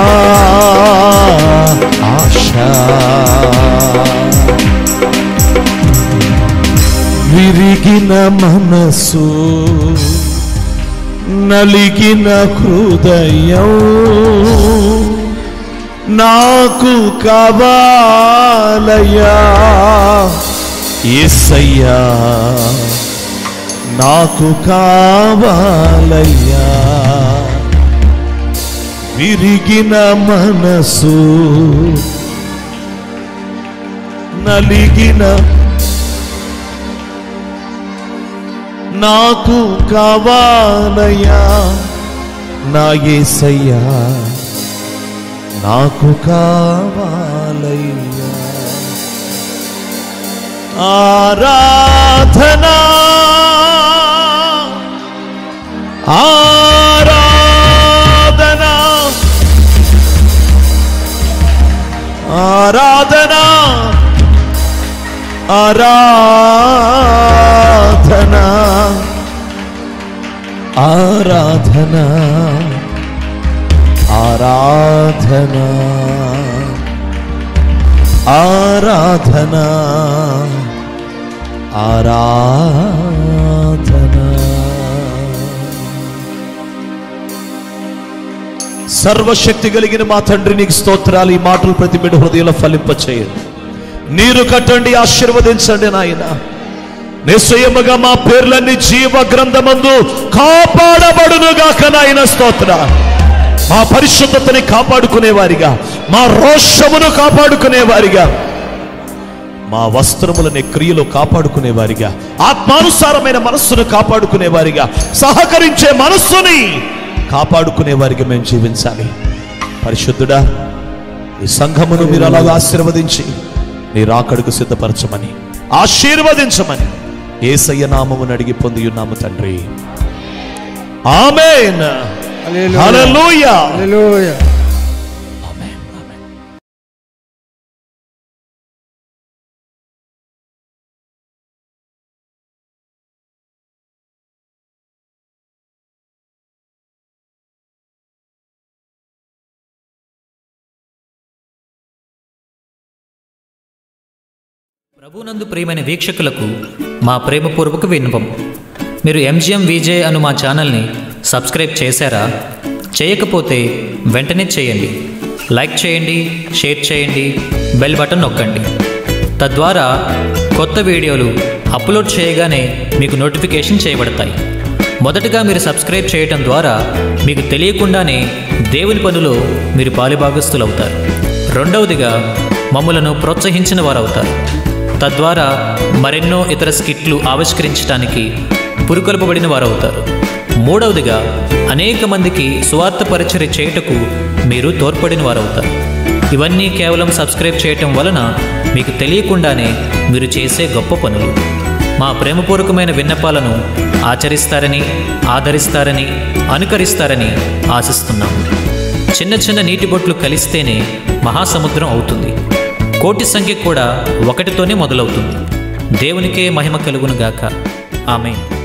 ఆశ విరిగిన మనసు నలిగిన హృదయం నాకు కావాలయ్యా ఎస్సయ్యా నాకు కావాలయ్యా విరిగిన మనసు నలిగిన నాకు కావాలయ్యా నా యేసయ్యా నాకు కావాలయ్యా ఆరాధనా ఆరాధనా ఆరాధనా ఆరాధనా ఆరాధనా ఆరాధనా ఆరాధనా ఆరాధనా సర్వశక్తి కలిగిన మా తండ్రి నీకు స్తోత్రాలు ఈ మాటలు ప్రతి బిడ్డ హృదయంలో ఫలింపచేయండి నీరు కట్టండి ఆశీర్వదించండి నాయన నిశ్చయముగా మా పేర్లన్నీ జీవ గ్రంథమందు కాపాడబడునుగాక నాయన స్తోత్ర మా పరిశుద్ధతని కాపాడుకునేవారిగా మా రోషమును కాపాడుకునేవారిగా మా వస్త్రములని క్రియలు కాపాడుకునేవారిగా ఆత్మానుసారమైన మనస్సును కాపాడుకునేవారిగా సహకరించే మనస్సుని కాపాడుకునేవారిగా మేము జీవించాలి పరిశుద్ధుడా ఈ సంఘమును మీరు అలాగా ఆశీర్వదించి నీ రాకడుకు సిద్ధపరచమని ఆశీర్వదించమని ఏసయ్య నామమును అడిగి పొంది ఉన్నాము తండ్రి ఆమేన్ హల్లెలూయా. హల్లెలూయా హల్లెలూయా. ప్రభునందు ప్రియమైన వీక్షకులకు మా ప్రేమపూర్వక విన్నపం మీరు ఎంజిఎం విజే అను మా ఛానల్ని సబ్స్క్రైబ్ చేశారా చేయకపోతే వెంటనే చేయండి లైక్ చేయండి షేర్ చేయండి బెల్ బటన్ నొక్కండి తద్వారా కొత్త వీడియోలు అప్లోడ్ చేయగానే మీకు నోటిఫికేషన్ చేయబడతాయి మొదటగా మీరు సబ్స్క్రైబ్ చేయటం ద్వారా మీకు తెలియకుండానే దేవుని పనిలో మీరు పాలుభాగస్తులవుతారు రెండవదిగా మమ్మలను ప్రోత్సహించిన వారవుతారు తద్వారా మరెన్నో ఇతర స్కిట్లు ఆవిష్కరించడానికి పురుకొల్పబడిన వారవుతారు మూడవదిగా అనేక మందికి సువార్త పరిచర్య చేయుటకు మీరు తోడ్పడిన వారవుతారు ఇవన్నీ కేవలం సబ్స్క్రైబ్ చేయటం వలన మీకు తెలియకుండానే మీరు చేసే గొప్ప పనులు మా ప్రేమపూర్వకమైన విన్నపాలను ఆచరిస్తారని ఆదరిస్తారని అనుకరిస్తారని ఆశిస్తున్నాము చిన్న చిన్న నీటి బొట్లు కలిస్తేనే మహాసముద్రం అవుతుంది కోటి సంఖ్య కూడా ఒకటితోనే మొదలవుతుంది దేవునికే మహిమ కలుగునుగాక ఆమె